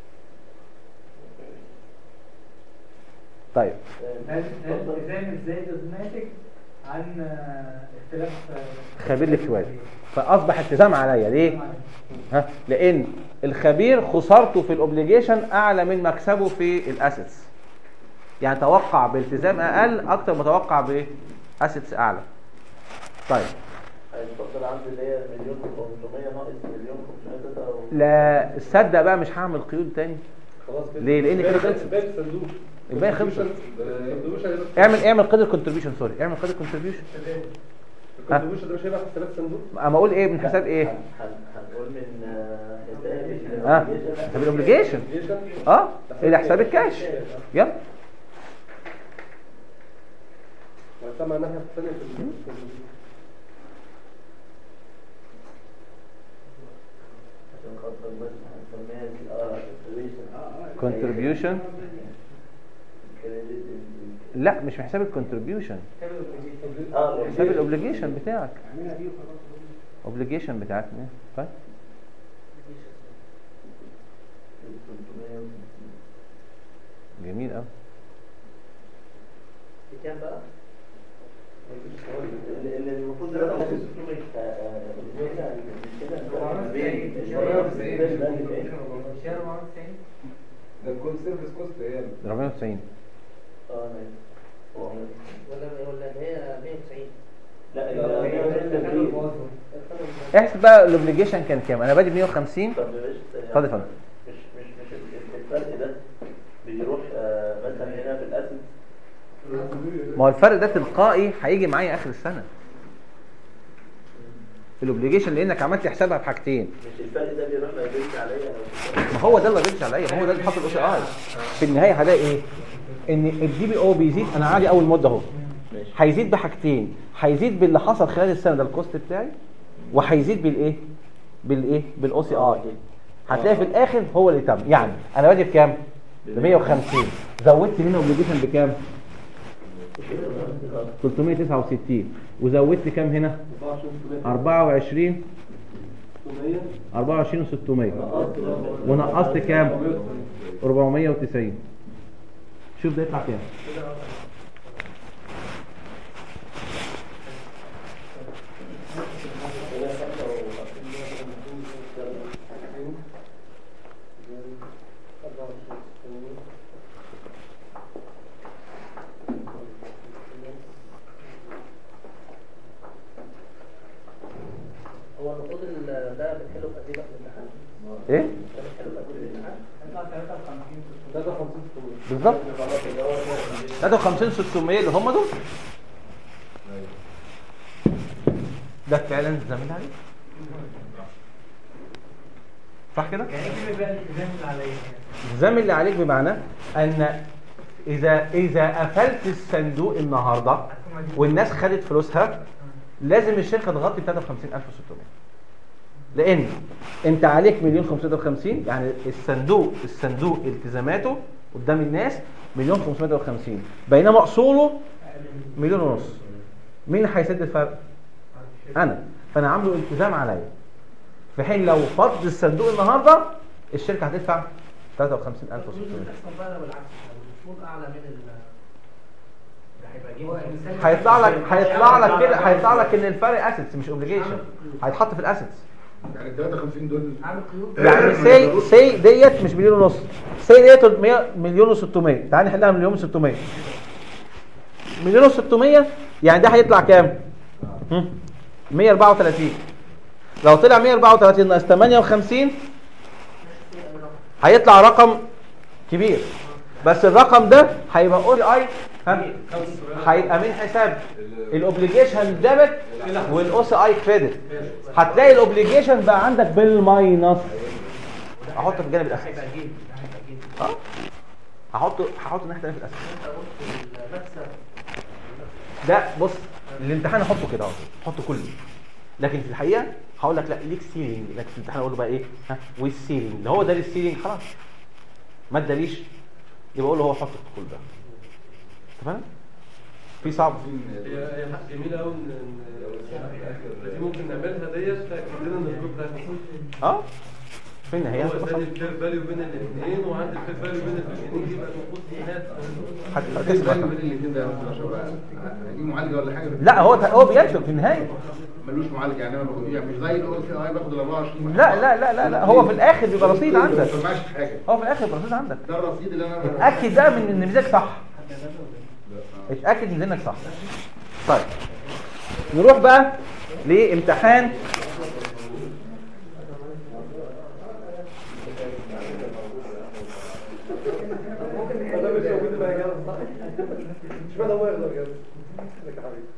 طيب ده الالتزام الزايد الناتج عن آه، اختلاف آه، خبير الاكتوال فاصبح التزام عليا ليه ها لان الخبير خسارته في الاوبليجيشن اعلى من مكسبه في الاسيتس يعني توقع بالتزام اقل اكتر ما توقع باسيتس اعلى طيب هيتفضل عندي اللي هي مليون 500 ناقص مليون 500 لا تصدق بقى مش هعمل قيود تاني خلاص كده ليه؟ لأن كده باقي- خلصت. باقي الصندوق الباقي خلصت. الكونتريبيوشن اعمل اعمل قيد الكونتريبيوشن سوري اعمل قيد الكونتريبيوشن الكونتريبيوشن ده مش هيبقى حسابات صندوق اما اقول ايه من حساب ايه هن- هنقول من آه، حساب اه حساب الاوبليجيشن اه الى حساب الكاش يلا سمع الناحية الثانية في ال- عشان خاطر بس هنسميها دي اه contribution. كونتريبيوشن credit لا مش في حساب الكونتريبيوشن اه حساب الاوبليجيشن بتاعك اوبليجيشن بتاعك إيه؟ طيب 350. جميل قوي بكام بقى؟ اللي اللي المفروض ده آه، آه، كده كده بين- شهر 94 ده الكول سيرفيس كوست هي 490 اه ماشي هو ولا ولا اللي هي 190 لا اللي احسب بقى الاوبليجيشن كان كام انا بادي ب 150 طب يا باشا اتفضل يا فندم. مش مش مش الفرق ده بيروح آه، مثلا هنا في الاسد ما هو الفرق ده تلقائي هيجي معايا اخر السنه الاوبليجيشن لانك عملت حسابها بحاجتين مش الفرق ده بيروح ما يدلش عليا لو ما هو ده اللي بيمشي عليا ما هو ده اللي حاطط الاو سي اي في النهايه هلاقي ايه ان الدي بي او بيزيد انا عادي اول مده اهو ماشي هيزيد بحاجتين هيزيد باللي حصل خلال السنه ده الكوست بتاعي وهيزيد بالايه بالايه بالاو سي اي هتلاقي في الاخر هو اللي تم يعني انا بادي بكام ب 150 زودت هنا اوبليجيشن بكام 369 وزودت كام هنا 24 24 و600 ونقصت كام 490 شوف ده يطلع كام هو المفروض ال- ده بنحله في قد ايه بقى في الامتحان؟ ايه ده بنحله في قد ايه في الامتحان؟ هيطلع 53 53 بالظبط 53 600 اللي هم دول ده فعلا زميل عليه صح كده يعني ايه بقى الالتزام اللي عليا؟ الالتزام اللي عليك بمعنى ان اذا اذا قفلت الصندوق النهارده والناس خدت فلوسها لازم الشركه تغطي 53600 لان انت عليك مليون 550 يعني الصندوق الصندوق التزاماته قدام الناس مليون 550 بينما اصوله مليون ونص مين هيسد الفرق انا فانا عامله التزام عليا في حين لو فض الصندوق النهارده الشركه هتدفع 53600 اصلا بقى بالعكس لو المفروض اعلى من ال ده هيبقى جيب هيطلع لك هيطلع لك كده هيطلع لك ان الفرق اسيتس مش اوبليجيشن هيتحط في الاسيتس يعني ال 53 دول عامل قيود يعني سي سي ديت مش مليون ونص سي ديت 100 مليون و600 تعال نحلها مليون و600 مليون و600 يعني ده هيطلع كام هم؟ 134 لو طلع 134 ناقص 58 هيطلع رقم كبير بس الرقم ده هيبقى اول اي هيبقى من حساب الاوبليجيشن ديبت والاوس اي كريدت هتلاقي الاوبليجيشن بقى عندك بالماينس احطه في الجانب الاساسي هيبقى جيم هيبقى جيم اه هحطه هحطه الناحيه الثانيه في الاساسي انت قلت المكسب ده بص الامتحان احطه كده اهو احطه كله لكن في الحقيقه هقول لك لا ليك سيلينج لكن في الامتحان اقول له بقى ايه ها والسيلينج اللي هو ده السيلينج خلاص ما اداليش يبقى اقول له هو حط كل ده تمام في صعب هي هي حاجة جميلة قوي ان إن- دي ممكن نعملها ديت تأكد لنا ان الجروب ده اه في النهايه هو هتبقى اداني صعب. الفير فاليو بين الاثنين وعندي الفير فاليو بين الاثنين دي يبقى المفروض في نهاية هت- بين هتثبت الاثنين ده يا أستاذ أشرف بقى هجيب معالجه ولا حاجه لا هو هو بيكتب في النهايه ملوش معالجه يعني انا باخد يعني مش زي الاول في اي باخد ال 24 لا لا لا لا لا هو في الاخر بيبقى رصيد ما عندك بسمعش حاجه هو في الاخر بيبقى رصيد عندك ده الرصيد اللي انا اتاكد بقى من ان ميزانك صح اتاكد من انك صح طيب نروح بقى لامتحان ده مش موجود يبقى اجابة صح مش معنى هو يغلط اجابة لك يا حبيبي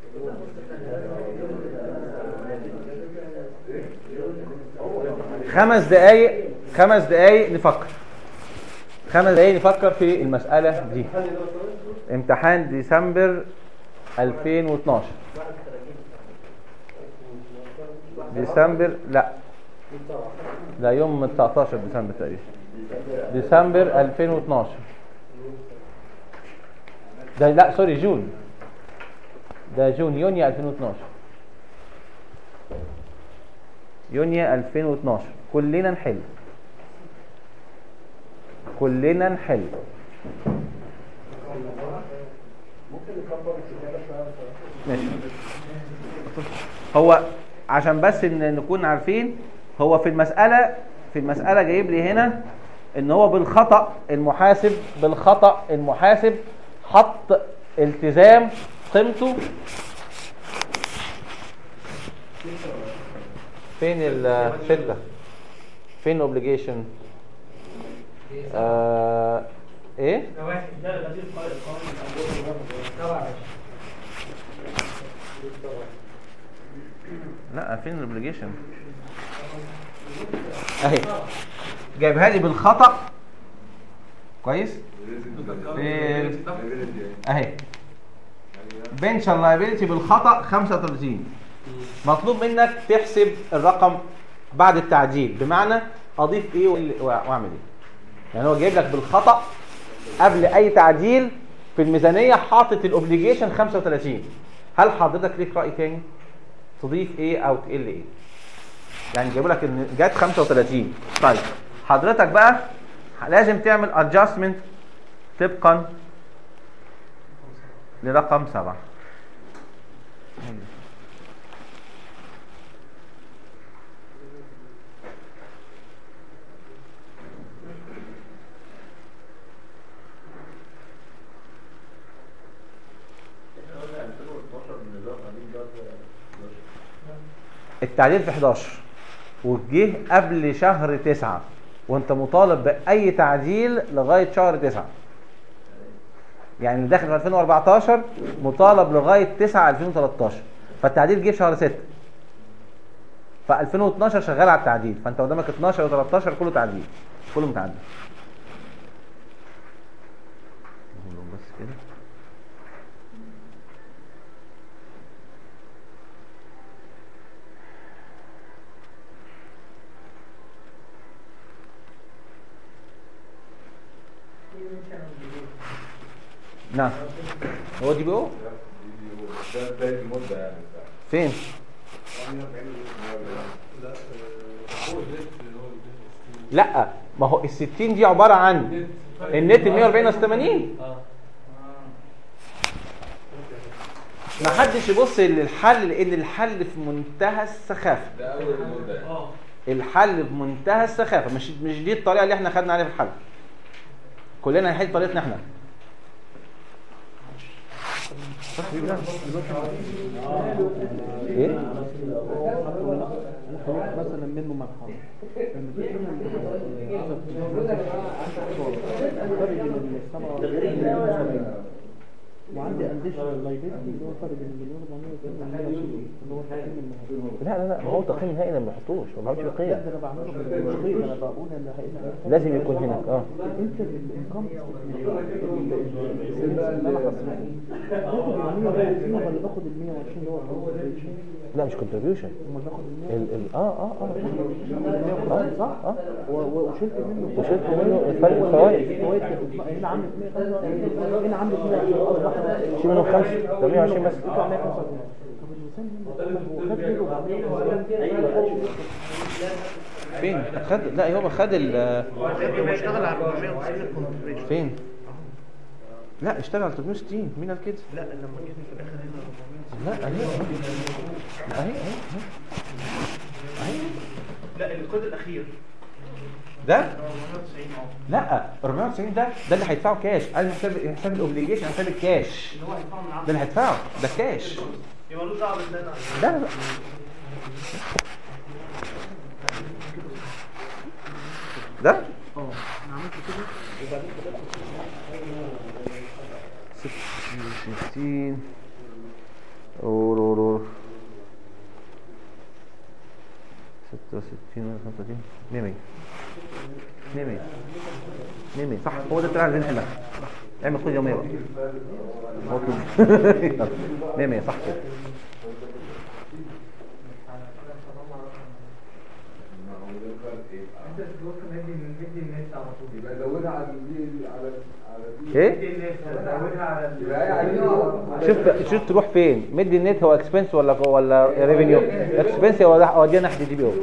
خمس دقايق خمس دقايق نفكر خمس دقايق نفكر في المسألة دي امتحان ديسمبر 2012 ديسمبر لا لا يوم 19 ديسمبر تقريبا ديسمبر 2012 ده لا سوري جون ده جون يونيو 2012 يونيو 2012 كلنا نحل كلنا نحل ماشي هو عشان بس ان نكون عارفين هو في المسألة في المسألة جايب لي هنا ان هو بالخطأ المحاسب بالخطأ المحاسب حط التزام قيمته فين الستة فين الاوبليجيشن آه ايه ده واحد ده ده دي القائد القائد لا فين الاوبليجيشن اهي جايبها لي بالخطأ كويس فين اهي بنشن لايبيلتي بالخطأ 35 مطلوب منك تحسب الرقم بعد التعديل بمعنى اضيف ايه وإيه- واعمل ايه يعني هو جايب لك بالخطأ قبل اي تعديل في الميزانية حاطط الاوبليجيشن 35 هل حضرتك ليك رأي تاني تضيف ايه او تقل ايه يعني جايب لك ان جت 35 طيب حضرتك بقى لازم تعمل ادجستمنت طبقا لرقم 7 احنا قلنا 2012 من نظام قديم ده 11 التعديل في 11 وجه قبل شهر 9 وانت مطالب باي تعديل لغايه شهر 9 يعني اللي داخل في 2014 مطالب لغايه 9 2013 فالتعديل جه في شهر 6 ف 2012 شغال على التعديل فانت قدامك 12 و13 كله تعديل كله متعدل بس كده نعم هو دي بي او ده بداية المدة يعني فين لا ما هو ال 60 دي عباره عن النت ال 140 ناقص 80 ما حدش يبص للحل لان الحل في منتهى السخافه ده أول المدة اه الحل بمنتهى السخافه مش مش دي الطريقه اللي احنا خدنا عليها في الحل كلنا هنحل طريقتنا احنا ايه انا خليت مثلا منه مرحله لما تيجي تعمل الفرق بين السبعة والسبعين وعندي اديشنال لايبيلتي اللي هو فرق بين المليون 400 اللي هو تقييم النهائي لا لا لا ما هو تقييم نهائي لما يحطوش ما بيحطوش لا قيم ده انا بعمله بالتقييم انا بقول ان هنا لازم يكون هناك اه انت الانكم اللي انا هصرفه باخد ال 150 ولا باخد ال 120 اللي هو الكونتريبيوشن لا مش كونتريبيوشن امال باخد ال 100 ال ال اه اه اه اه صح اه و- و- وشلت منه وشلت منه الفرق الفوائد الفوائد هنا عملت 125 هنا عملت 120 شيل منهم خمسة ده 120 بس يطلع 125 طب المثال هنا هو خد منه 450 فين خد لا هو خد ال هو اشتغل على 490 الكونتريبيوشن فين لا اشتغل على 360 مين قال كده لا لما جيت في الاخر هنا 490 لا اهي اهي اهي اهي لا الكود الاخير ده 490 اه لا 490 ده ده اللي هيدفعه كاش انا حساب حساب الاوبليجيشن حساب الكاش اللي هو هيدفعه من ده عقد اللي هيدفعه ده كاش يبقى له دعوه بالله لا لا ده اه انا عملت كده وبعدين كده 66 أورورور 66 ولا 35 100 100 100 100 100 100 صح هو ده اللي عايزين نحلها اعمل خد يومية بقى هو كده 100 100 صح كده انت تتوقع مدي مدي النت على طول يبقى زودها على دي على على دي ايه مدي النت زودها على يبقى هي على شوف شوف تروح فين مدي النت هو اكسبنس ولا ولا ريفينيو اكسبنس هو اوديها ناحيه دي بي او وهنا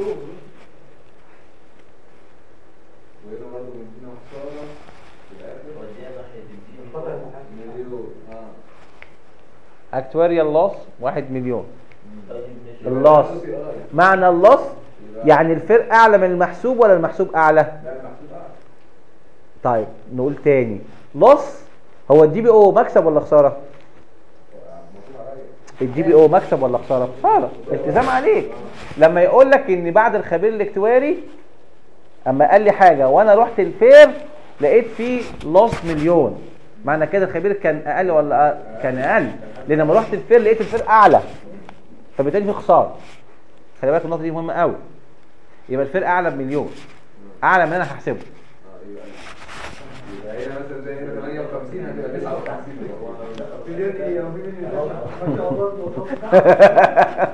برضه مدينا خساره في الاخر وديها ناحية الدين. مليون اه اكتواريال لوس 1 مليون طيب ماشي. اللوس معنى اللوس يعني الفرق اعلى من المحسوب ولا المحسوب اعلى لا المحسوب اعلى طيب نقول تاني لوس هو الدي بي او مكسب ولا خساره المفروض عليا الدي بي او مكسب ولا خساره خساره التزام عليك لما يقول لك ان بعد الخبير الاكتواري اما قال لي حاجه وانا رحت الفير لقيت فيه لوس مليون معنى كده الخبير كان اقل ولا أقل؟ كان اقل لان لما رحت الفير لقيت الفير اعلى فبالتالي في خساره خلي بالك النقطه دي مهمه قوي يبقى الفير اعلى بمليون اعلى من اللي انا هحسبه اه يبقى يبقى هنا مثلا زي هنا 58 هتبقى 59 مليون ايه او مليون ايه ما شاء الله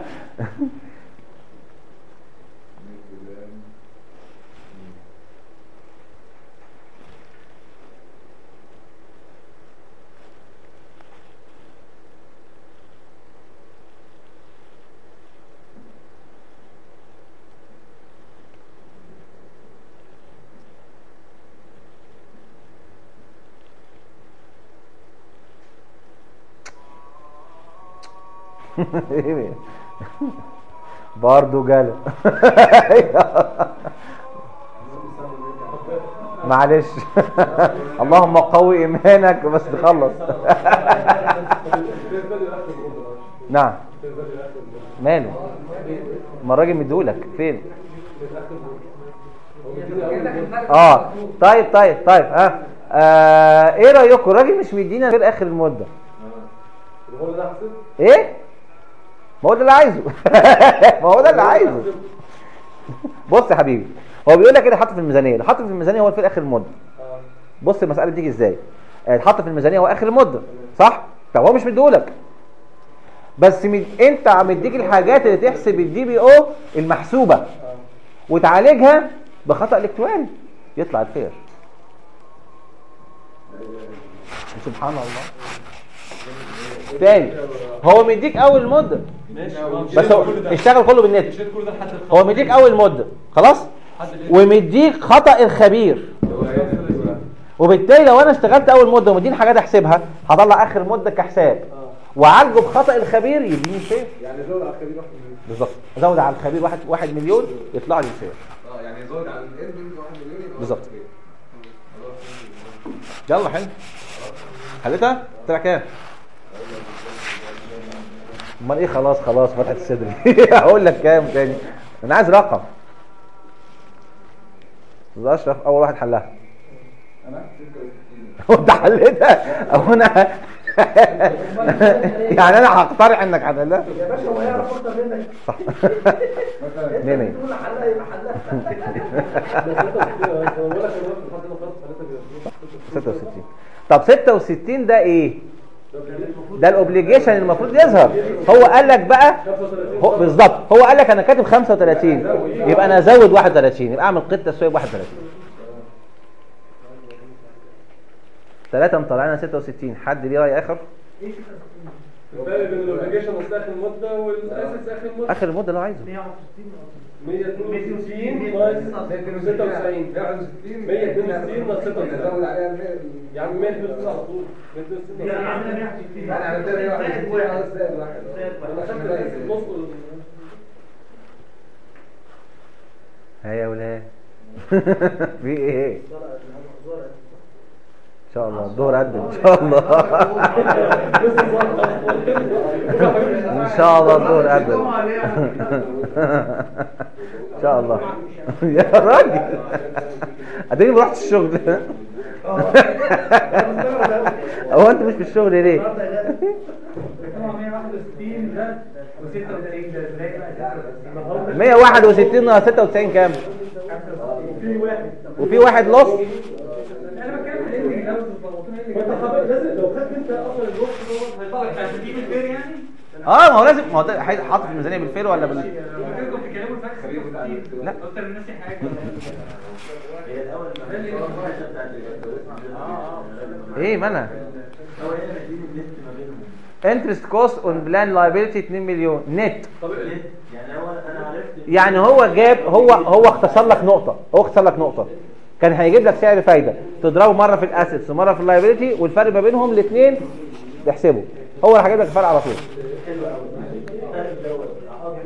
برضه جاله معلش اللهم قوي ايمانك بس تخلص نعم ماله ما الراجل مديهولك فين اه طيب طيب طيب ها آه. ايه رايكم الراجل مش مدينا غير اخر المده هو ده احسن ايه ما هو ده اللي عايزه ما هو ده اللي عايزه بص يا حبيبي هو بيقول لك ايه اللي حاطه في الميزانيه اللي حاطه في الميزانيه هو في اخر المده اه بص المساله بتيجي ازاي اللي حاطه في الميزانيه هو اخر المده صح طب هو مش مديهولك بس مد... انت مديك الحاجات اللي تحسب الدي بي او المحسوبه وتعالجها بخطا الكتواري يطلع الخير سبحان الله تاني هو مديك اول مده ماشي بس هو اشتغل كله بالنت مشيت كل ده لحد الخمسة. هو مديك اول مده خلاص لحد الإيه؟ ومديك خطا الخبير وبالتالي لو انا اشتغلت اول مده ومديني حاجات احسبها هطلع اخر مده كحساب وعالجه بخطا الخبير يديني خير يعني زود على الخبير واحد مليون بالظبط ازود على الخبير واحد واحد مليون يطلع لي خير اه يعني زود على الايربنج واحد مليون يبقى بالظبط. واحد خير. خلاص يلا حلو حلتها طلع كام امال ايه خلاص خلاص فتحة الصدر هقول لك كام تاني انا عايز رقم استاذ اشرف اول واحد حلها انا هو انت حلتها او انا يعني انا هقترح انك حلها يا باشا هو يعرف اكتر منك صح انت مية مية. بتقول حلها يبقى حلها 66 طب 66 ده ايه ده الاوبليجيشن المفروض يظهر هو قال لك بقى هو بالظبط هو قال لك انا كاتب 35 يبقى انا ازود 31 يبقى اعمل قيد تسويه ب 31 ثلاثة مطلعنا 66 حد ليه رأي آخر؟ الفرق بين الاوبليجيشن اصل اخر مده والاسس اخر مده آخر المدة اللي هو عايزه 162 ناقص 96 162 ناقص 96 يا عم 162 على طول 162 انا عملت لي واحد على الزائد واحد انا خدت الاسس نص ها يا ولاد في ايه؟ ان شاء الله الظهر قد ان شاء الله ان شاء الله الظهر قد ان شاء الله يا راجل اديني ما رحتش الشغل هو انت مش في الشغل ليه؟ 161 ده و96 ده ازاي بقى 161 ناقص 96 كام؟ في واحد وفي واحد لص انا بتكلم ان لو وانت خبر لازم لو خدت انت اصلا الوقت دوت هيطلع لك تجيب الفير يعني اه ما هو لازم ما هو ده حي- حاطط الميزانيه بالفير ولا بال فاكركم بتتكلموا في لا. اكتر من نفسي حاجه هي الاول ما هي الفرشه بتاعت ايه مالها؟ هو هنا مديني الليست ما بينهم انترست كوست اون بلان لايبيلتي 2 مليون نت ليست يعني هو انا عرفت يعني هو جاب هو هو اختصر لك نقطه هو اختصر لك نقطه كان هيجيب لك سعر فايده تضربه مره في الاسيتس ومره في اللايبيلتي والفرق ما بينهم الاثنين تحسبه هو راح هيجيب لك الفرق على طول الفرق دوت احطه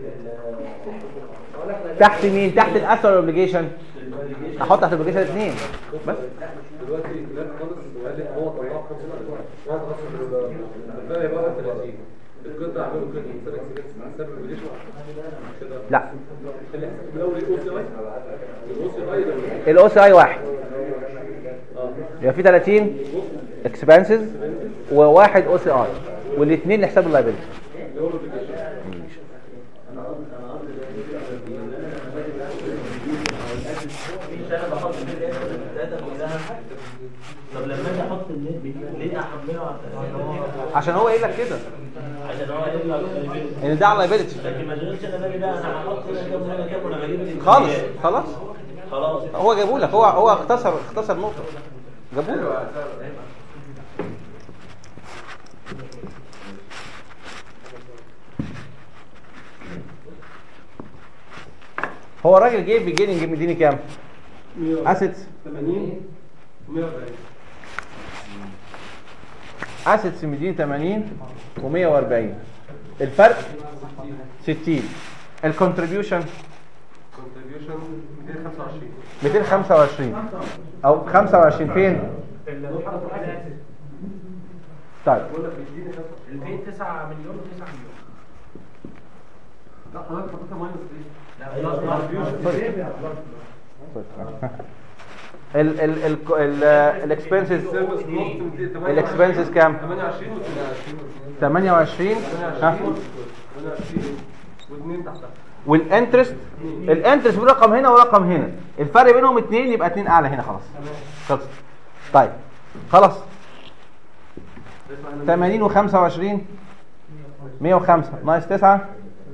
تحت مين تحت الاسر اوبليجيشن احط تحت الاوبليجيشن اثنين بس دلوقتي دلوقتي خالص وقال لك هو طلعه 50 وانا خلاص الفرق يبقى 30 القطع عملوا كده من سنه اكسبيرينس سبب الريليشن كده لا اللي حسب من اول الاو سي اي الاو سي اي ده الاو سي اي واحد يبقى في 30 اكسبنسز وواحد او سي اي والاثنين لحساب اللايبيلتي اللي هو الابلكيشن انا قصدي انا قصدي ان انا لما باجي باخد في سنه بحط فيه الاسم الثلاثه كلها طب لما اجي احط النت ليه احمله على عشان هو قايل لك كده عشان هو يقول لك ان ده على اللايبيلتي لكن ما اشغلش انا بالي بقى انا هحط هنا كام وهنا كام وانا بجيب الامكانيات. خالص خلاص خلاص هو جابوا لك هو هو اختصر اختصر نقطه جابوا لك هو الراجل جايب بيجيننج مديني كام؟ اسيتس 80 140 اسيتس مديني 80 و140 الفرق 60 الكونتريبيوشن كونتريبيوشن 225 225 او 25 فين؟ طيب بقول لك اديني 5 البيت 9 مليون و9 مليون لا حضرتك حطيتها ماينس دي ال ال ال ال الاكسبنسز الاكسبنسز كام 28 و 28 ها 28 واثنين تحتها والانترست الانترست برقم هنا ورقم هنا الفرق بينهم اتنين يبقى اتنين اعلى هنا خلاص خلص طيب خلاص 80 و25 105 ناقص 9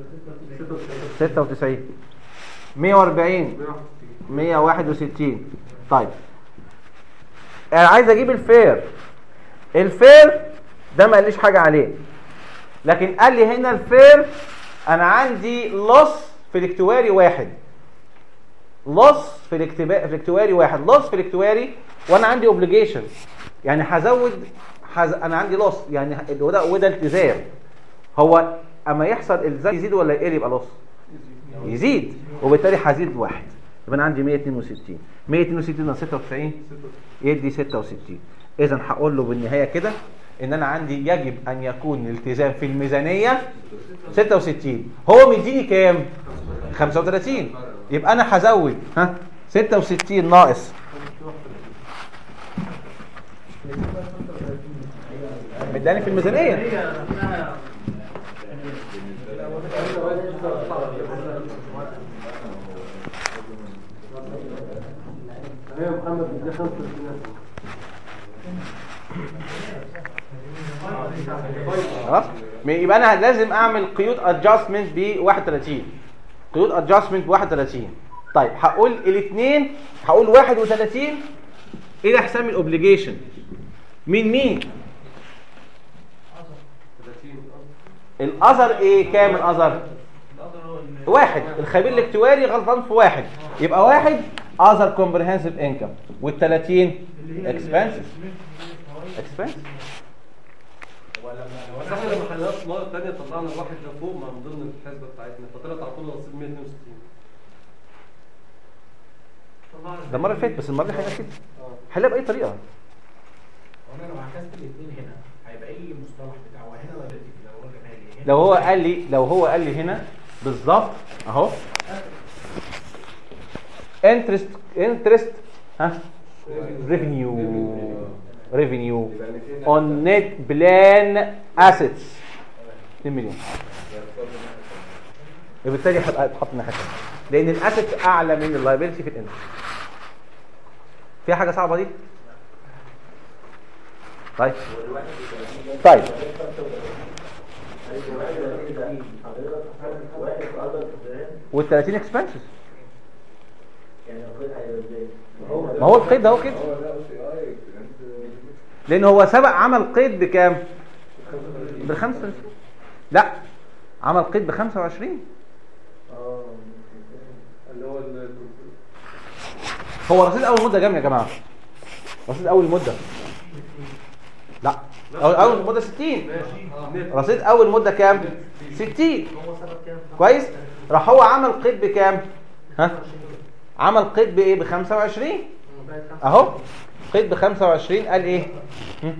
96 140 161 طيب انا عايز اجيب الفير الفير ده ما قاليش حاجه عليه لكن قال لي هنا الفير انا عندي لص في الاكتواري واحد لص في الاكتبا- في الاكتواري واحد لص في الاكتواري وانا عندي اوبليجيشن يعني هزود حز... انا عندي لص يعني ه- وده وده التزام هو اما يحصل الزام يزيد ولا يقل يبقى لص يزيد وبالتالي هزيد واحد يبقى انا عندي 162 162 ناقص 96 يدي 66 اذا هقول له بالنهايه كده ان انا عندي يجب ان يكون الالتزام في الميزانيه 66 هو مديني كام 35 يبقى انا هزود ها 66 ناقص مداني في الميزانيه يا محمد بدي خمسة خلاص يبقى انا لازم اعمل قيود ادجستمنت ب 31 قيود ادجستمنت ب 31 طيب هقول الاثنين هقول 31 الى حساب الاوبليجيشن من مين الاذر ايه كام الاذر واحد الخبير الاكتواري غلطان في واحد يبقى واحد اذر كومبريهنسيف انكم وال30 اكسبنسز اكسبنس بس احنا لما حليناها المره الثانيه طلعنا الواحد ده فوق ما من ضمن الحسبه بتاعتنا فطلعت على طول نصيب 162 ده المره اللي فاتت بس المره دي حاجه كده حلها باي طريقه وانا لو عكست الاثنين هنا هيبقى ايه المصطلح بتاعه هنا ولا لو هو جمالي هنا لو هو قال لي لو هو قال لي هنا بالظبط اهو انترست انترست ها ريفينيو ريفينيو اون نت بلان اسيتس 2 مليون وبالتالي هيبقى اتحط الناحيه الثانيه لان الاسيتس اعلى من اللايبيلتي في الانترست في حاجه صعبه دي طيب طيب وال30 اكسبنسز ما هو القيد ده هو كده لان هو سبق عمل قيد بكام بال 35 لا عمل قيد ب 25 اللي هو ال- هو رصيد اول مده كام يا جماعه رصيد اول مده لا اول اول مده 60 رصيد اول مده كام 60 كويس راح هو عمل قيد بكام ها عمل قيد بايه ب 25 اهو قيد ب 25 قال ايه هم؟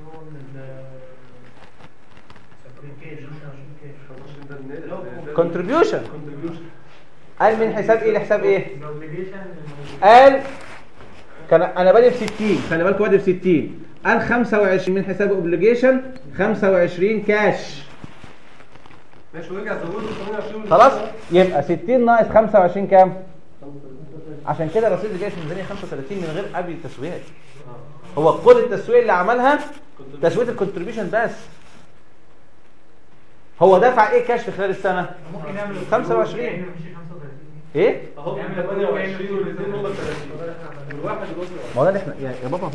contribution قال من حساب ايه لحساب ايه قال كان انا بادئ ب 60 خلي بالكوا بادئ ب 60 قال 25 من حساب اوبليجيشن 25 كاش ماشي ورجع زوده 28 خلاص يبقى 60 ناقص 25 كام عشان كده الرصيد اللي جاي في الميزانيه 35 من غير قبل التسويات هو كل التسويه اللي عملها تسويه الكونتريبيوشن بس هو دفع ايه كاش في خلال السنه ممكن نعمل 25 يعني مش 35 ايه اهو 28 والاثنين هم 30 والواحد الوصل ما هو ده اللي احنا يا يا بابا اهو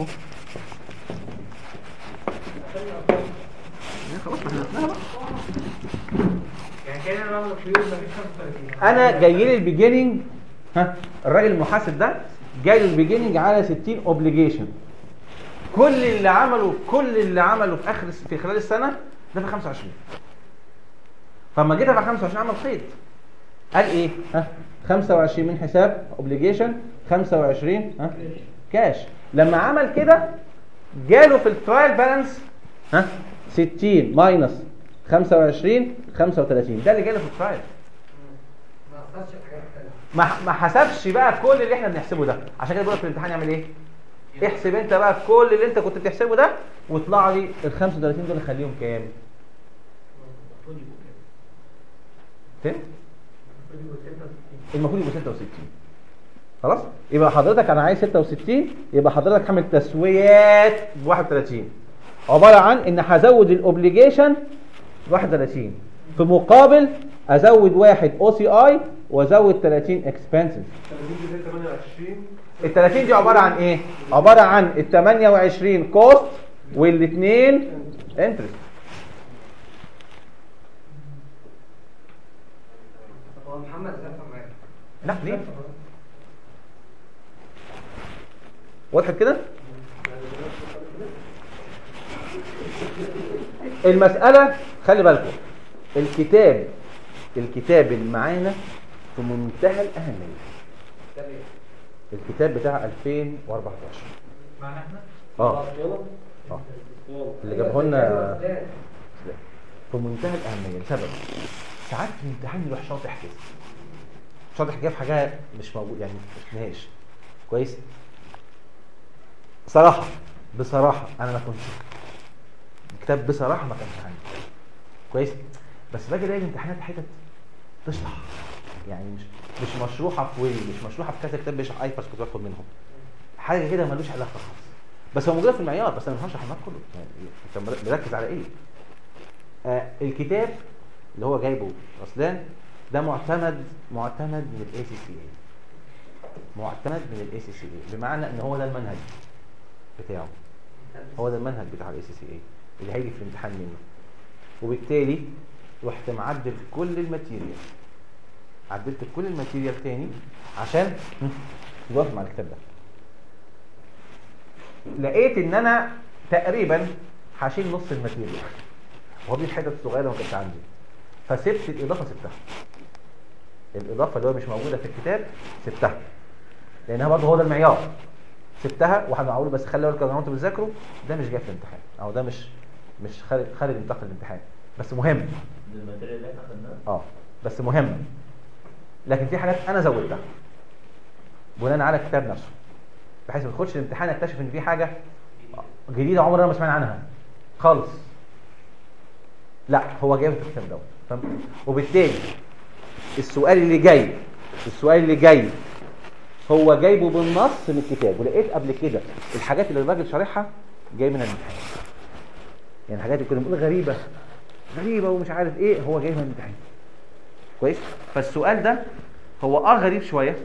يا خلاص ما احنا قلناها بقى. يعني كان انا بعمل قيود مفيش 35 انا جاي لي البيجيننج ها الراجل المحاسب ده جاي لي البيجيننج على 60 اوبليجيشن كل اللي عمله كل اللي عمله في اخر في خلال السنه ده في 25 فلما جيت على 25 عمل قيد قال ايه ها 25 من حساب اوبليجيشن 25 ها كاش لما عمل كده جاله في الترايل بالانس ها 60 ماينس 25 35 ده اللي جاله في الترايل ما اثرش في حاجات تانية ما ما حسبش بقى كل اللي احنا بنحسبه ده عشان كده بيقول لك في الامتحان يعمل ايه احسب انت بقى كل اللي انت كنت بتحسبه ده واطلع لي ال 35 دول خليهم كام المفروض يبقوا كده فهمت المفروض يبقوا 66 المفروض يبقوا 66 خلاص يبقى حضرتك انا عايز 66 يبقى حضرتك عامل تسويات ب 31 عباره عن ان هزود الاوبليجيشن 31 في مقابل ازود واحد او سي اي وازود 30 اكسبنسز 30 دي 28 ال 30 دي عباره عن ايه عباره عن ال 28 كوست والاثنين انترست هو محمد زفر معاك لا ليه وضحت كده المسألة خلي بالكم الكتاب الكتاب اللي معانا في منتهى الأهمية الكتاب بتاع 2014 معنا احنا اه اه اللي جابه لنا في منتهى الاهميه لسبب ساعات في الامتحان يروح شاطح كده شاطح جاب حاجه مش موجود يعني ما شفناهاش كويس صراحه بصراحه انا ما كنتش الكتاب بصراحه ما كانش عندي كويس بس باجي الاقي الامتحانات حتت تشرح يعني مش مش مشروحه في ويل مش مشروحه في كذا كتاب بيشرح ايبرس كنت باخد منهم حاجه كده ملوش علاقه خالص بس هو موجوده في المعيار بس انا مش هشرح المعيار كله يعني انت مركز على ايه آه الكتاب اللي هو جايبه رسلان ده معتمد معتمد من الاي سي سي اي معتمد من الاي سي سي اي بمعنى ان هو ده المنهج بتاعه هو ده المنهج بتاع الاي سي سي اي اللي هيجي في الامتحان منه وبالتالي رحت معدل كل الماتيريال عدلت كل الماتيريال تاني عشان يوافق مع الكتاب ده لقيت ان انا تقريبا هشيل نص الماتيريال وهو دي حتت صغيره ما كانتش عندي فسبت الاضافه سبتها الاضافه اللي هو مش موجوده في الكتاب سبتها لانها برضه هو ده المعيار سبتها وهنقول بس خلي بالك لو انتوا بتذاكروا ده مش جاي في الامتحان او ده مش مش خارج خارج نطاق الامتحان بس مهم ده الماتيريال اللي احنا خدناه اه بس مهم لكن في حاجات انا زودتها بناء على الكتاب نفسه بحيث ما تخش الامتحان اكتشف ان في حاجه جديده عمرنا ما سمعنا عنها خالص لا هو جايب في الكتاب دوت فاهم وبالتالي السؤال اللي جاي السؤال اللي جاي هو جايبه بالنص من الكتاب ولقيت قبل كده الحاجات اللي الراجل شارحها جاي من الامتحان يعني الحاجات اللي كنا بنقول غريبه غريبه ومش عارف ايه هو جاي من الامتحان كويس فالسؤال ده هو اه غريب شويه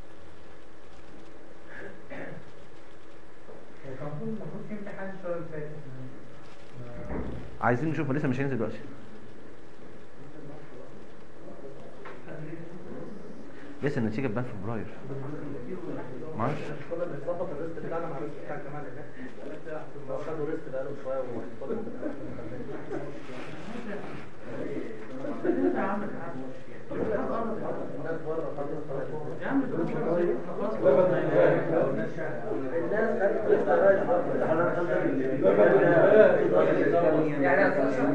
كان المفروض المفروض في امتحان الشهر اللي فات عايزين نشوف لسه مش هينزل دلوقتي لسه النتيجه تبان في فبراير معرفش كنا بنظبط الريست بتاعنا مع الريست بتاع الجمال ده لو خدوا ريست بقاله شويه وفاضل الناس بره يا عم خلاص الناس لسه رايحه يعني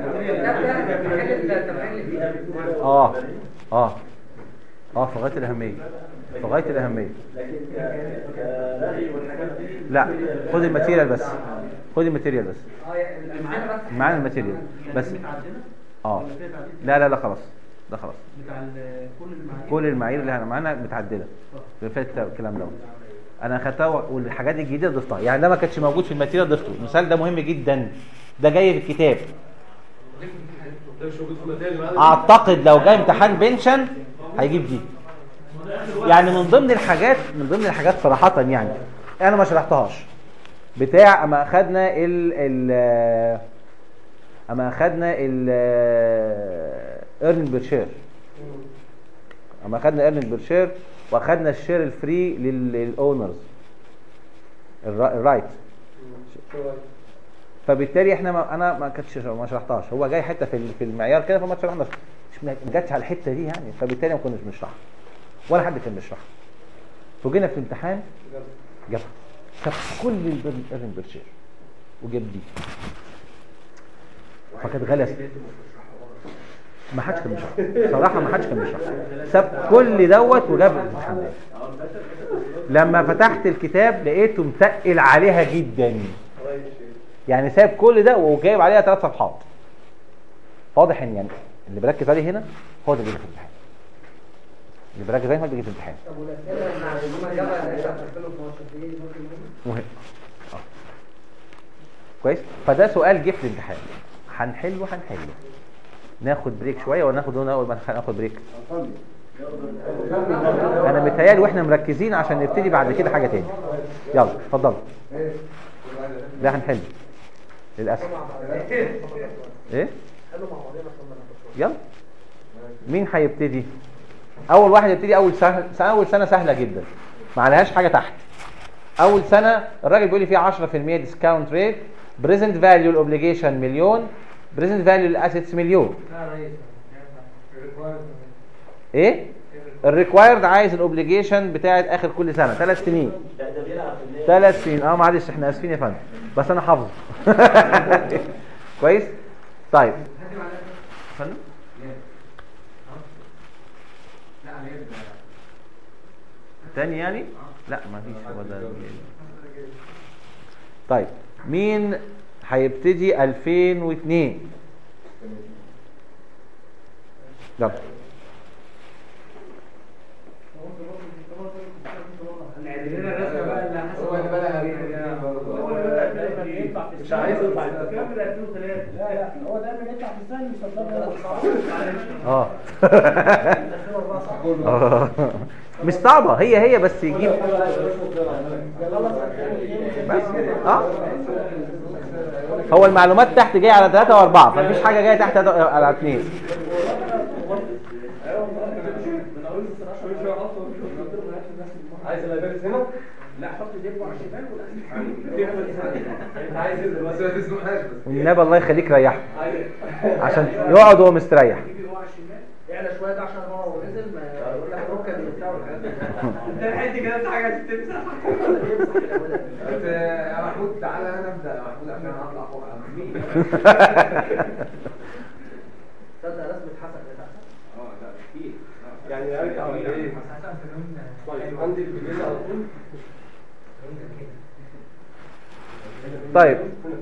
ده التمرين اللي اه اه اه في غايه الاهميه في غايه الاهميه لكن ك- كرغي والحاجات دي لا خد الماتيريال بس خد الماتيريال بس اه يعني معانا بس معانا الماتيريال بس متعدله اه ولا فيها تعديل لا لا لا خلاص ده خلاص بتاع ال- كل المعايير كل المعايير اللي احنا معانا متعدله اللي فات الكلام ده انا خدتها والحاجات الجديده ضفتها يعني ده ما كانش موجود في الماتيريال ضفته المثال ده مهم جدا ده جاي في الكتاب ده مش موجود في الماتيريال اللي معانا اعتقد لو جاي امتحان بنشن هيجيب دي يعني من ضمن الحاجات من ضمن الحاجات صراحه يعني انا ما شرحتهاش بتاع اما اخدنا ال ال اما اخدنا ال ايرن بيرشير اما اخدنا ايرن بيرشير واخدنا الشير الفري للاونرز الرايت فبالتالي احنا ما انا ما كنتش ما شرحتهاش هو جاي حته في ال- في المعيار كده فما شرحناش مش ما جاتش على الحته دي يعني فبالتالي ما كناش بنشرحها ولا حد كان بيشرحها فجينا في الامتحان جابها ساب كل الايرن بيرشير وجاب دي فكانت غلسه ما حدش كان بيشرح صراحه ما حدش كان بيشرح ساب كل دوت وجاب الامتحانات لما فتحت الكتاب لقيته متقل عليها جدا يعني ساب كل ده وجايب عليها ثلاث صفحات واضح ان يعني اللي بركز عليه هنا هو ده اللي بيجي في الامتحان اللي بركز عليه هو اللي بيجي في الامتحان طب والاسئله اللي معلومه جابها اللي بتاعت 2012 دي ممكن ممكن مهم آه. كويس فده سؤال جه في الامتحان هنحله هنحله ناخد بريك شويه ولا ناخد اول ما ناخد بريك انا متهيألي واحنا مركزين عشان نبتدي بعد كده حاجه تاني يلا اتفضل ده هنحله للاسف ايه حلو مع بعضينا عشان ما نخش يلا مين هيبتدي اول واحد يبتدي اول سنه اول سنه سهله جدا ما عليهاش حاجه تحت اول سنه الراجل بيقول لي فيها 10% ديسكاونت ريت بريزنت فاليو الاوبليجيشن مليون بريزنت فاليو الاسيتس مليون لا يا ريس ايه الريكوايرد عايز الاوبليجيشن بتاعت اخر كل سنه ثلاث سنين لا ده بيلعب في الليل ثلاث سنين اه معلش احنا اسفين يا فندم بس انا حافظه كويس طيب فندم لا على يد تاني يعني لا ما فيش هو ده طيب مين هيبتدي 2002 يلا نعد لنا الرسمه بقى اللي حسب هو اللي بدأ بيه. هو اللي بدأ دايما يطلع في مش عايز يطلع كمل 2003 لا لا هو دايما يطلع في السنة يصدرنا اه آه. مش صعبة هي هي بس يجيب بس اه هو المعلومات تحت جايه على 3 و4 فمفيش حاجة جاية تحت على 2 عايز الابارس هنا لا حط ديبو على الشمال والأسفل انت عايز ينزل بس ما تزنقهاش بس والنبي الله يخليك ريحه عشان يقعد وهو مستريح ديبو على الشمال اعلى شوية ده عشان هو ونزل ما يقول لك ركن وبتاع والحاجات دي انت الحته كده انت حاجه تمسح بس يا محمود تعالى انا ابدا يا محمود عشان اطلع فوق تصدق رسمة حسن بتاعتك اه لا كتير يعني ارجع ولا ايه؟ طيب عندي البدايه على طول طيب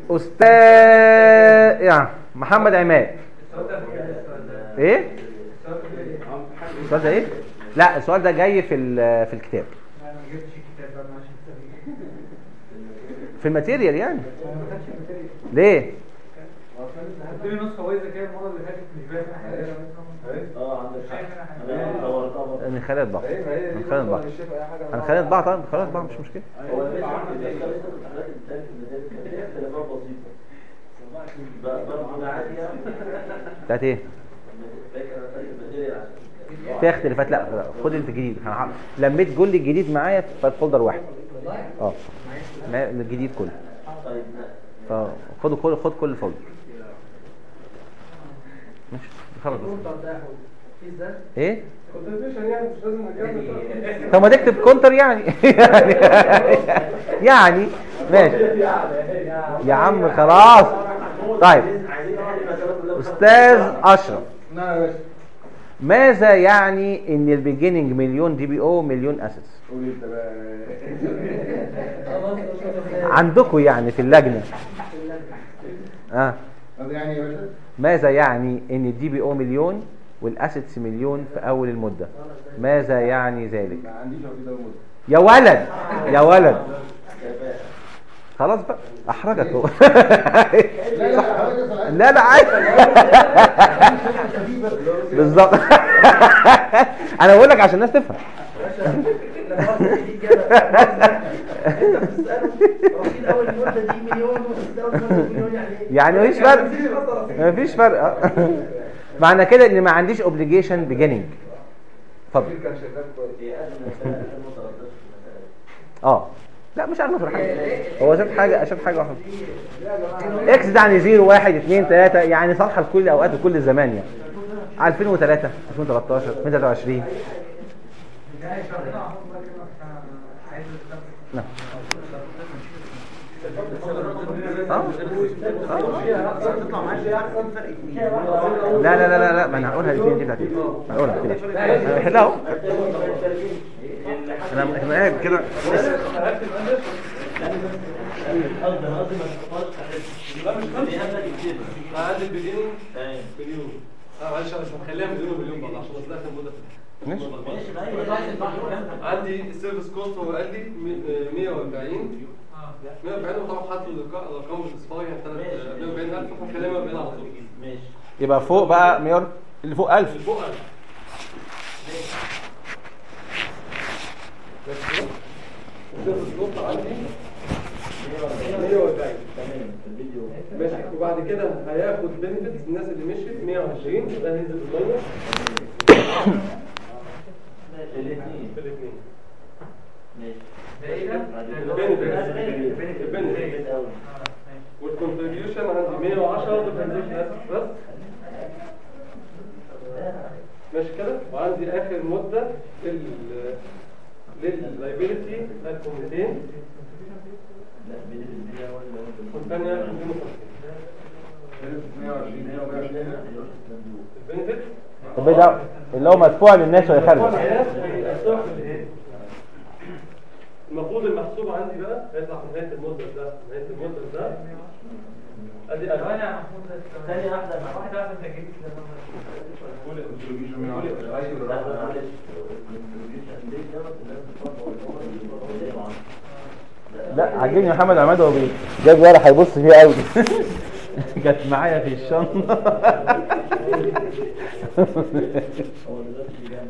استاذ يعني محمد عماد ايه السؤال ده ايه لا السؤال ده جاي في ال- في الكتاب انا ما جبتش الكتاب بقى عشان في الماتيريال يعني ليه قلت لي نسخه بايظه كده المره اللي فاتت مش باين حاجه اه عندك حق انا صورتها برضه. هنخالط بعض هي ما هي دي هنخالط بعض برضه مش شايف اي حاجه هنخالط بعض طبعا هنخالط بعض مش مشكله هو الفكرة ان الامتحانات اللي اتقالت في المدارس كان فيها اختلافات بسيطة ب- برضه ده عالية بتاعت ايه فاكر انا فاكر الماتيريال عشان فيها اختلافات لا لا، خد انت الجديد أنا ح- لميت كل الجديد معايا في فولدر واحد اه ما- الجديد كله طيب لا. فخد كل خد كل فولدر ماشي خلاص الكونتر ده هو في ازاي ايه كونتريبيوشن يعني مش لازم نكمل طب ما تكتب كونتر يعني يعني ماشي يا عم خلاص طيب عايزين نقعد المسألة كلها استاذ اشرف نعم يا باشا ماذا يعني ان البيجيننج مليون دي بي او مليون اسيتس قول انت بقى عندكم يعني في اللجنه اه طب يعني يا باشا ماذا يعني ان الدي بي او مليون والاسيتس مليون في اول المده ماذا يعني ذلك ما عنديش وكيل المدة يا ولد يا ولد خلاص بقى احرجك هو لا لا حضرتك صلاح. لا لا عادي بالظبط انا بقول لك عشان الناس تفهم لما هو الجديد جاب انت بتساله رصيد اول مده دي مليون ورصيد اول مده مليون يعني ايه؟ يعني مفيش فرق مفيش فرق آه. معنى كده ان ما عنديش اوبليجيشن بيجيننج اتفضل كان شغال كويس هي أغنى مسألة 2013 في المسألة دي. اه لا مش عارف في حاجه هو شاف حاجه شاف حاجه واحده اكس ده يعني 0 1 2 3 يعني صالحه لكل اوقات وكل الزمان يعني 2003 2013 2023 نعم اه لا لا لا لا لا ما انا هقولها الاثنين دي بتاعتي هقولها كده انا بحلها اهو انا انا قاعد كده قصدي أنا قصدي ما تبقاش تحس دي أغنى كتير اقل البدين تمام مليون اه معلش مش هنخليها مليون ومليون برضه عشان ما طلعت المده ماشي ماشي ما هي عندي السيرفيس كوست هو قال لي م- 140 140 وطبعا حاطط الارقام الارقام بالاصفار يعني ثلاث 140000 فاحنا خلينا 140 على طول ماشي يبقى فوق بقى مليار اللي فوق 1000 الفوق 1000 بس كده السيرفيس كوست عندي 140 تمام في الفيديو ماشي وبعد كده هياخد بنفيتس الناس اللي مشيت 120 ده هينزل بالميه الاثنين في الاثنين ماشي ده ايه ده؟ بعد البنفيتس كده البنفيتس أوي. والكونتريبيوشن عندي 110 بالتنزيل بس بس ماشي كده وعندي اخر مده لل لللايبيلتي 1200 لا بين البداية ولا والثانيه 250 البنفيت طب إيه ده اللي هو مدفوع للناس ويخرج المفروض المحسوب عندي بقى هيطلع في نهايه المده ده نهايه المده ده ادي ثواني أنا يا محمود بس ثانية واحدة مع واحدة واحدة انت جبت لا معلش ليه دوت الناس بتفضل والأمر لا عاجبني محمد عماد وهو بي- جاب ورقه هيبص فيها قوي كانت معايا في الشنطه هو دلوقتي بيجمع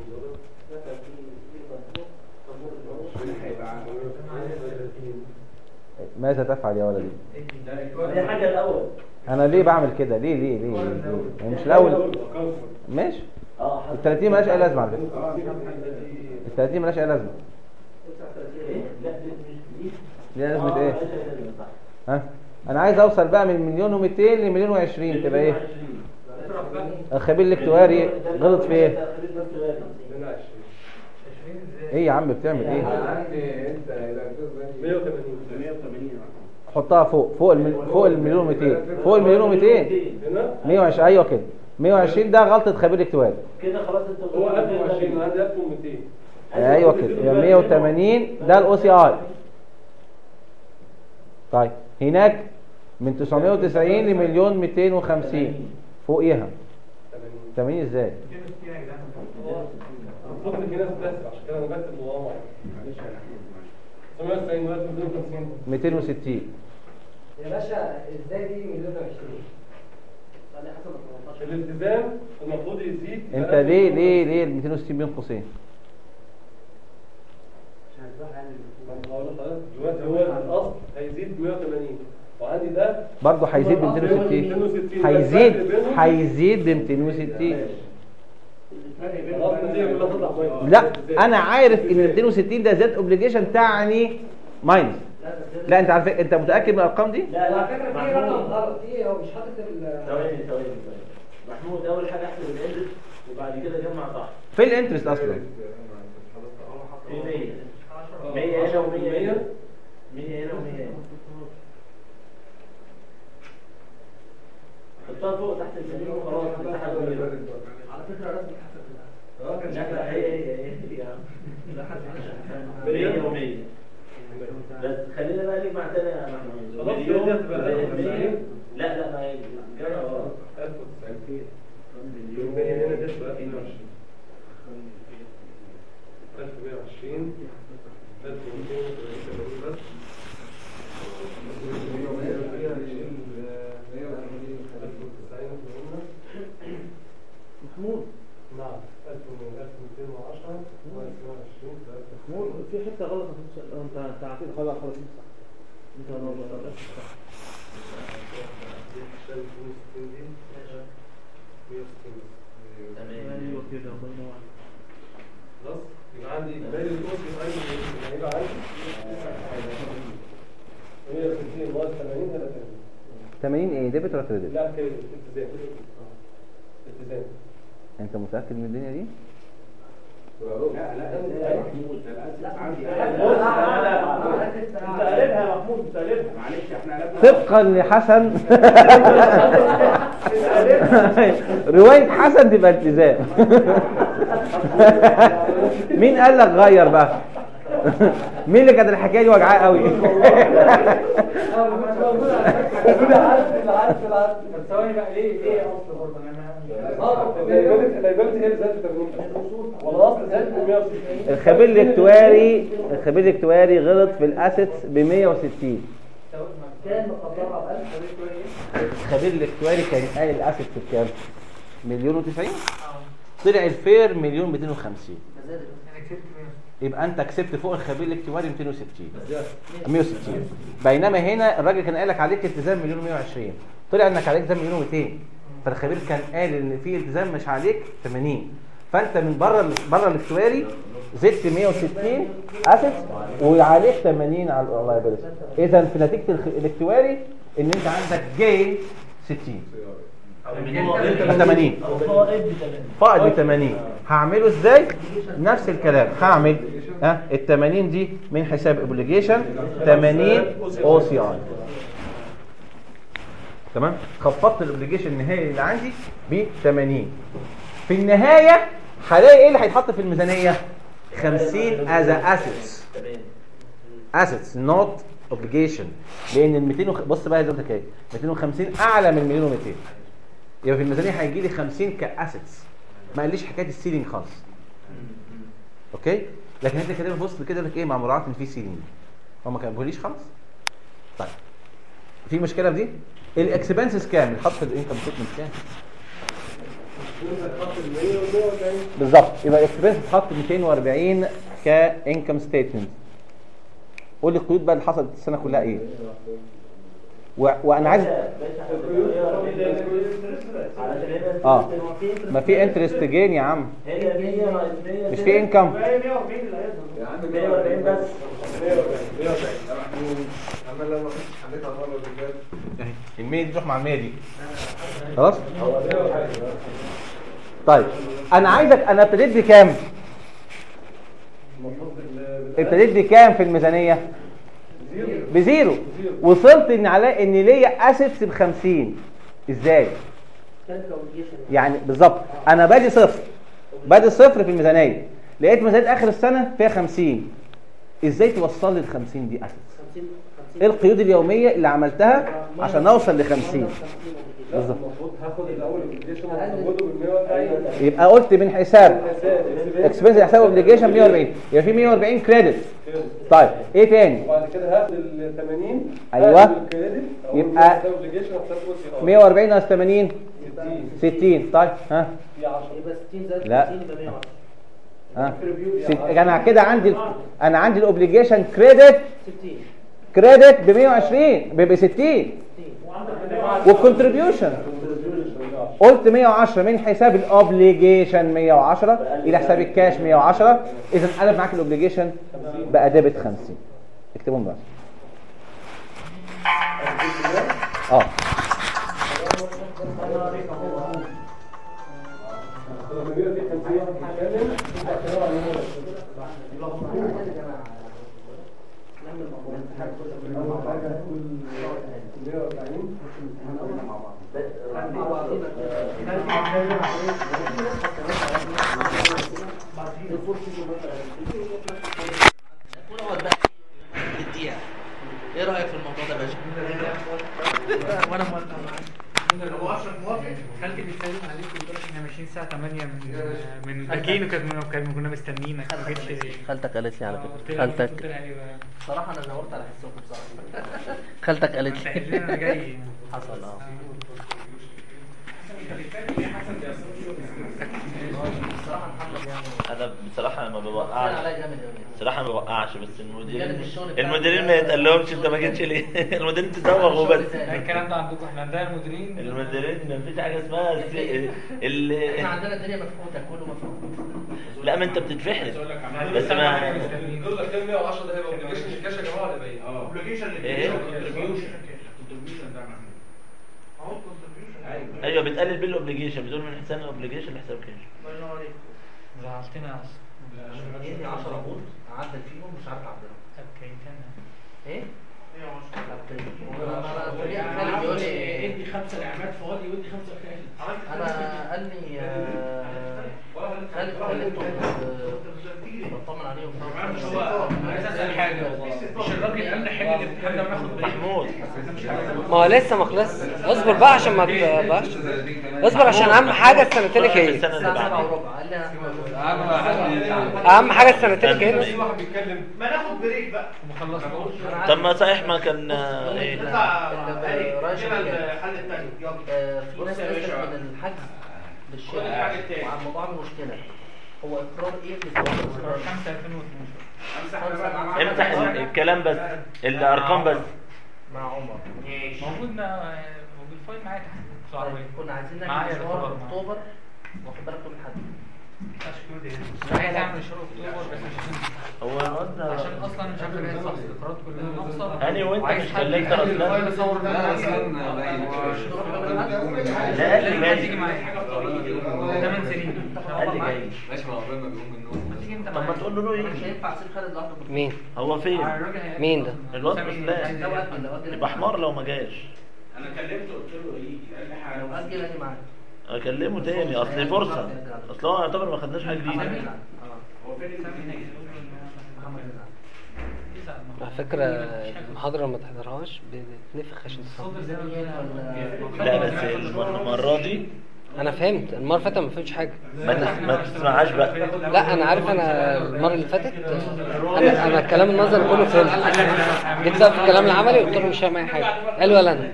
ماذا تفعل يا ولدي دي حاجة الأول انا ليه بعمل كده ليه ليه ليه, ليه, ليه؟ هو مش الاول ماشي اه ال 30 مالهاش اي لازمه على فكره ال 30 مالهاش اي لازمه ايه لا دي مش دي ليها لازمه آه، ايه ماشي، ماشي، صح. ها انا عايز اوصل بقى من مليون و200 لمليون و20 تبقى ايه الخبير الاكتواري غلط في ايه منها 20 ايه يا عم بتعمل ايه عندي انت الى 180 180 حطها فوق فوق المل... فوق المليون و200 فوق المليون و200 هنا 120 ايوه كده 120 ده غلطه خبير اكتواري كده خلاص انت هو 1020 انا عندي 1200 ايوه كده يبقى 180 ده الاو سي اي طيب هناك من 990 لمليون 250 فوقيها 80 ازاي المفروض ان في ناس بتحسب عشان كده انا بكتب مغامره معلش يا احمد 790 دلوقتي 250 260 يا باشا ازاي دي مليون وعشرين؟ على حسب ال 18 الالتزام المفروض يزيد انت ليه ليه ليه ال 260 بين قوسين عشان تروح يعني هقول لحضرتك دلوقتي هو الاصل هيزيد 180 وعندي ده برضه هيزيد ب 260 هيزيد هيزيد ب 260 خلاص النتيجه كلها تطلع كويس لا انا عارف ان 260 ده زاد اوبليجيشن تعني ماينس لا انت عارف انت متاكد من الارقام دي لا على فكره لا في رقم محمود غلط في هو مش حاطط ال ثواني ثواني ثواني محمود اول حاجه احسب الاندكس وبعد كده جمع صح في الانترست اصلا في 100 100 هنا و100 هنا 100 هنا و100 هنا حطها فوق تحت المليون وخلاص مساحه كبيره على فكره لازم تحسب لا لا هي هي هي هي يا عم 100 و100 بس خلينا بقى نجمع تاني يا محمود خلاص مليون كده هتبقى زائد 1090. 100 لا لا ما هي جمع ورا 1090 المية هنا دي تبقى 22 1120 1280 بس محمود نعم 1210 22 محمود في حته غلط هتوصل- اه، انت انت عارفين خلاص خلاص صح انت لو ما قدرتش صح ايوه كده الله ينور عليك. خلاص يبقى عندي باقي الكورس يبقى عندي هيبقى عندي 160 ناقص 80 هنا 80 80 ايه ديبت ولا كريدت لا كده التزام التزام انت متاكد من الدنيا دي لا لا محمود ده الاساس عندي بص لا لا انت قلبها يا محمود انت قلبها معلش احنا قلبنا طبقا لحسن روايه حسن تبقى التزام مين قال لك غير بقى مين اللي كانت الحكايه دي وجعاه قوي طب ثواني بقى ليه ليه اصل برضه انا اللايبيلتي هي اللي زادت 80 والاصل زاد ب 160 الخبير الاكتواري الخبير الاكتواري غلط في الاسيتس ب 160 كان مقدرها ب 1000 الخبير الاكتواري كان قايل الاسيتس بكام؟ مليون و90 طلع الفير مليون 250 انا كسبت 100 يبقى انت كسبت فوق الخبير الاكتواري 260 160 بينما هنا الراجل كان قال لك عليك التزام مليون 120 طلع انك عليك التزام مليون 200 فالخبير كان قال ان في التزام مش عليك 80 فانت من بره بره الاكتواري زدت 160 اسف وعليك 80 على اللايبيلتي اذا في نتيجه الخ- الاكتواري ان انت عندك جاي 60 ب 80 فائد ب 80 فائض ب 80 هعمله ازاي نفس الكلام هعمل ها ال 80 دي من حساب اوبليجيشن 80 او سي اي تمام خفضت الاوبليجيشن النهائي اللي عندي ب 80 في النهايه هلاقي ايه اللي هيتحط في الميزانيه 50 از اسيتس اسيتس نوت اوبليجيشن لان ال 200 وخ... بص بقى زي ما ايه 250 اعلى من مليون و200 يبقى في الميزانيه هيجي لي 50 كاسيتس ما قاليش حكايه السيلينج خالص اوكي لكن انت كاتبها في وسط كده لك ايه مع مراعاه ان في سيلينج هو ما كاتبهوليش خالص طيب في مشكله في دي الاكسبنسز كام اللي حط في الانكم ستيتمنت كام بالظبط يبقى الاكسبنس اتحط 240 كانكم ستيتمنت قول لي القيود بقى اللي حصلت السنه كلها ايه و... وانا عايز اه ما في انترست جين يا عم هي 100 ناقص 100 مش في انكم 140 بس اما لو ما كنتش حليتها مره اللي فاتت المية دي تروح مع المية دي خلاص طيب انا عايزك انا ابتديت بكام ابتديت بكام في الميزانيه بزيرو وصلت ان على ان ليا اسيتس ب 50 ازاي يعني بالظبط انا بادي صفر بادي صفر في الميزانيه لقيت ميزانيه اخر السنه فيها 50 ازاي توصل لي ال 50 دي اسيتس ايه القيود اليوميه اللي عملتها عشان اوصل ل 50 بالظبط المفروض هاخد الاول الابلكيشن وازوده بال 140 يبقى قلت من حساب اكسبنس حساب اوبليجيشن 140 يبقى في 140 كريدت طيب ايه تاني وبعد كده هاخد ال 80 أيوة. هاخد الكريدت أقول يبقى له حساب obligation وحساب OCR. 140 ناقص 80 60 60 طيب ها في 10 يبقى 60 زائد لا. 50 يبقى 110 ها ست- انا كده عندي ال- انا عندي الاوبليجيشن كريدت 60 كريدت ب 120 ب 60 والكونتريبيوشن قلت 110 من حساب الاوبليجيشن 110 الى حساب الكاش 110 اذا قلب معاك الاوبليجيشن بقى ديبت 50 اكتبهم بقى اه لما بيبقى في 50 واحد بيتكلم يبقى كلام عن اول حاجه هتقول 140 بالدقيقة ايه رأيك في الموضوع ده يا باشا؟ وانا موافق معاك هو اشرف موافق خالتي بتسلم عليك وتقول لك احنا ماشيين الساعه 8 من من اكيد وكان كان- كنا مستنيينك ما جيتش خالتك قالت لي على قلت فكرة لها- قلت خالتك لها ايه بقى؟ صراحة انا دورت على حسكم بصراحة خالتك قالت انت قايل لنا انا لي جاي حصل اه انا بصراحه ما كان بوقعش عليا جامد قوي بصراحه ما بوقعش بس جانب المديرين الشغل بتاع المديرين ما يتقلهمش انت ما جيتش ليه المديرين تزوغوا بس الكلام ده عندكم احنا عندنا المديرين المديرين ما فيش حاجه اسمها السي- ال احنا عندنا الدنيا مفقودة كله مفقود لا ما انت بتتفحت بس ما يقول لك كام 110 ده هيبقى اوبليجيشن الكاش يا جماعه ولا باين؟ اه اوبليجيشن ايه كونتريبيوشن ده اهو كونتريبيوشن ايوه بتقلل بالاوبليجيشن بتقول من حساب الاوبليجيشن لحساب كاش الله ينور عليك زعلتنا اصلا ادي 10 بوت عدل فيهم مش عارف اعدلهم ابكيتنا ايه؟ انا بيقول لي ادي خمسه لعماد فاضي وادي خمسه خالد انا قال لي آه، خالد قال لي بطمن عليهم مش هو عايز اسال حاجه مش الراجل الامن حل الامتحان ده وناخد بريك محمود ما هو لسه ما خلص اصبر بقى عشان ما تبقاش اصبر عشان اهم حاجه السنتين الجايين السنه اللي الساعه 7 بعدها وربع قال لي انا اهم حاجه السنتين الجايين في واحد بيتكلم ما ناخد بريك بقى وما خلصناش طب ما صحيح ما كان آه، ايه الحل الثاني يلا آه، في ناس بص يا نزلت باشا. من الحجز خد للشارع الحاجة التاني. وعلى الموضوع عامل مشكله هو اقرار ايه اللي هو اقرار 5 2012 امسح ال- الكلام بس الارقام بس مع عمر موجود ما موجود فايل معايا تحت في العربية. كنا عايزين نعمل معايا مشوار الخبر معايا. اكتوبر واخد بالك يوم الاحد عايز اعمل شروط اكتوبر بس مش هتنفع. هو الواد عشان اصلا مش عارف اجهز صح الاقرارات كلها ناقصه يعني وانت وعايز مش حد كلمت يحل رسلان؟ الفايل يصور لا ده اصلا باين لا قال لي لازم حد يجي جاي معايا 8 سنين قال لي جاي ماشي ما قبل ما بيقوم من النوم ما تيجي انت طب ما معايا تقول له له مش يجي هينفع اسيب خالد لوحده مين هو فين الراجل هيقابل. مين ده الواد سامي رسلان لو اجل لو اجل يبقى حمار لو ما جاش انا كلمته قلت له يجي قال لي حاجه لو اجل اجي معاك اكلمه تاني اصل فرصه اصل هو يعتبر ما خدناش حاجه جديده هو فين اللي على فكرة المحاضرة ما تحضرهاش بتنفخ عشان تصور لا بس المره دي انا فهمت المرة اللي فاتت ما فهمتش حاجة ما تس- ما تسمعهاش بقى لا انا عارف انا المرة اللي فاتت انا انا الكلام النظري كله فهمت جيت بقى في الكلام العملي قلت له مش فاهم اي حاجة قال ولا انا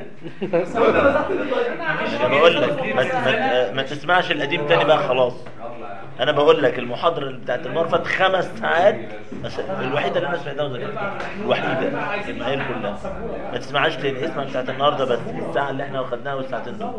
انا بقول لك ما, ما, ما تسمعش القديم تاني بقى خلاص انا بقول لك المحاضره اللي بتاعت المرفت خمس ساعات بس الوحيده اللي انا سمعتها وذاكرتها الوحيده في المعايير كلها ما تسمعهاش تاني اسمع بتاعت النهارده بس الساعه اللي احنا واخدناها والساعتين دول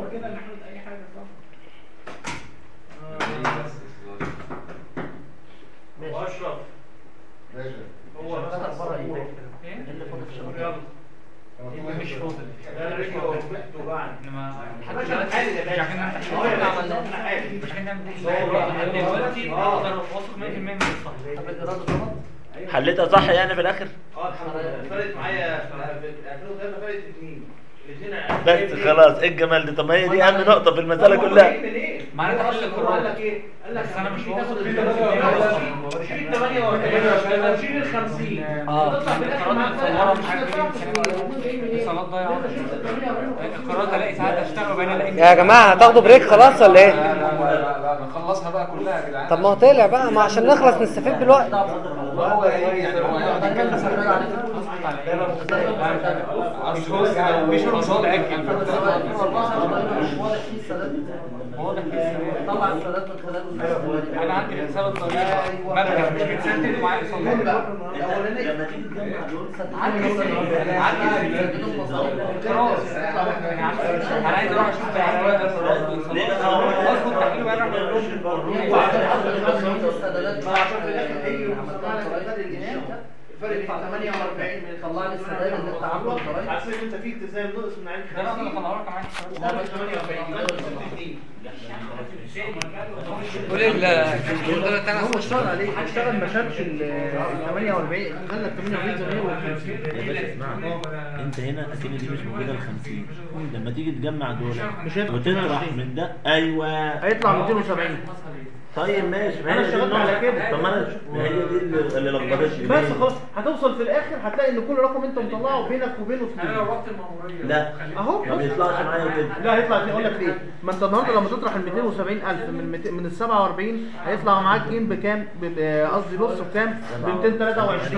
واشرف هو فتح بره ايه؟ اللي فاضل في الشبكه مش فاضل ده رجله وفقته بعد انما لحد مش دلوقتي هنحل يا مش عارفين نعمل باشا. تحليل. اه، عملنا حاجة. مش عارفين نعمل تحليل. لحد دلوقتي اقدر واثق 100% من الصح طب الاراده غلط حليتها صح يعني في الاخر اه الحمد لله فرقت معايا في 2003 فرقت اتنين بس خلاص ايه الجمال ده طب ما هي دي اهم نقطه في المساله كلها معنى تحليل القرار قال لك ايه؟ قال لك بس انا مش واثق شيل فيه. شيل 48 وشيل ال 50 اه تطلع في الاخر القرارات معاك متصوره مش عارف ايه اتصالات ضايعه القرارات الاقي ساعات اشتغل وبين الاقي يا جماعة هتاخدوا بريك خلاص ولا ايه لا لا لا نخلصها بقى كلها يا جدعان طب ما هو طلع بقى ما عشان نخلص نستفيد بالوقت وهو ايه يعني هو يقعد يتكلم اصل هو لو مش رسول اجل واضح فيه السداد طبعا السداد من خلال انا عندي الحساب الطويل مبلغ مش بيتسدد ومعايا اتصالات لما تيجي تجمع دول خلاص انا عايز اروح اشوف بيانات اظبط تحليل وانا الفرق بين 48 من طلع لي السداد اللي انت عامله الضرايب على فكره انت فيك تساهم نقص من عين ده انا 50 طلعوا لك معايا لا مش 48 قول ال هو اشتغل عليه اشتغل ما شافش ال 48 خلى ال 48 زي ما هي وال 50 يا باشا اسمعني انت هنا اكيد دي مش موجوده ال 50 لما تيجي تجمع دول مش هيطلع. وتطرح من ده ايوه هيطلع 270 طيب ماشي ما أنا هي دي اشتغلت النقطة. على كده. طب ما انا ما هي دي اللي اللي لخبطتني بس خلاص هتوصل في الاخر هتلاقي ان كل رقم انت مطلعه بينك وبينه فلوس لا اهو ما بيطلعش معايا كده لا هيطلع اقول لك ليه ما انت النهارده لما تطرح ال 270000 من 200 من ال 47 هيطلع معاك جيم بكام ب- ب- قصدي نص بكام ب 223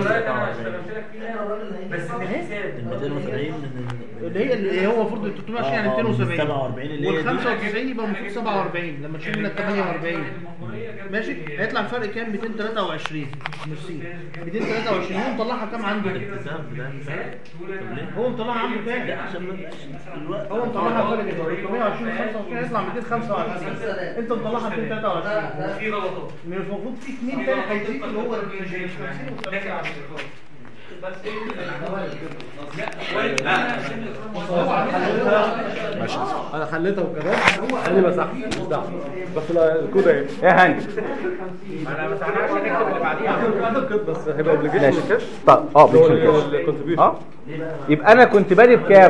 بس ال 270 من اللي هي اللي هو المفروض ال 320 يعني آه، آه، من 270 47 اللي هي وال دي. 95 يبقى المفروض 47 لما تشيل منك 48 ماشي هيطلع الفرق كام 223 ميرسي 223 هو مطلعها كام عنده التزام ده مش عارف طب ليه؟ هو مطلعها عنده كام لا عشان ما الوقت هو مطلعها فرق 320 25 يطلع 225 انت مطلعها 223 في غلطات المفروض في اثنين تاني هيزيد اللي هو داخل على الشركات بس ماشي انا حليتها وكده قال لي مسحت مش دعوه بس لا الكود اهي يا هاني انا مسحناش نكتب اللي بعديها الكود بس هيبقى اوبليجيشن ماشي للكاش طب اه اللي هو بالكاش. الكونتريبيوشن اه يبقى انا كنت بادئ بكام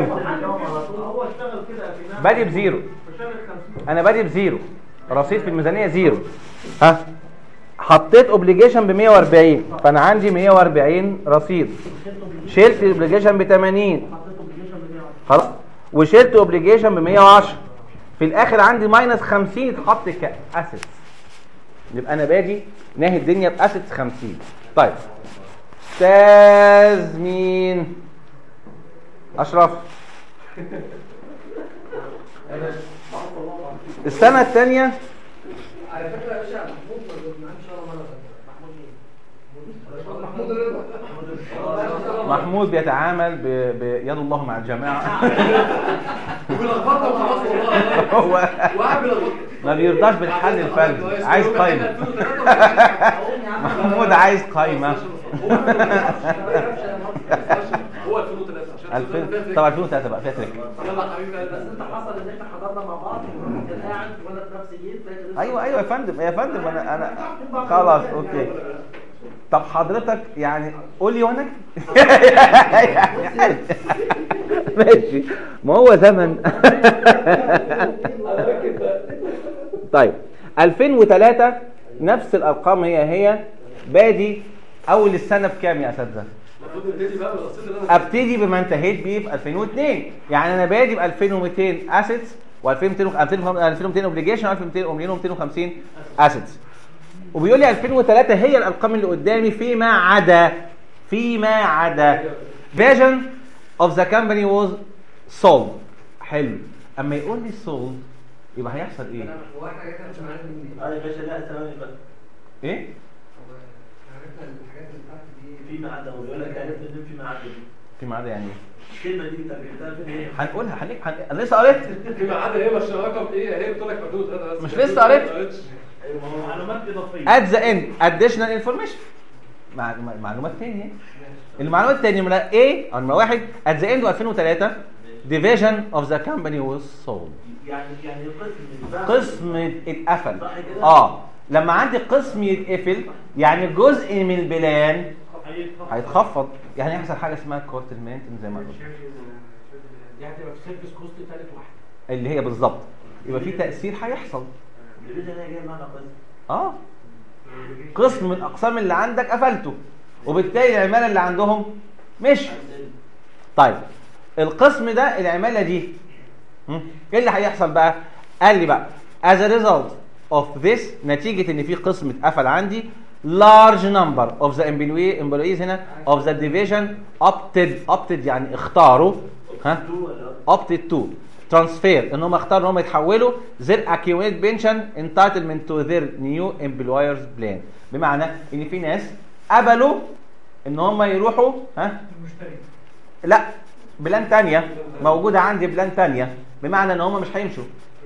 بادئ بزيرو انا بادئ بزيرو رصيد في الميزانيه زيرو ها حطيت اوبليجيشن ب 140 فانا عندي 140 رصيد شلت اوبليجيشن ب 80 خلاص وشلت اوبليجيشن ب 110 في الاخر عندي ماينس 50 يتحط كاسيتس يبقى انا باجي ناهي الدنيا باسيتس 50 طيب استاذ مين اشرف السنه الثانيه على فكره يا باشا محمود ما جبناش ولا مره محمود مين؟ محمود رضا محمود بيتعامل ب... بيد الله مع الجماعه وبيلخبطها وخلاص والله هو وقاعد بيلخبطها ما بيرضاش بالحل الفردي عايز قايمه محمود عايز قايمه هو 2003 عشان 2000 طبعا 2003 بقى فيها تريك يلا يا حبيبي بس انت حصل ان احنا حضرنا مع بعض كان قاعد وانا في نفس الجيل فاكر ايوه ايوه يا فندم يا فندم انا انا خلاص اوكي طب حضرتك يعني قول لي وانا يعني ماشي ما هو زمن طيب 2003 نفس الارقام هي هي بادي اول السنه بكام يا اساتذه المفروض نبتدي بقى بالقصيده اللي انا ابتدي بما انتهيت بيه في 2002 يعني انا بادي ب 2200 اسيتس و2200 2200 اوبليجيشن و2250 اسيتس وبيقول لي 2003 هي الارقام اللي قدامي فيما عدا فيما عدا vision of the company was sold حلو اما يقول لي sold يبقى هيحصل ايه هو احنا جبنا مش عارف منين اه يا باشا لا ثواني بس ايه عرفنا الحاجات اللي تحت دي في معدة ويقول لك عرفت ان في معدة دي فيما عدا يعني ايه الكلمة دي بتاعتها فين هي؟ هنقولها هنك... هن... انا لسه قريت فيما عدا هي مش رقم ايه هي بتقول لك محدود هذا بس مش لسه قريت؟ ايوه ما هو معلومات اضافية at the end additional information مع... مع- معلومات تانية المعلومات التانية نمرة A أو نمرة واحد at the end 2003 division of the company was sold يعني يعني القسم بتاع- قسم اتقفل صح كده؟ اه لما عندي قسم يتقفل يعني جزء من البلان هيتخفض يعني يحصل حاجه اسمها كورتلمنت زي ما قلت دي هتبقى في سيرفيس كوست تالت واحد اللي هي بالظبط يبقى في تاثير هيحصل الديفيجن هي جايه معنى قسم اه قسم من الاقسام اللي عندك قفلته وبالتالي العماله اللي عندهم مش طيب القسم ده العماله دي هم؟ ايه اللي هيحصل بقى قال لي بقى as a result of this نتيجه ان في قسم اتقفل عندي large number of the employee- employees هنا of the division opted opted يعني اختاروا ها opted to transfer ان هم اختاروا ان هم يتحولوا their accumulated pension entitlement to their new employers plan بمعنى ان في ناس قبلوا ان هم يروحوا ها لا بلان تانية موجودة عندي بلان تانية بمعنى ان هم مش هيمشوا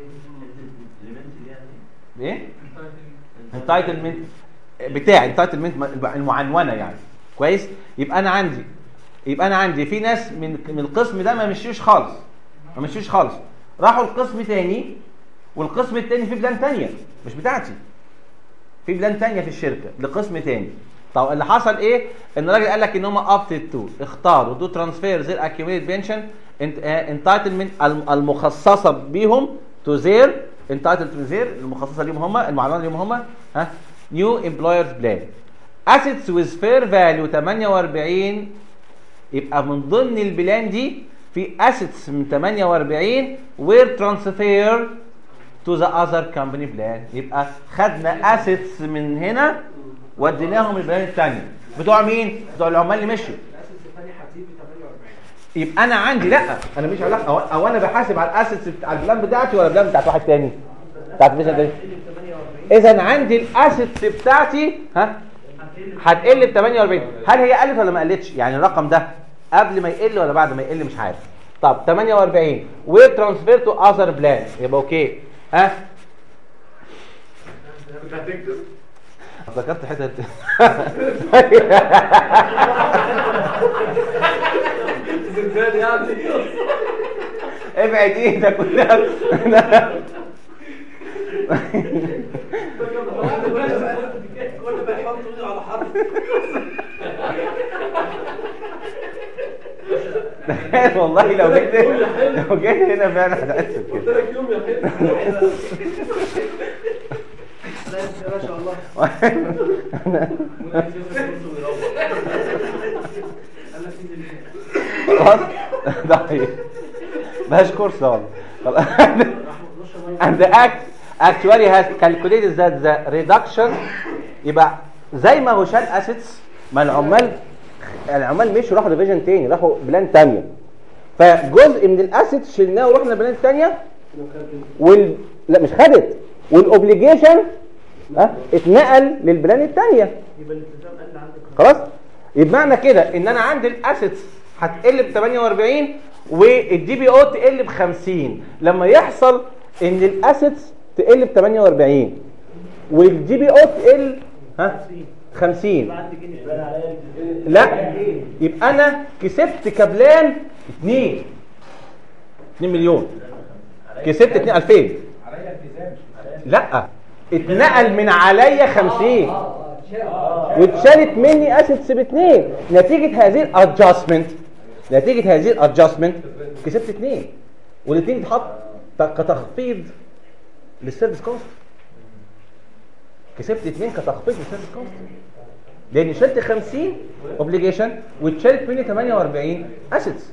ايه انتايتلمنت بتاعي انتايتلمنت المعنونه يعني كويس يبقى انا عندي يبقى انا عندي في ناس من من القسم ده ما مشيوش خالص ما مشيوش خالص راحوا القسم تاني والقسم التاني في بلان تانية مش بتاعتي في بلان تانية في الشركه لقسم تاني طب اللي حصل ايه ان الراجل قال لك ان هم ابتد تو اختاروا دو ترانسفير زير اكيوميليت بنشن انتايتلمنت المخصصه بيهم تو زير انتايتل تو زير المخصصه ليهم هم المعلومات ليهم هم ها نيو امبلويرز بلان اسيتس ويز فير فاليو 48 يبقى من ضمن البلان دي في اسيتس من 48 وير ترانسفير تو ذا اذر كومباني بلان يبقى خدنا اسيتس من هنا وديناهم البلان الثانيه بتوع مين بتوع العمال اللي مشوا الاسس الثاني هتزيد ب 48 يبقى انا عندي لا انا مش علاقه أو, او انا بحاسب على الاسيتس بتاع البلان بتاعتي ولا البلان بتاعت واحد تاني بتاعت مش تاني اذا عندي الاسيتس بتاعتي ها هتقل ب 48 هل هي قلت ولا ما قلتش يعني الرقم ده قبل ما يقل ولا بعد ما يقل مش عارف طب 48 وترانسفير تو اذر بلان يبقى اوكي ها كنت هتكتب ذكرت حته زلزال يعني ابعد ايدك كلها كل ما يحط ايده على حرف تخيل والله لو جيت لو جيت هنا فعلا هتحسب قلت كده لك يوم يا حلو ما شاء الله خلاص طيب بلاش كورس ده والله خلاص. and the act actually has calculated that the reduction يبقى زي ما هو شال اسيتس ما العمال العمال مشوا راحوا ديفيجن تاني راحوا بلان تانية فجزء من الاسيتس شلناه ورحنا بلان تانية وال لا مش خدت والاوبليجيشن ها اتنقل للبلان التانية يبقى الالتزام قل عندك خلاص يبقى معنى كده ان انا عندي الاسيتس هتقل ب 48 والدي بي او تقل ب 50 لما يحصل ان الاسيتس تقل ب 48 والدي بي او تقل ها 50 لا يبقى انا كسبت كابلان 2 2 مليون كسبت 2 2000 عليا التزام لا اتنقل من عليا 50 واتشالت مني اسيتس باثنين نتيجه هذه الادجستمنت نتيجه هذه الادجستمنت كسبت اثنين والاثنين اتحط ت- كتخفيض للسيرفيس كوست كسبت اثنين كتخفيض للسيرفيس كوست لاني شلت 50 اوبليجيشن واتشالت مني 48 اسيتس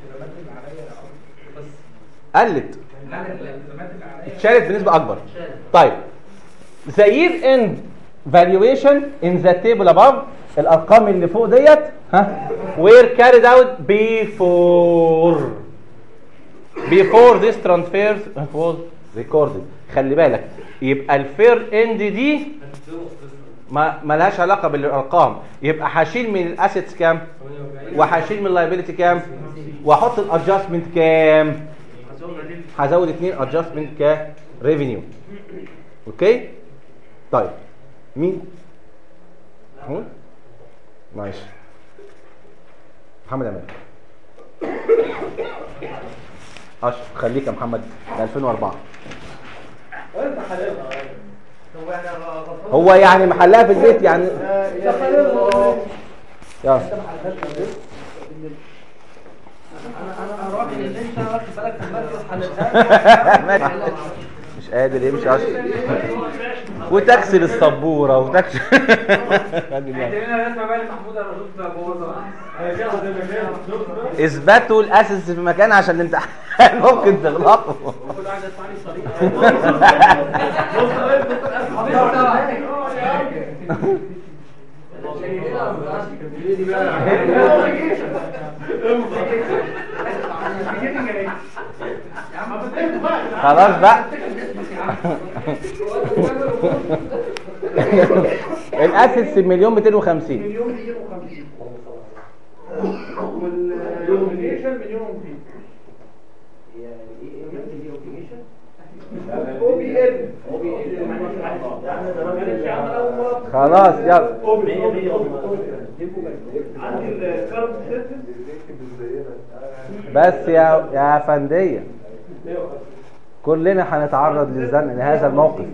قلت اتشالت بنسبه اكبر طيب the year end valuation in the table above الارقام اللي فوق ديت ها were carried out before before this transfer was recorded خلي بالك يبقى الفير اند دي ما ملهاش علاقه بالارقام يبقى هشيل من الاسيتس كام وهشيل من اللايبيلتي كام واحط الادجستمنت كام هزود اثنين ادجستمنت كريفينيو اوكي طيب مين محمود ماشي محمد امان اشرف خليك يا محمد ده 2004 انت حلال هو احنا غلطان هو يعني محلها في البيت يعني يا حلال يلا انت ما حلتهاش في البيت انا انا انا راجل ان انت واخد بالك في المركز حلتها مش قادر يمشي اشرف وتكسر السبوره وتكسر خلي بالك. احنا نسمع بقى محمود انا شفت بوظها اثبتوا الاسس في مكان عشان الامتحان ممكن تغلطوا كل واحد يدفع لي صريح خلاص بقى الاسس بمليون 250 مليون 250 والاوبليجيشن مليون 200 او بي ال او بي ال معلش عندنا اول مره خلاص يلا عندي الكارب سيستم بس يا يا فندية كلنا هنتعرض للزنق لهذا الموقف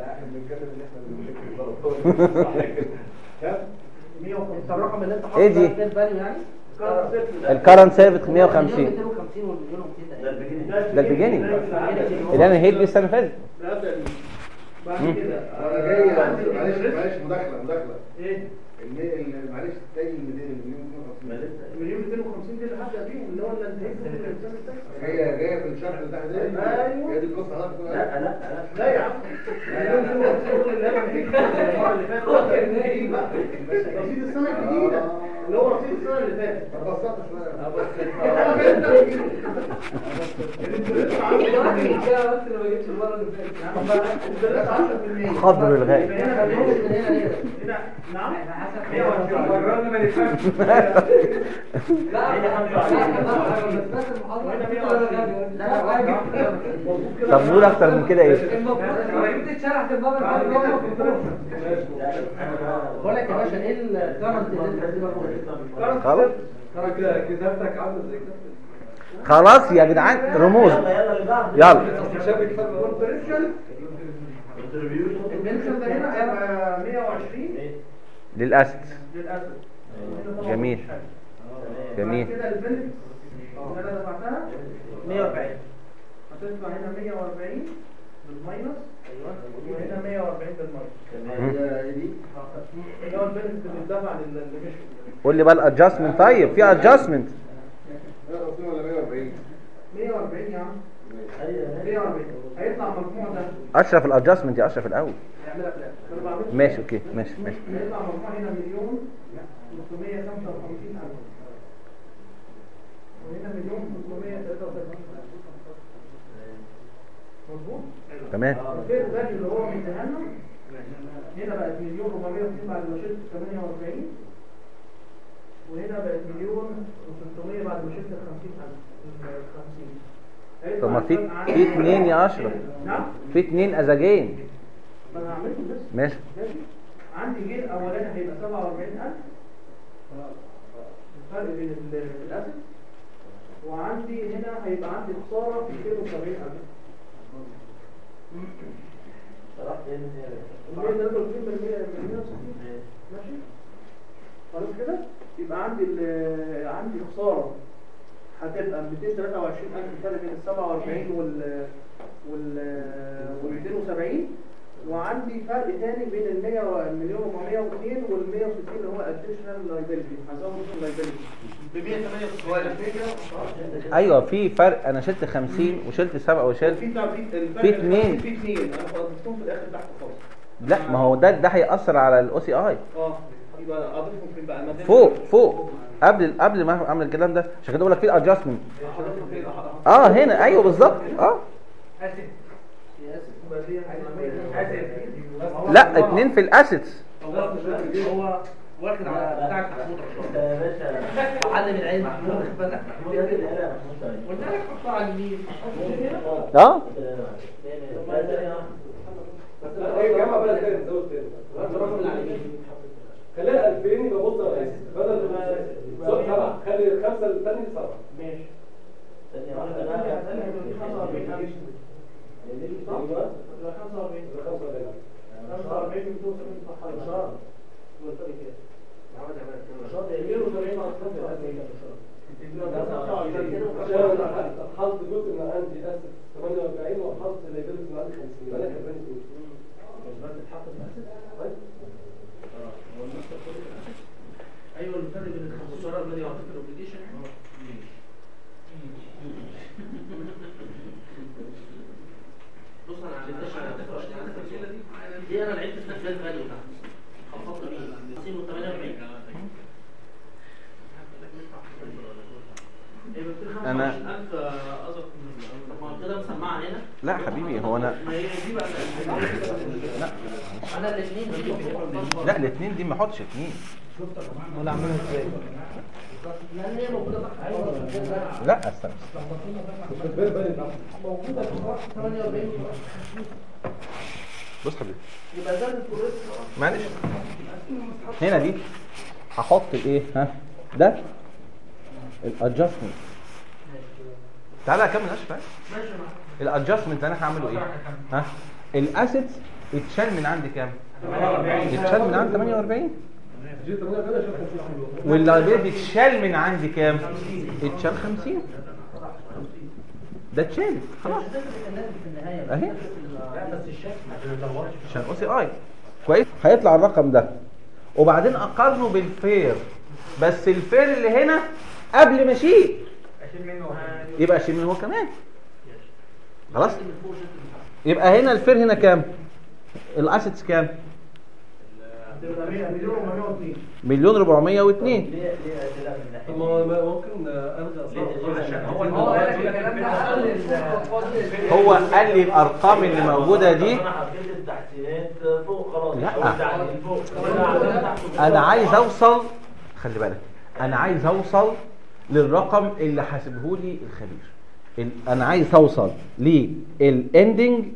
انت الرقم اللي انت حاطه ايه دي؟ ده كان فاليو يعني كارب سيستم الكرنت سيرفيس 150 250 والمليون 200 ده البيجيننج اللي انا هيد السنه اللي فاتت بعد مم. كده انا جاي معلش معلش مداخله مداخله ايه المي- ال- معلش تاني الميتين مليون 250 دي اللي هبدا بيهم اللي هو اللي انتهيت من الانسان التاني هي جايه في الشرح اللي تحت ده ايوه هي دي القصه هنعرف لا لا لا يا عم مليون 250 دول اللي انا انتهيت المره اللي فاتت رصيد السنه الجديده اللي هو رصيد السنه اللي فاتت بسطت شويه خضر الغاء نعم قررنا ما نفهمش طب نقول اكتر من كده ايه بقول لك يا باشا ايه الكرنت اللي انت بتجيبها خلاص كده كتابتك عامله زي كده خلاص يا جدعان رموز يلا شابك فن كونتريبيوشن البنشن ده هنا هيبقى 120 للاسف للاسف جميل جميل كده البنفيت اللي انا دفعتها 140 هتدفع هنا 140 بالماينس ايوه وهنا 140 بالماينس اللي هو البنفيت اللي اتدفع لل- اللي مش قول لي بقى الادجستمنت طيب في ادجستمنت 150 ولا 140 140 يا عم 140 هيطلع المجموع ده اشرف الادجستمنت يا اشرف الاول يعملها في الاخر انا بعمل ماشي اوكي ماشي ماشي هيطلع مجموع هنا مليون 355 الف وهنا مليون 333 مظبوط تمام الفير فاليو اللي هو مديها لنا هنا بقت مليون 460 بعد ما شلت 48 وهنا بقت مليون و600 بعد ما شلت ال 50000 50 طب ما في في اتنين يا اشرف نعم في اتنين ازاجين ما انا عملت بس ماشي ماشي عندي جيل اولاني هيبقى 47000 الفرق بين ال- الاسد وعندي هنا هيبقى عندي خساره 270000 صراحة ايه من هنا؟ 163 ماشي خلاص كده يبقى عندي ال- عندي خساره هتبقى 223000 الفرق بين ال 47 وال وال وال 270 وعندي فرق تاني بين ال 100 المليون 402 وال 160 اللي هو اديشنال لايبيلتي هزود اللايبيلتي ب 108 هو الفكره ايوه في فرق انا شلت 50 وشلت 7 وشلت في تعريف الفرق في اتنين. في اثنين انا ضفتهم في الاخر تحت خالص لا ما هو ده ده هيأثر على الاو سي اي اه يبقى اضيفهم فين بقى المكان فوق فوق قبل قبل ما اعمل الكلام ده عشان كده بقول لك في الادجستمنت حضرتك فين اه هنا ايوه بالظبط اه لا اتنين في الاسيتس هو واخد على بتاع محمود انت يا باشا معلم العين محمود واخد بالك محمود يا اللي قالها محمود سعيد قلت لك حطها على اليمين اه لا ايه جمع بقى تاني زود تاني الرقم اللي على اليمين خليها 2000 يبقى بص يا ريس بدل ما صوت سبعه خلي الخمسه الثانيه سبعه ماشي ثانية واحدة بقى. 45 حظ جزء من عندي اسف 48 وحظ ليبلز من عندي 50 يبقى انا كسبان ايوه الفرق بين الخساره الذي يعطيك الاوبليجيشن بص انا عملتش دي انا لعبت في نفس الفاليو تحت خفضت بيه 50 و 48 أنا- طب ما هو كده مسمعها هنا لا حبيبي هو انا ما هي دي بقى لا انا الاثنين دي لا الاثنين دي ما احطش اثنين ولا اعملها ازاي لان هي موجوده تحت لا استنى موجوده في الرقم 48 بص حبيبي يبقى ده الكوريس معلش هنا دي هحط الايه ها ده الادجستمنت تعالى اكمل اشرف ماشي معاك الادجستمنت انا هعمله ايه ها الاسيتس اتشال من عندي كام اتشال من عندي 48 جيت 48 عشان 50 واللايبيلتي اتشال من عندي كام اتشال 50 ده اتشال خلاص اهي بس الشكل عشان او سي اي كويس هيطلع الرقم ده وبعدين اقارنه بالفير بس الفير اللي هنا قبل ما اشيل يبقى اشيل منه هو كمان خلاص يبقى هنا الفير هنا كام الاسيتس كام هتبقى 100 مليون و102 مليون 402 ليه ليه اسئله من ناحيه طب ما ما ممكن الغي عشان هو هو قال لك الكلام ده هو قال لي الارقام اللي موجوده دي انا حطيت التحسينات فوق خلاص لا. أو التعديل فوق ولا عملت تحت انا عايز اوصل خلي بالك انا عايز اوصل للرقم اللي حاسبه لي الخبير ال- انا عايز اوصل للاندنج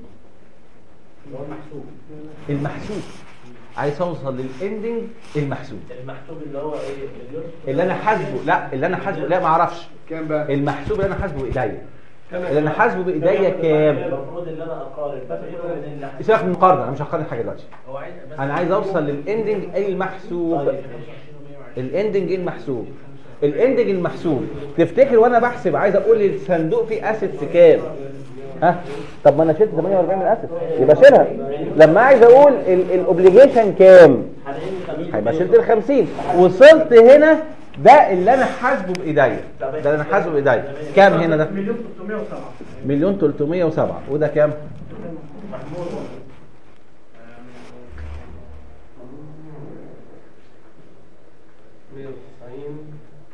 المحسوب عايز اوصل للاندنج المحسوب المحسوب اللي هو ايه مليون اللي انا حاسبه لا اللي انا حاسبه لا ما اعرفش كام بقى؟ المحسوب اللي انا حاسبه بايديا اللي انا حاسبه بايديا كام المفروض ان انا اقارن بين اللي سيبك من المقارنه انا مش هقارن حاجه دلوقتي هو عايز بس انا عايز اوصل للاندنج المحسوب طيب الاندنج المحسوب الاندنج المحسوب تفتكر وانا بحسب عايز اقول الصندوق فيه اسيتس كام ها طب ما انا شلت 48 من الاسيتس يبقى شيلها لما عايز اقول الاوبليجيشن كام هيبقى شلت ال 50 وصلت هنا ده اللي انا حاسبه بايديا ده اللي انا حاسبه بايديا كام هنا ده مليون 307 مليون 307 وده كام مية وتسعين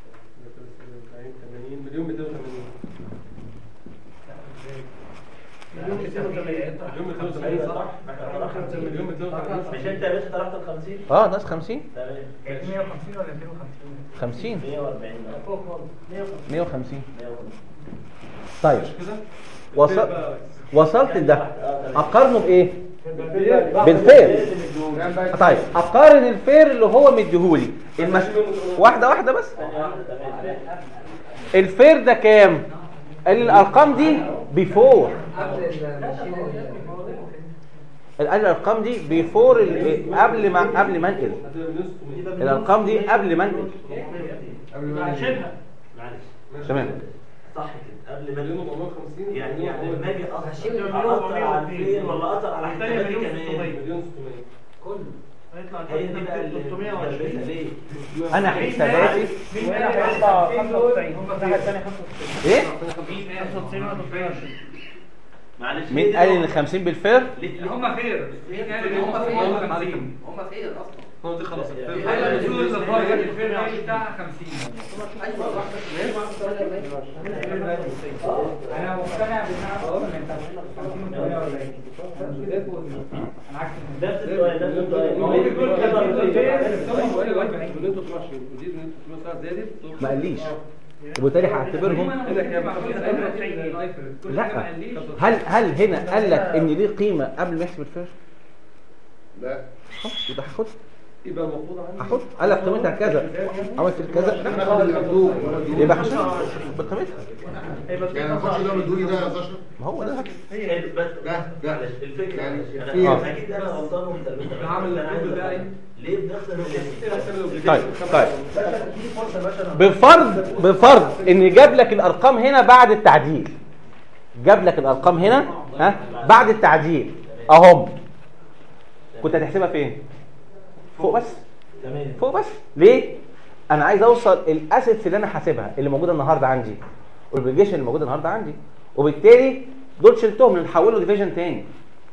مليون ميتين وثمانين مليون 280 مليون ميتين وثمانين صح؟ مليون مليون مش انت يا باشا طرحت ال 50 اه ناس 50 تمام 150 ولا 250 50 140 فوق خالص 150 150 150 طيب وصل وصلت لده اقارنه بايه بالفير طيب اقارن الفير اللي هو مديهولي المس... واحده واحده بس الفير ده كام قال لي الارقام دي بيفور قال لي الارقام دي بيفور ال- قبل ما قبل ما انقل الارقام دي قبل ما انقل هنشيلها معلش تمام صح كده قبل ما مليون 450 يعني يعني لما اجي هشيل اقطع مليون اقطع على 400 الفين ولا اقطع على الثانية الحسابات مليون كمان 600 مليون 600 كله هيطلع هي دي بقى اللي 320 بتلبسها ليه؟ انا حساباتي مين هنا هيطلع 95 الناحية الثانية 95 ايه 95 ولا 320 معلش مين ليه قال دي ان 50 بالفير اللي هم خير مين قال ان هم خير 50 هم خير اصلا هو دي خلاص ايوه المفروض الفرق الفير ريت بتاعها 50 انا مقتنع بانها اصلا من 50 و 48 انا عكس نفس السؤال نفس السؤال هو بيقول كده مليون 320 ودي 300 زادت ما قاليش وبالتالي هعتبرهم لا هل هل هنا قال لك ان ليه قيمه قبل ما يحسب الفير لا خلاص يبقى هاخد يبقى المفروض عندي هاخد قال لك قيمتها كذا عملت كذا يبقى هشوف بقيمتها يعني ما اخدش ده من دوني ده يا ساشا ما هو ده هي بس ده ده معلش الفكره يعني انا في- أنا اكيد انا غلطان وانت غلطان. عامل أنا عايز الكود بتاعي. أفهم. ليه بنخسر الاثنين؟ طيب طيب باشا دي فرصة يا باشا بفرض بفرض ان جاب لك الارقام هنا بعد التعديل جاب لك الارقام هنا ها بعد التعديل اهم كنت هتحسبها فين فوق بس تمام فوق بس ليه انا عايز اوصل الاسيتس اللي انا حاسبها اللي موجوده النهارده عندي والاوبليجيشن اللي موجوده النهارده عندي وبالتالي دول شلتهم نحوله ديفيجن تاني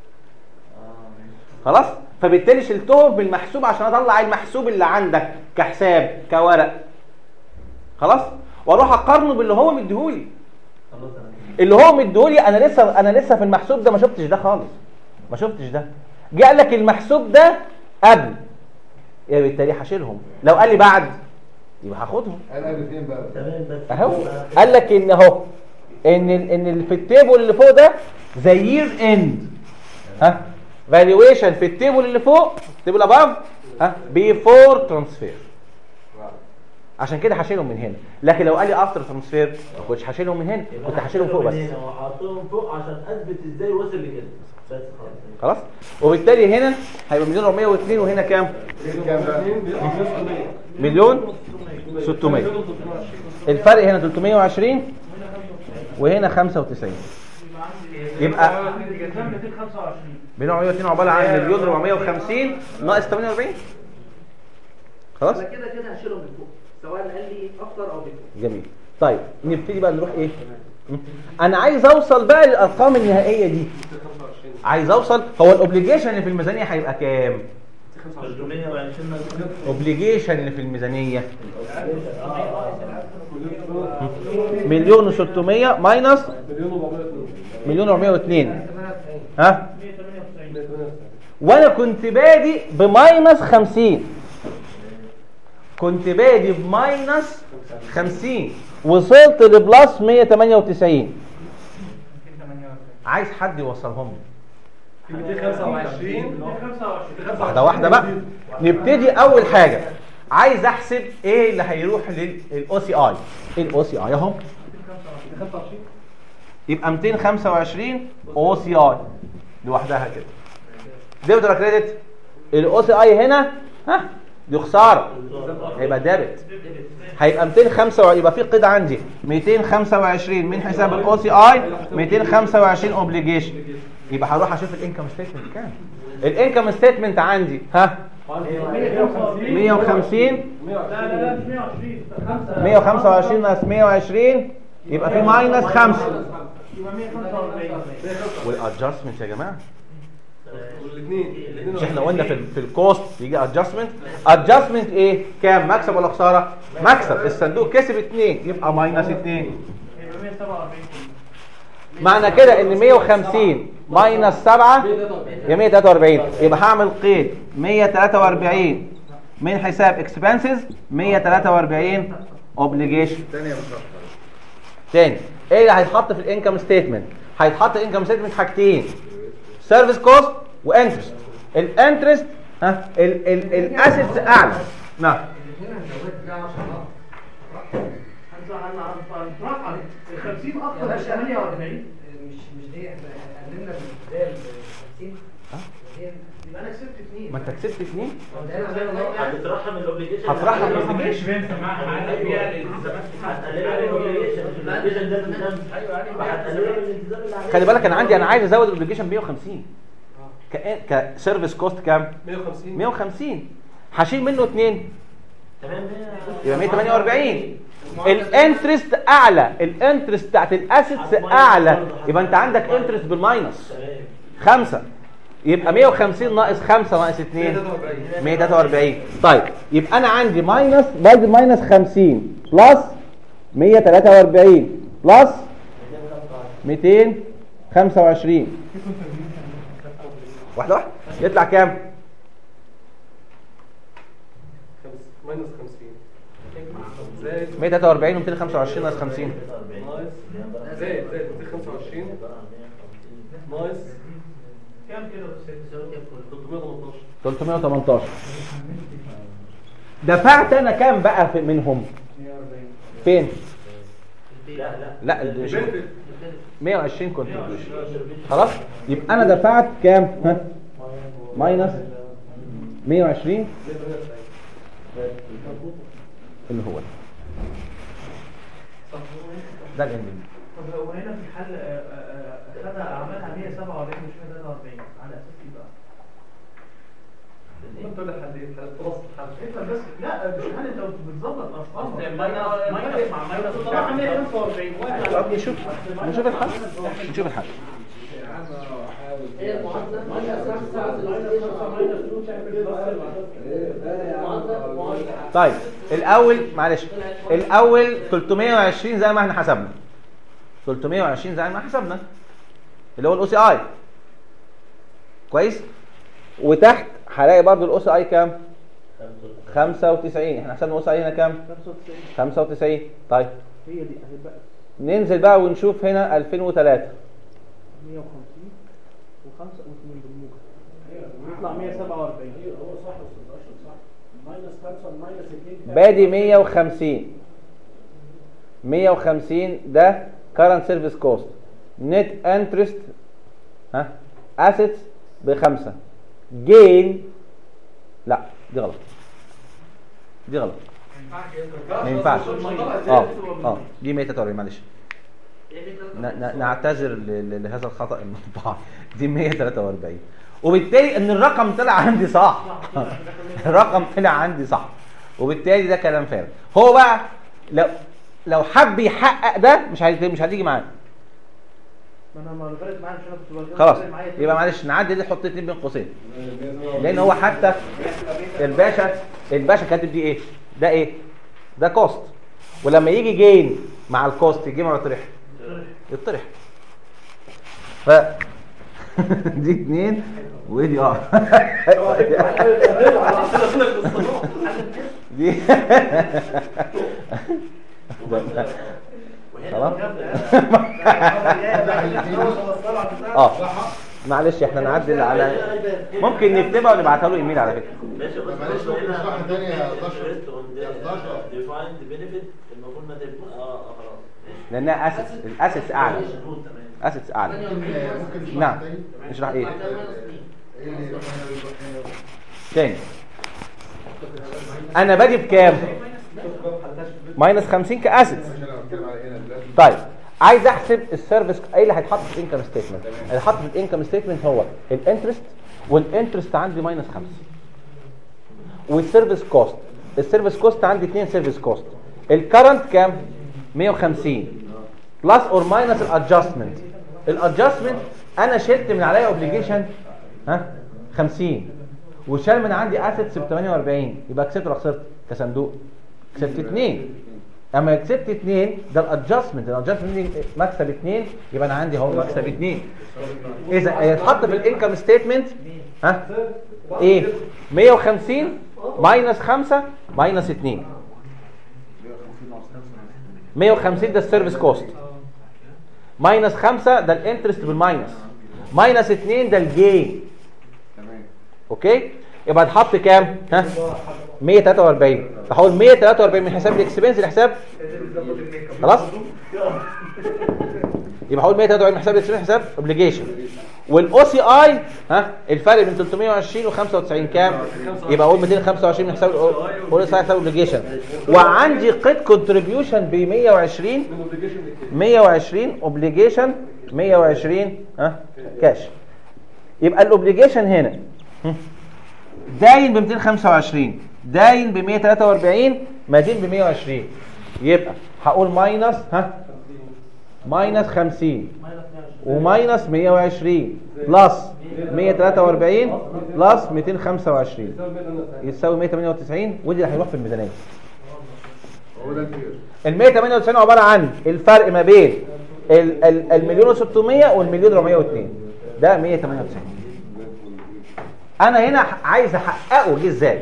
خلاص فبالتالي شلتهم بالمحسوب عشان اطلع المحسوب اللي عندك كحساب كورق خلاص واروح اقارنه باللي هو مديهولي خلاص انا اللي هو مديهولي انا لسه انا لسه في المحسوب ده ما شفتش ده خالص ما شفتش ده جاء لك المحسوب ده قبل يبقى بالتالي هشيلهم لو قال لي بعد يبقى هاخدهم قال قبل فين بقى تمام بس اهو قال لك ان اهو ان ال- ان اللي في التيبل اللي فوق ده زي يير اند ها فالويشن في التيبل اللي فوق التيبل اباف ها بيفور ترانسفير عشان كده هشيلهم من هنا لكن لو قال لي افتر ترانسفير ما كنتش هشيلهم من هنا كنت هشيلهم فوق بس وحاطهم فوق عشان اثبت ازاي وصل لكده بس خلاص خلاص وبالتالي هنا هيبقى مليون 402 وهنا كام كام بقى مليون 600 الفرق هنا 320 وهنا 95 يبقى كام 225 مليون 402 عباره عن مليون 450 ناقص 48 خلاص انا كده كده هشيلهم من فوق سواء قال لي اكتر او بيكون جميل طيب نبتدي بقى نروح ايه م? انا عايز اوصل بقى للارقام النهائيه دي عايز اوصل هو الاوبليجيشن اللي في الميزانيه هيبقى كام 320 اوبليجيشن اللي في الميزانيه مليون و600 ماينس مليون 402 مليون 402 ها 198 وانا كنت بادئ بماينس 50 كنت بادئ بماينس 50 وصلت لبلس 198 عايز حد يوصلهم لي 225 واحده واحده بقى نبتدي اول حاجه عايز احسب ايه اللي هيروح للاو سي اي الاو سي اي اهو يبقى 225 او سي اي لوحدها كده ديبت ولا كريدت الاو سي اي هنا ها دي خساره هيبقى ديبت هيبقى 225 يبقى في قيد عندي 225 من حساب الاو سي اي 225 اوبليجيشن يبقى هروح اشوف الانكم ستيتمنت كام الانكم ستيتمنت عندي ها 150 لا لا لا مش 120 5 125 ناقص 120 يبقى في ماينس 5 يبقى 145 والادجستمنت يا جماعه والاثنين مش احنا قلنا في ال- في الكوست يجي ادجستمنت ادجستمنت ايه كام مكسب ولا خساره مكسب الصندوق كسب 2 يبقى ماينس 2 يبقى 147 معنى كده ان 150 ماينس 7 يبقى 143 يبقى هعمل قيد 143 من حساب اكسبنسز 143 اوبليجيشن تاني يا مشرف تاني ايه اللي هيتحط في الانكم ستيتمنت هيتحط الانكم ستيتمنت حاجتين سيرفيس كوست وانترست الانترست ها الاسيتس اعلى نعم هنطرحها ال 50 اكتر من 48 مش مش دي احنا قللنا بالبدايه ال 50 يبقى انا كسبت اثنين ما انت كسبت اثنين هتطرحها من الاوبليجيشن هطرحها من الاوبليجيشن هتقللها من الاوبليجيشن الاوبليجيشن ده الالتزام هتقللها من الالتزام اللي عليك خلي بالك انا عندي انا عايز ازود الاوبليجيشن 150 ك كسيرفيس كوست كام 150 150 هشيل منه اثنين تمام يبقى 148 الانترست اعلى الانترست بتاعت الاسيتس اعلى يبقى انت عندك انترست بالماينس خمسة يبقى 150 ناقص 5 ناقص 2 143 طيب يبقى انا عندي ماينس بدي ماينس 50 بلس 143 بلس 225 واحده واحده يطلع كام ماينس 50 زائد 143 و 225 ناقص 50 ناقص زائد زائد 225 ناقص كام كده بتساوي كام 318 318 دفعت انا كام بقى في منهم فين لا لا لا ال- 120 كونتريبيوشن خلاص يبقى انا دفعت كام ها ماينس 120 اللي هو ده. ده جنبي طب هو هنا في الحل آه، آه، آه، خدها عملها 147 مش 143 على اساس ايه بقى؟ انت اللي حليت خلاص حل انت بس لا مش حل انت بتظبط ارقام ماينس ماينس مع ماينس طبعا 145 واحد طب نشوف نشوف الحل نشوف الحل هي المعادله ماينس 5 ماينس 5 ماينس 2 تعمل معادله معادله طيب الاول معلش الاول 320 زي ما احنا حسبنا 320 زي ما حسبنا اللي هو الاو سي اي كويس وتحت هلاقي برضو الاو سي اي كام 95 احنا حسبنا الاو سي اي هنا كام 95 طيب هي دي هتبقى ننزل بقى ونشوف هنا 2003 150 و5 و2 بالموجب يطلع 147 هو صح صح ماينس 5 ماينس 2 بادي 150 150 ده current service cost net interest ها assets بخمسة gain لا دي غلط دي غلط ما ينفعش اه اه دي 143 معلش ن- ن- نعتذر ل- ل- لهذا الخطأ المطبوع دي 143 وبالتالي ان الرقم طلع عندي صح الرقم طلع عندي صح وبالتالي ده كلام فارغ هو بقى لو لو حب يحقق ده مش هي- مش هتيجي معاه ما انا ما فرقت معايا مش انا كنت بقول خلاص يبقى معلش نعدي دي حط اتنين بين قوسين لان هو حتى الباشا الباشا كاتب دي ايه ده ايه ده كوست ولما يجي جين مع الكوست يجي مع يطرح يطرح ف دي اتنين ودي اه دي خلاص اه معلش احنا نعدل على ممكن نكتبها ونبعتها له ايميل على فكره ماشي بس معلش، ممكن نشرحها تاني يا 11. يا 11. ديفايند بنفيت المفروض ما تبقى اه اه خلاص لانها اسس الاسس اعلى مظبوط تمام اسس اعلى ممكن ممكن نشرحها نعم تاني نشرح ايه ايه اللي يروح هنا ويروح هنا تاني انا بادي بكام ماينس 50 كاسيتس عشان انا بتكلم على هنا دلوقتي طيب عايز احسب السيرفيس ايه اللي هيتحط في الانكم ستيتمنت اللي هيتحط في الانكم ستيتمنت هو الانترست والانترست عندي ماينس 5 والسيرفيس كوست السيرفيس كوست عندي اثنين سيرفيس كوست الكرنت كام 150 بلس اور ماينس الادجستمنت الادجستمنت انا شلت من عليا اوبليجيشن ها 50 وشال من عندي اسيتس ب 48 يبقى كسبت ولا خسرت كصندوق كسبت 2 اما كسبت 2 ده الادجستمنت الادجستمنت دي مكسب 2 يبقى انا عندي اهو مكسب 2 اذا هيتحط في الانكم ستيتمنت ها ايه 150 ماينس 5 ماينس 2 150 ده السيرفيس كوست ماينس 5 ده الانترست بالماينس ماينس 2 ده الجين اوكي يبقى هتحط كام ها 143 فحول 143 من حساب الاكسبنس لحساب خلاص يبقى حول 143 من حساب الاكسبنس لحساب اوبليجيشن والاو سي اي ها الفرق بين 320 و95 كام يبقى اقول 225 من حساب الاو سي اي حساب اوبليجيشن وعندي قيد كونتريبيوشن ب 120 120 اوبليجيشن 120 ها كاش يبقى الاوبليجيشن هنا هم، داين ب 225 داين ب 143 مدين ب 120 يبقى هقول ماينس ها ماينس 50 وماينس 120 بلس 143 بلس 225 يساوي 198 ودي اللي هيروح في الميزانيه هو ده الكبير ال 198 عباره عن الفرق ما بين ال- ال- المليون و600 والمليون 402 ده 198 انا هنا ح- عايز احققه جه ازاي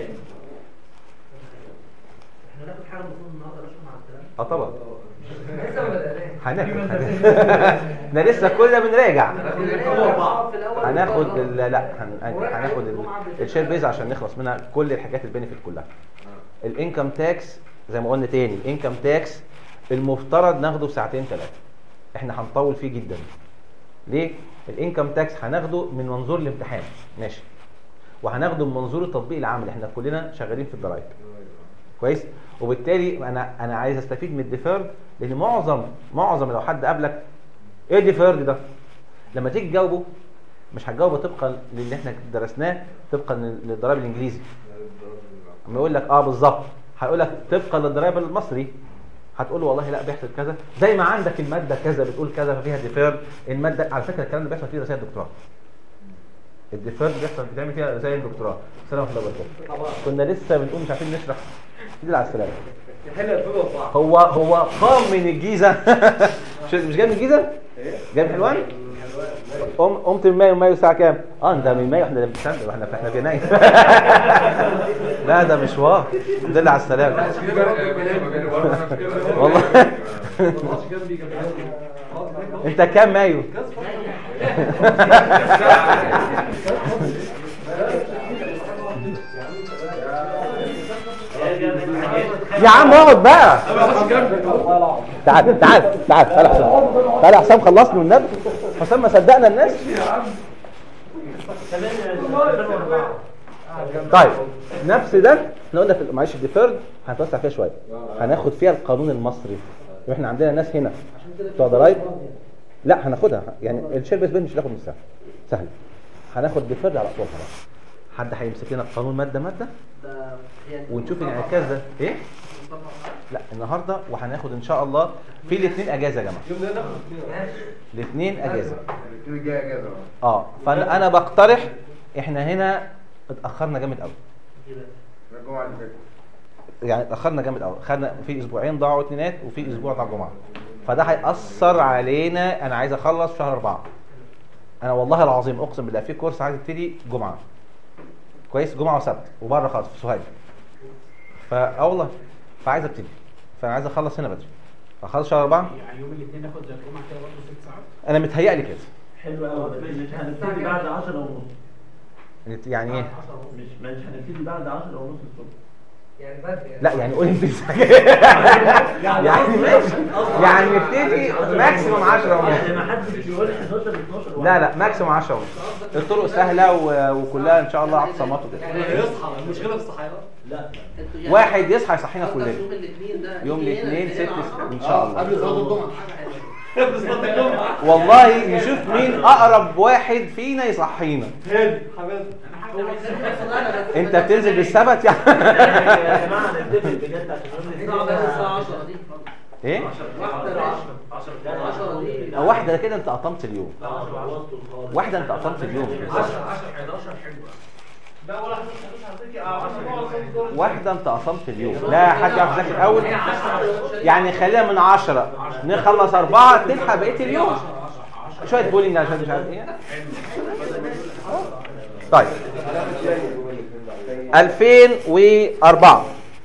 احنا ناخد حاجه المفروض النهارده نشوف مع الكلام اه طبعا لسه ما بدأناش هناخد احنا لسه كلنا بنراجع هناخد ال- لا هن- هناخد ال- الشير بيز عشان نخلص منها كل الحاجات البينفيت كلها الانكم تاكس زي ما قلنا تاني الانكم تاكس المفترض ناخده في ساعتين ثلاثه احنا هنطول فيه جدا ليه الانكم تاكس هناخده من منظور الامتحان ماشي وهناخده من منظور التطبيق العملي احنا كلنا شغالين في الضرايب كويس وبالتالي انا انا عايز استفيد من الديفيرد لان معظم معظم لو حد قابلك ايه الديفيرد ده لما تيجي تجاوبه مش هتجاوبه طبقا للي احنا درسناه طبقا للضرايب الانجليزي اما يقول لك اه بالظبط هيقول لك طبقا للضرايب المصري هتقول له والله لا بيحصل كذا زي ما عندك الماده كذا بتقول كذا ففيها ديفيرد الماده على فكره الكلام ده بيحصل فيه رسائل دكتوراه الديفيرد بيحصل بتعمل فيها رسائل دكتوراه السلام عليكم ورحمه الله وبركاته كنا لسه بنقول مش عارفين نشرح دي على السلامه يحل الفيلم صح هو هو قام من الجيزه مش مش جاي من الجيزه جاي من حلوان قم قمت من مايو مايو الساعه كام اه انت من مايو احنا بنستنى احنا احنا في يناير لا ده مشوار الحمد لله على السلامه والله انت كام مايو يا عم اقعد بقى تعال تعال تعال تعال يا حسام تعال يا حسام خلصني والنبي حسام ما صدقنا الناس طيب نفس ده احنا قلنا في معلش الديفيرد هنتوسع فيها شويه هناخد فيها القانون المصري واحنا عندنا ناس هنا بتوع ضرايب لا هناخدها يعني الشير بيس بين مش هناخد من سهل سهل هناخد ديفيرد على اصولها بقى حد هيمسك لنا القانون ماده ماده ونشوف الانعكاس ده ايه لا النهارده وهناخد ان شاء الله في الاثنين اجازه يا جماعه الاثنين اجازه الاثنين الجاي اجازه اه فانا انا بقترح احنا هنا اتاخرنا جامد قوي الجمعه اللي فاتت يعني اتاخرنا جامد قوي خدنا في اسبوعين ضاعوا اثنينات وفي اسبوع ضاع جمعه فده هياثر علينا انا عايز اخلص في شهر أربعة انا والله العظيم اقسم بالله في كورس عايز يبتدي جمعه كويس جمعه وسبت وبره خالص في سوهاج فا اه والله فعايز ابتدي فانا عايز اخلص هنا بدري اخلص شهر أربعة يعني يوم الاثنين ناخد زي الجمعه كده برضه ست ساعات انا متهيألي كده حلو قوي مش هنبتدي بعد 10 ونص نت- يعني ايه مش مش هنبتدي بعد 10 ونص الصبح يعني بدري لا يعني قول انت يعني ماشي يعني نبتدي ماكسيموم 10 ونص يعني ما حدش يقول 11 12 لا لا ماكسيموم 10 ونص الطرق سهله و- وكلها ان شاء الله اعتصامات وكده يصحى المشكله في الصحيان لا واحد يصحى يصحينا كلنا يوم الاثنين ده يوم في هنا- الاثنين في ست هنا س- عشرة. ان شاء الله قبل صلاه الجمعه والله نشوف مين اقرب واحد فينا يصحينا هادي حماد هو بيسمي نفسه أنا بس. انت بتنزل بالسبت يعني يا جماعه نتفق بجد عشان الساعة بس الساعة 10 دي ايه واحدة 10 10 دي أو واحده كده انت قطمت اليوم خلصوا خالص واحده انت قطمت اليوم 10 10 11 حلوه ده ولا هتدوس هتدوس هتدوس واحدة انت قسمت اليوم لا حد يعرف يذاكر الاول يعني خلينا من عشرة نخلص أربعة تلحق بقية اليوم شوية بولينج عشان مش عارف ايه طيب 2004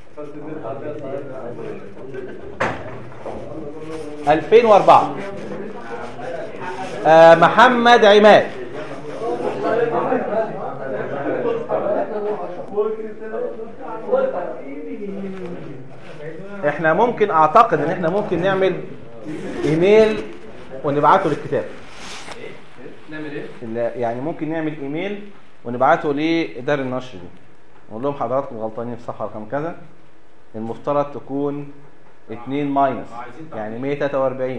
2004 آه محمد عماد احنا ممكن اعتقد ان احنا ممكن نعمل ايميل ونبعته للكتاب نعمل ايه؟ ال- يعني ممكن نعمل ايميل ونبعته لدار النشر دي نقول لهم حضراتكم غلطانين في صفحه رقم كذا المفترض تكون 2 ماينس يعني 143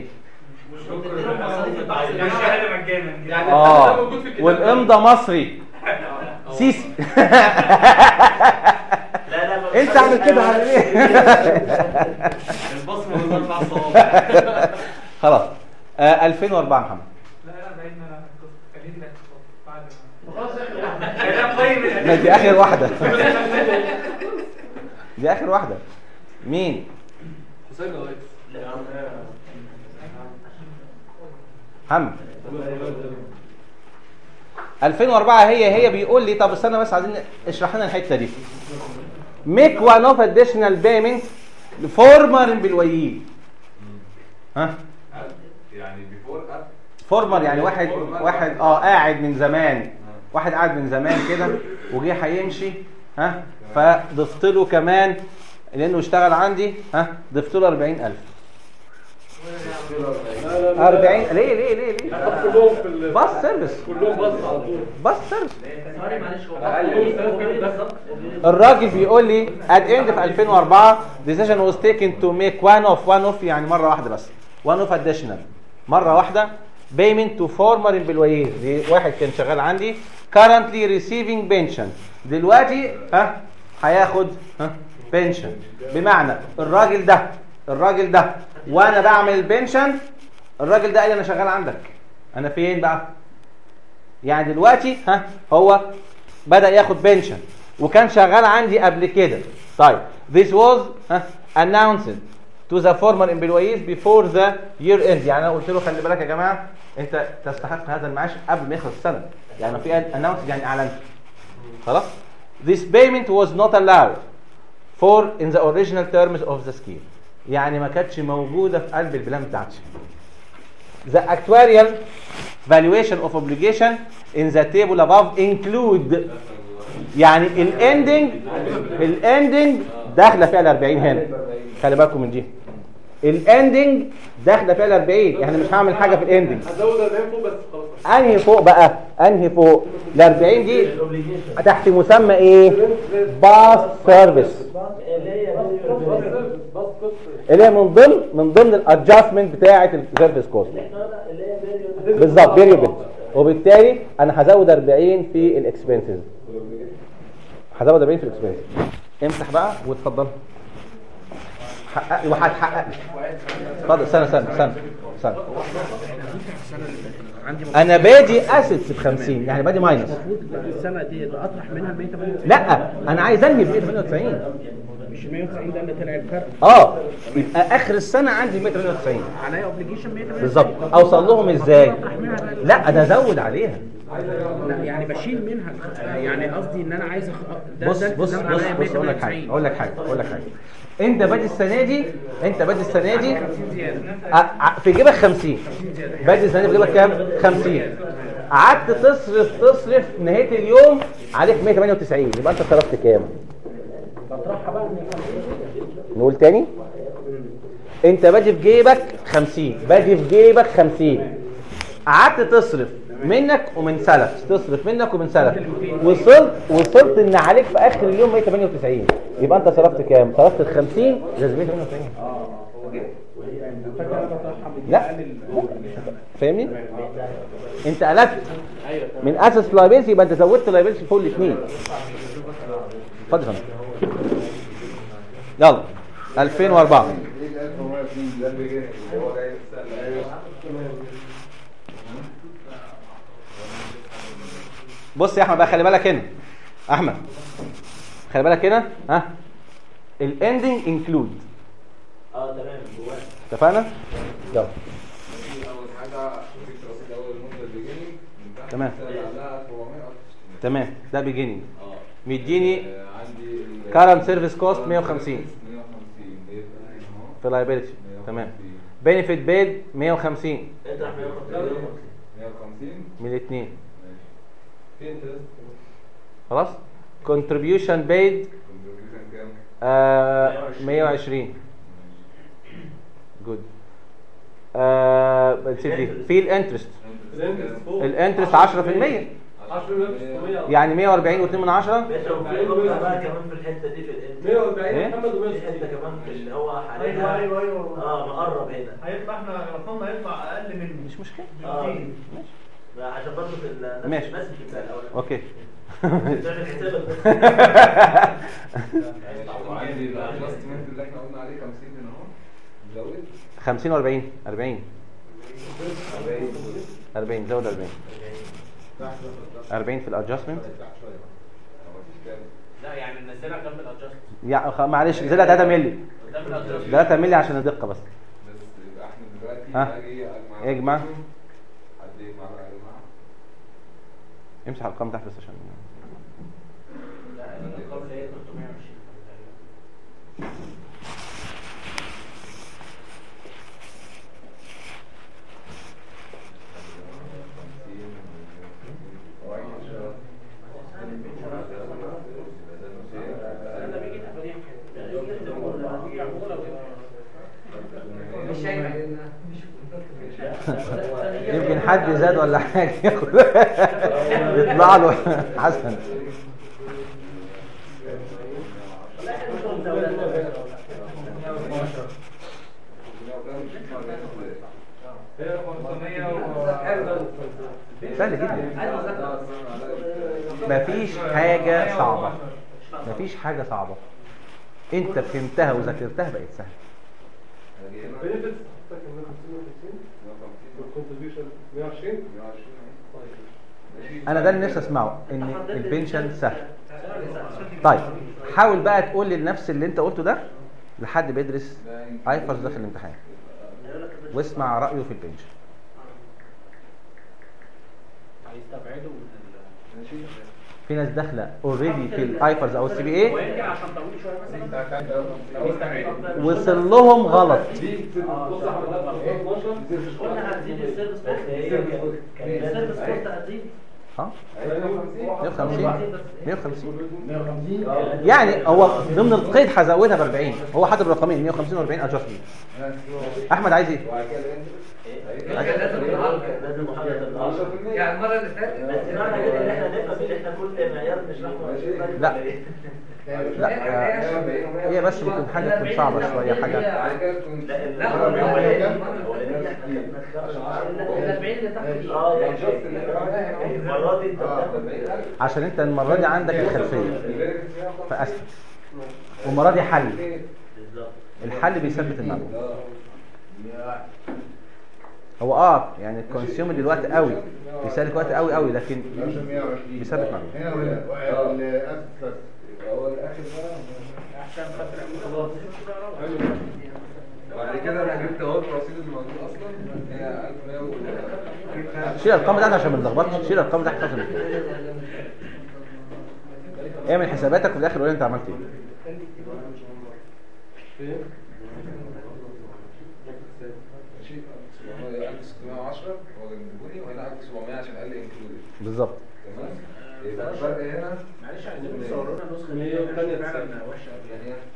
يعني شهاده مجانا يعني اه والامضه مصري سيسي انت عامل كده على ايه البصمه والاربع صوابع خلاص آه 2004 محمد لا لا بعيدنا عن القصه خلينا بعد ما خلينا قيم لا دي اخر واحده دي اخر واحده مين حسين يا ريس محمد 2004 هي هي بيقول لي طب استنى بس عايزين اشرح لنا الحته دي ميك وان اوف اديشنال بيمنت فورمر بالويين ها يعني بيفور اب فورمر يعني واحد واحد اه قاعد من زمان واحد قاعد من زمان كده وجه هيمشي ها فضفت له كمان لانه اشتغل عندي ها ضفت له 40000 40 ليه ليه ليه ليه كلهم في ال- باص سيرفيس كلهم بس على طول باص سيرفيس سوري معلش هو أقل. الراجل بيقول لي at end في 2004 decision was taken to make one of one of يعني مرة واحدة بس one of additional مرة واحدة payment to former employees دي واحد كان شغال عندي currently receiving pension دلوقتي ها هياخد ها pension بمعنى الراجل ده الراجل ده وانا بعمل البنشن الراجل ده قال لي انا شغال عندك انا فين بقى يعني دلوقتي ها هو بدأ ياخد بنشن وكان شغال عندي قبل كده طيب this was ها announced to the former employees before the year end يعني انا قلت له خلي بالك يا جماعه انت تستحق هذا المعاش قبل ما يخلص السنه يعني في announced يعني اعلنت خلاص this payment was not allowed for in the original terms of the scheme يعني ما كانتش موجوده في قلب البلان بتاعتي The actuarial valuation of obligation in the table above include يعني الاندنج الاندنج داخله فيها ال 40 هنا خلي بالكم من دي الاندنج داخله فيها ال 40 يعني مش هعمل حاجه في الاندنج هزود 40 فوق بس خلاص انهي فوق بقى انهي فوق ال 40 دي تحت مسمى ايه باس سيرفيس اللي هي من ضمن من ضمن الادجستمنت بتاعه السيرفيس كوست بالظبط فيريبل وبالتالي انا هزود 40 في الاكسبنسز هزود 40 في الاكسبنسز امسح بقى واتفضل حقق لي وهتحقق لي اتفضل استنى استنى استنى استنى انا بادي اسيتس ب 50 يعني بادي ماينس السنه دي اطرح منها 198 لا انا عايز انهي ب 198 مش 190 ده اللي طلع الفرق اه يبقى اخر السنه عندي 198 عليا اوبليجيشن 198 بالظبط اوصل لهم ازاي لا انا ازود عليها لا يعني بشيل منها يعني قصدي ان انا عايز أخ... ده بص ده بص التزام بص عليا بص اقول لك حاجه 198. اقول لك حاجه اقول لك حاجه انت بادي السنه دي انت بادي السنه دي زياده ع- ع- في جيبك 50 بادي السنه دي في جيبك كام 50 قعدت تصرف تصرف نهايه اليوم عليك 198 يبقى انت صرفت كام بطرحها بقى من نقول تاني انت بادي في جيبك 50 بادي في جيبك 50 قعدت تصرف منك ومن سلف تصرف منك ومن سلف وصلت وصلت ان عليك في اخر اليوم 198 يبقى انت صرفت كام صرفت ال 50 لازم 198 لا فاهمني انت قلبت من اسس لايبيلتي يبقى انت زودت لايبيلتي فوق الاثنين اتفضل يا فندم. يلا 2004 بص يا احمد بقى خلي بالك هنا احمد خلي بالك هنا ها الاندنج انكلود اه تمام جواه اتفقنا يلا اول حاجه في رصيد اول المده البيجيننج من تحت تمام. السنة اللي قبلها 400 تمام ده بيجيننج اه مديني آه، عندي ال- current service cost current 150 service 150 بيبقى هنا اهو في liability 150. تمام benefit paid 150 اطرح 150 150 من الاثنين ماشي في انترست خلاص contribution paid contribution كام؟ آه 120 جود آه بنسيب دي في الانترست الانترست فوق الانترست 10% 10 يعني 140 و2 من 10 ماشي وفي نقطة بقى كمان في الحتة دي في الانت 140 إيه؟ محمد و في حتة كمان في اللي هو ايوه حاليا ايوه ايوه اه مقرب هنا هيطلع احنا غلطنا هيطلع اقل منه مش مشكله اه بكتير. لا، عشان برضه في ال- نفس ماشي. المسج بتاع الاول اوكي تعمل حسابك بس وعندي الادجستمنت اللي احنا قلنا عليه 50 هنا اهو زود 50 و40 40 40 40 زود 40 40 في الادجستمنت لا يعني ننزلها جنب الادجست يعني خ- معلش نزلها 3 مللي قدام الادجست 3 مللي عشان الدقه بس بس يبقى احنا دلوقتي ها؟ هاجي اجمع اجمع. حد يجمع بقى يا جماعه امسح الارقام تحت بس عشان لا الارقام اللي هي 320 يمكن حد زاد ولا حاجه ياخد يطلع له حسن هي 500 سهل جدا مفيش حاجه صعبه مفيش حاجه صعبه انت فهمتها وذاكرتها بقت سهله بنفيتس فاكر 150 والكونتريبيوشن 120 انا ده اللي نفسي اسمعه ان البنشن سهل طيب حاول بقى تقول لي نفس اللي انت قلته ده لحد بيدرس ايفرز داخل الامتحان واسمع رايه في البنشن هيستبعدوا من ال في ناس داخله اوريدي في الايفرز او السي بي اي ويمكن عشان طويل شويه مثلا هيستبعدوا وصل لهم غلط بص يا احمد ده 12 مش قلنا هتزيد السيرفس كوست السيرفس كوست هتزيد ها 150 150 150 يعني هو ضمن القيد هزودها ب 40 هو حاطط الرقمين 150 و 40 ادجستمنت احمد عايز ايه؟ لازم محاولة الأرض يعني المره اللي فاتت بس معنى كده ان احنا نفهم ان احنا كل معيار نشرحه لا. لا آه، هي بس ممكن حاجه تكون صعبه شويه حاجه لا لا، هو الاولانيه الأولانية. الاولانيه ال 40 اللي تحت دي اه ده المره دي انت بتاخد عشان انت المره دي عندك الخلفيه فاسهل والمره دي حل بالظبط الحل بيثبت المعلومه هو اه يعني الكونسيوم دلوقتي قوي بيسالك وقت قوي قوي لكن بيثبت معلومه هنا والاسف بس هو الاخر بقى بعد كده انا جبت اهو الرصيد الموجود اصلا هي 1100 شيل الارقام بتاعتك عشان ما تلخبطش شيل الارقام بتاعتك عشان اعمل حساباتك وفي الاخر قول انت عملت ايه ماشي 1610 هو جنبوني وهنا 1700 عشان قال لي انكلودد بالظبط تمام يبقى الفرق هنا معلش عايزين تصوروا لنا النسخه اللي هي فعلا فعلا وحشه قوي يعني هي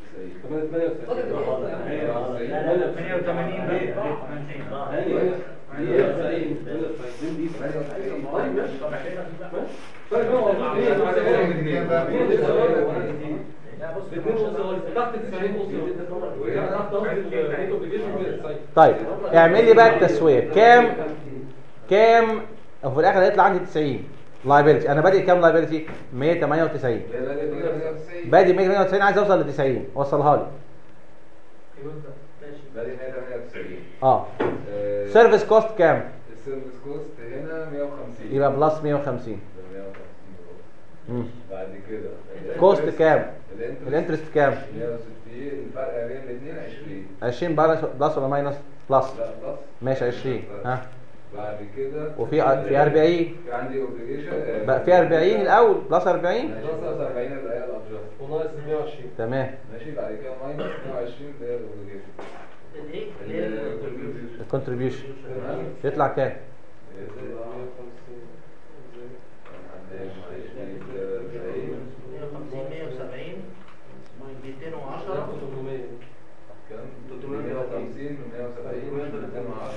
90 طيب اعمل لي بقى التسويه كام كام وفي الاخر هيطلع عندي 90 لايبيلتي انا بادئ كام لايبيلتي 198 بادئ 198 عايز اوصل ل 90 وصلها لي بادئ 198 اه آه، سيرفيس كوست كام السيرفيس كوست هنا 150 يبقى بلس 150 150 مم. بعد كده كوست كام الانترست الانترست كام 160 الفرق بين الاثنين 20 20 بلس بلس ولا ماينس بلس لا بلس ماشي 20 ها بعد كده وفي في 40 في عندي اوبليجيشن بقى في 40 الاول بلس 40 بلس 40 اللي هي الادجست وناقص 120 تمام ماشي بعد كده ماينس 120 اللي هي الاوبليجيشن الايه؟ اللي هي الكونتريبيوشن الكونتريبيوشن تمام يطلع كام عندنا 150 170 210 كام 350 170 210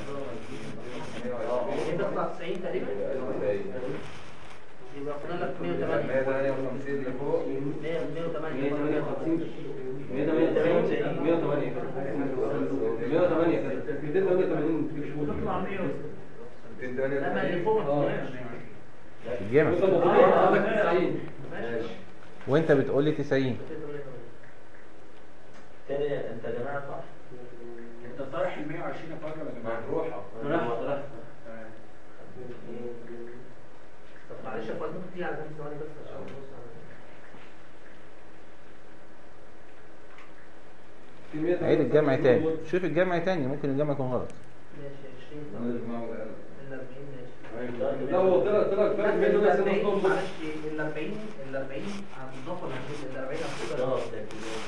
دي بتطلع 90 تقريبا يبقى فاضل لك 108 158 اللي فوق وتطلع 100 لما اللي فوق ما تطلعش. الجامع ماشي وانت بتقول لي 90 تاني انت يا جماعه صح؟ انت طارح ال 120 يا فاكر ولا جماعه؟ مطروحه طرح طب معلش يا فاضل ممكن تيجي على جنب ثواني بس عشان نبص على عيد الجمع تاني شوف الجمع تاني ممكن الجمع يكون غلط ماشي 20 نجمع وقلب ال 40 ماشي لا هو طلع طلع الفرق بين دول سنة ال 40 طول معلش ال 40 ال 40 هتضاف ولا هتزيد؟ ال 40 هتزيد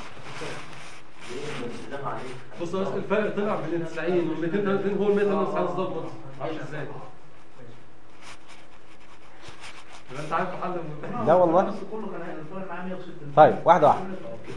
بص بس الفرق طلع بين 90 و 230 هو ال 193 ظبط معرفش ازاي يبقى انت عارف حل لا والله النص كله كان طالع معاه 160 طيب واحده واحده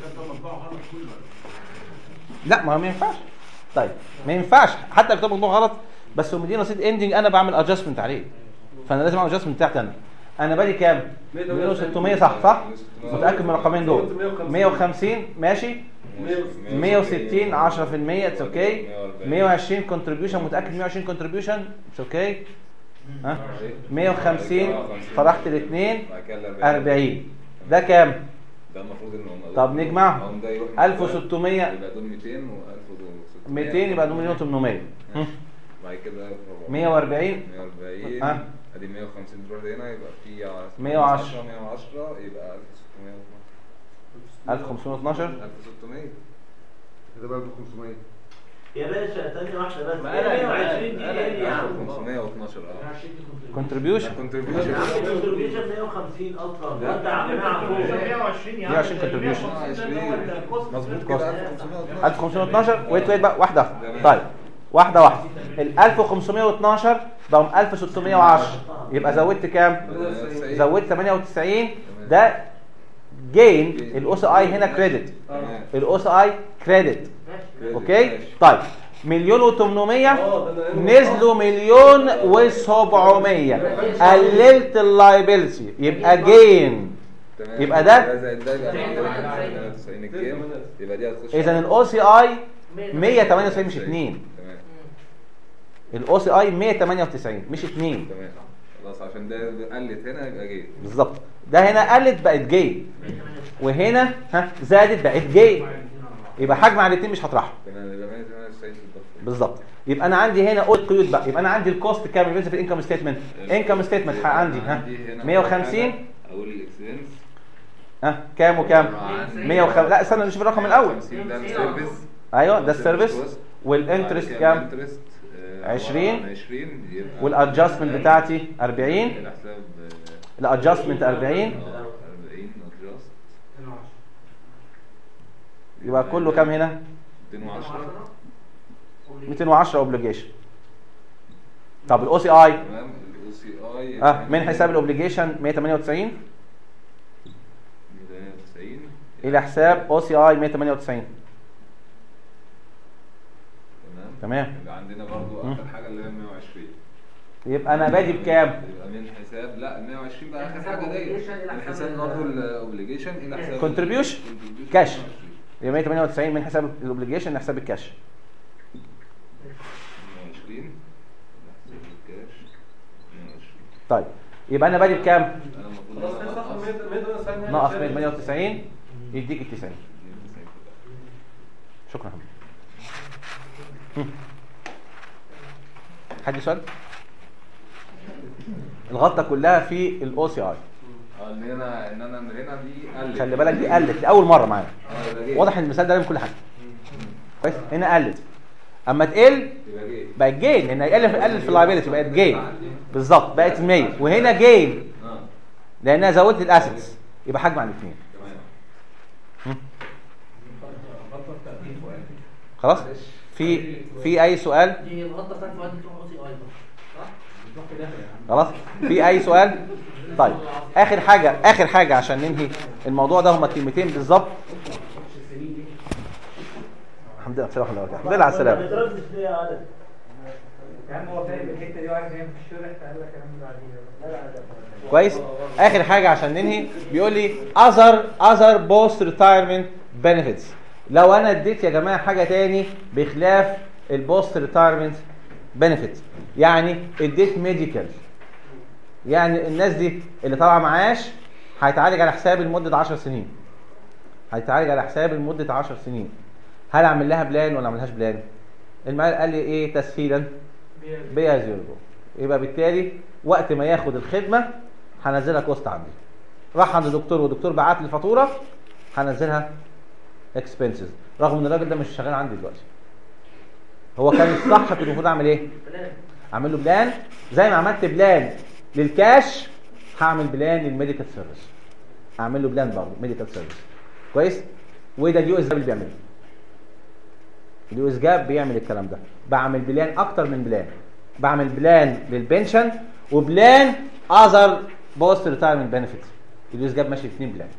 لا ما هو ما ينفعش طيب ما ينفعش حتى لو كتاب الموضوع غلط بس هو مديني رصيد اندنج انا بعمل ادجستمنت عليه فانا لازم اعمل ادجستمنت بتاعتي انا انا بادي كام 1600 صح صح متاكد من الرقمين دول 150 ماشي 160 10% اتس اوكي 120 كونتريبيوشن متاكد 120 كونتريبيوشن اتس اوكي ها 150 طرحت الاثنين بعد كده ال 40 ده كام ده المفروض ان هم طب نجمعهم. هم ده يروح مع 1600 ده، يبقى دول 200 و 1600 200 يبقى دول مليون 800 هم. بعد كده 140 140 ها. ادي 150 تروح هنا يبقى في 110. 110 يبقى 1612 1512 1600 كده بقى 500 يا باشا ثانية واحدة بس ما أنا- 120 دي ايه يا عم؟ 512 اه كونتريبيوشن كونتريبيوشن يا عم الكونتريبيوشن 150 اصلا وانت عاملها فوق 120 يا عم 120 contribution. 20 مظبوط كده 1512 1512 ويت ويت بقى واحده واحدة. طيب واحده واحده ال 1512 بقوا 1610 يبقى زودت كام؟ زودت 98 ده جين الاو سي اي هنا كريدت الاو سي اي كريدت اوكي طيب مليون و800 نزلوا مليون و700 قللت اللايبيلتي يبقى جين يبقى ده زائد ده يبقى 98 الكام يبقى دي هتخش اذا الاو سي اي 198 مش 2 تمام الاو سي اي 198 مش 2 تمام خلاص عشان ده قلت هنا يبقى جيد بالظبط ده هنا قلت بقت جين وهنا ها زادت بقت جين يبقى حجم على الاثنين مش هطرحه تمام يبقى 198 في الضغط بالظبط يبقى انا عندي هنا قلت قيود بقى يبقى انا عندي الكوست كام بينزل في الانكم ستيتمنت انكم ستيتمنت عندي ها هنا 150 اقول الاكسبنس ها كام وكام 105 لا استنى نشوف الرقم الاول 50 ده السيرفيس ايوه ده السيرفيس والانترست كام الانترست 20 20 يبقى والادجستمنت بتاعتي 40 الحساب الادجستمنت 40 40 ادجست يبقى كله كام هنا 210 210 اوبليجيشن طب الاو سي اي تمام الاو سي اي اه من حساب الاوبليجيشن 198 190 الى حساب او سي اي 198 تمام تمام يبقى عندنا برضو مم. اخر حاجه اللي هي 120 يبقى انا بادي بكام يبقى من حساب لا ال 120 بقى اخر حاجه ديت من حساب برضه الاوبليجيشن الى حساب كونتريبيوشن كاش يبقى 198 من حساب الاوبليجيشن لحساب الكاش 120 حساب الكاش 120 طيب يبقى انا بادي بكام انا المفروض خلاص إن أنا نصح أنقص 198 ناقص 198 يديك ال 90 شكرا حبيبي هم. حد سؤال الغلطه كلها في الاو سي اي اه ان انا ان انا من هنا دي قلت خلي بالك دي قلت لاول مره معانا اه يبقى جيت. واضح ان المثال ده لازم كل حاجه كويس هنا قلت اما تقل يبقى جيت بقت جين لان قلت قلت في اللايبيلتي بقت جين بالظبط بقت 100 وهنا جين اه لانها زودت الاسيتس يبقى حجم على الاثنين تمام خلاص في في اي سؤال دي الغلطه بتاعت مواد بتوع اوسي ايضا صح؟ بتروح في داخل يعني خلاص في اي سؤال طيب اخر حاجه اخر حاجه عشان ننهي الموضوع ده هما كلمتين بالظبط الحمد لله على السلامه الحمد لله على ما السلامه بتردش ليه يا عادل؟ يا عم هو فاهم الحته دي وعايز يعمل في الشرح فقال لك انا بعدين لا لا ده كويس اخر حاجه عشان ننهي بيقول لي other other post retirement benefits لو انا اديت يا جماعه حاجه تاني بخلاف البوست ريتايرمنت بنفيت يعني اديت ميديكال يعني الناس دي اللي طالعه معاش هيتعالج على حساب لمده 10 سنين هيتعالج على حساب لمده 10 سنين هل اعمل لها بلان ولا ما اعملهاش بلان المال قال لي ايه تسهيلا بيا زيرو يبقى بالتالي وقت ما ياخد الخدمه هنزلها كوست عندي راح عند الدكتور والدكتور بعت لي فاتوره هنزلها اكسبنسز رغم ان الراجل ده مش شغال عندي دلوقتي هو كان الصح كنت المفروض اعمل ايه اعمل له بلان زي ما عملت بلان للكاش هعمل بلان للميديكال سيرفيس اعمل له بلان برضه ميديكال سيرفيس كويس وده اليو اس جاب اللي بيعمله اليو اس جاب بيعمل الكلام ده بعمل بلان اكتر من بلان بعمل بلان للبنشن وبلان اذر بوست ريتايرمنت بنفيت اليو اس جاب ماشي اثنين بلان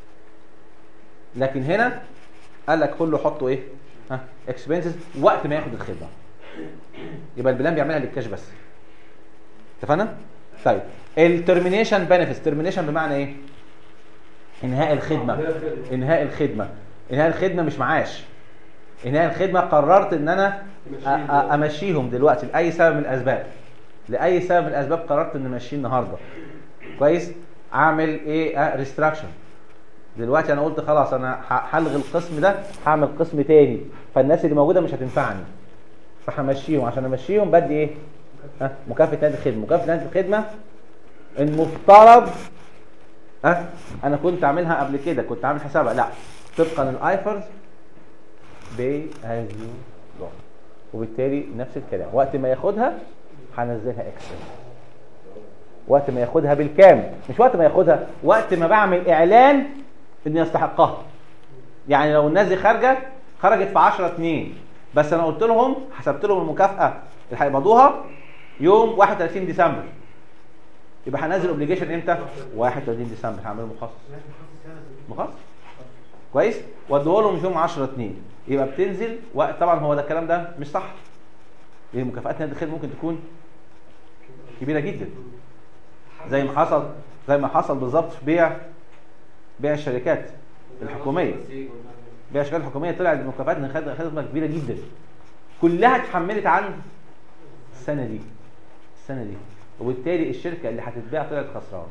لكن هنا قال لك كله حطه ايه ها اكسبنسز وقت ما ياخد الخدمه يبقى البلان بيعملها للكاش بس اتفقنا طيب الترمينيشن بنفيتس ترمينيشن بمعنى ايه انهاء الخدمه انهاء الخدمه انهاء الخدمه مش معاش انهاء الخدمه قررت ان انا أ- أ- امشيهم دلوقتي لاي سبب من الاسباب لاي سبب من الاسباب قررت ان امشيه النهارده كويس اعمل ايه ريستراكشن دلوقتي انا قلت خلاص انا ه- هلغي القسم ده هعمل قسم تاني فالناس اللي موجوده مش هتنفعني فهمشيهم عشان امشيهم بدي ايه ها مكافاه نادي الخدمه مكافاه نادي الخدمه المفترض ها انا كنت عاملها قبل كده كنت عامل حسابها لا طبقا للايفرز بي از يو جو وبالتالي نفس الكلام وقت ما ياخدها هنزلها اكسل وقت ما ياخدها بالكامل مش وقت ما ياخدها وقت ما بعمل اعلان ان يستحقها يعني لو الناس دي خارجه خرجت في 10 2 بس انا قلت لهم حسبت لهم المكافاه اللي هيقبضوها يوم 31 ديسمبر يبقى هنزل اوبليجيشن امتى 31 ديسمبر هعمله مخصص مخصص كويس واديه لهم يوم 10 2 يبقى بتنزل وقت طبعا هو ده الكلام ده مش صح لان مكافآت نادي الخير ممكن تكون كبيره جدا زي ما حصل زي ما حصل بالظبط في بيع بيع الشركات الحكوميه بيع الشركات الحكوميه طلعت المكافآت ان خدت خدمه كبيره جدا كلها اتحملت عن السنه دي السنه دي وبالتالي الشركه اللي هتتباع طلعت خسرانه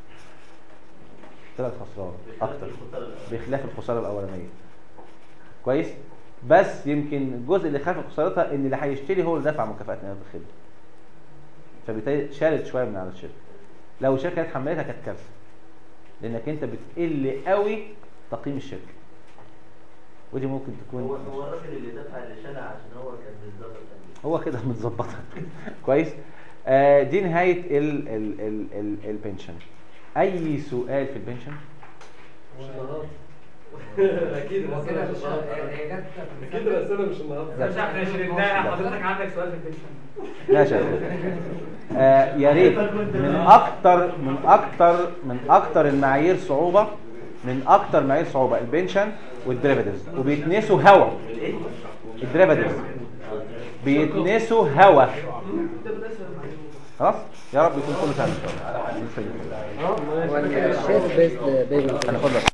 طلعت خسرانه اكتر بخلاف الخساره الاولانيه كويس بس يمكن الجزء اللي خاف خسارتها ان اللي هيشتري هو اللي دفع مكافآت نقل الخدمه فبالتالي شالت شويه من على الشركه لو الشركه كانت حملتها كانت كارثه لانك انت بتقل قوي تقييم الشركه ودي ممكن تكون هو هو الراجل اللي دفع اللي شالها عشان هو كان بالظبط هو كده متظبطه كويس آه دي نهايه ال ال ال ال البنشن اي سؤال في البنشن مش النهارده اكيد هو كده الرساله مش مش- النهارده هي جت في اكيد الرساله مش النهارده مش احنا شربناها حضرتك عندك سؤال في البنشن ماشي آه يا ريت من اكتر من اكتر من اكتر المعايير صعوبه من اكتر معايير صعوبه البنشن والدريفاتيفز وبيتنسوا هوا الدريفاتيفز بيتنسوا هوا خلاص يا رب يكون كله سهل ان شاء الله هو الشير بيست بيبي هناخد لك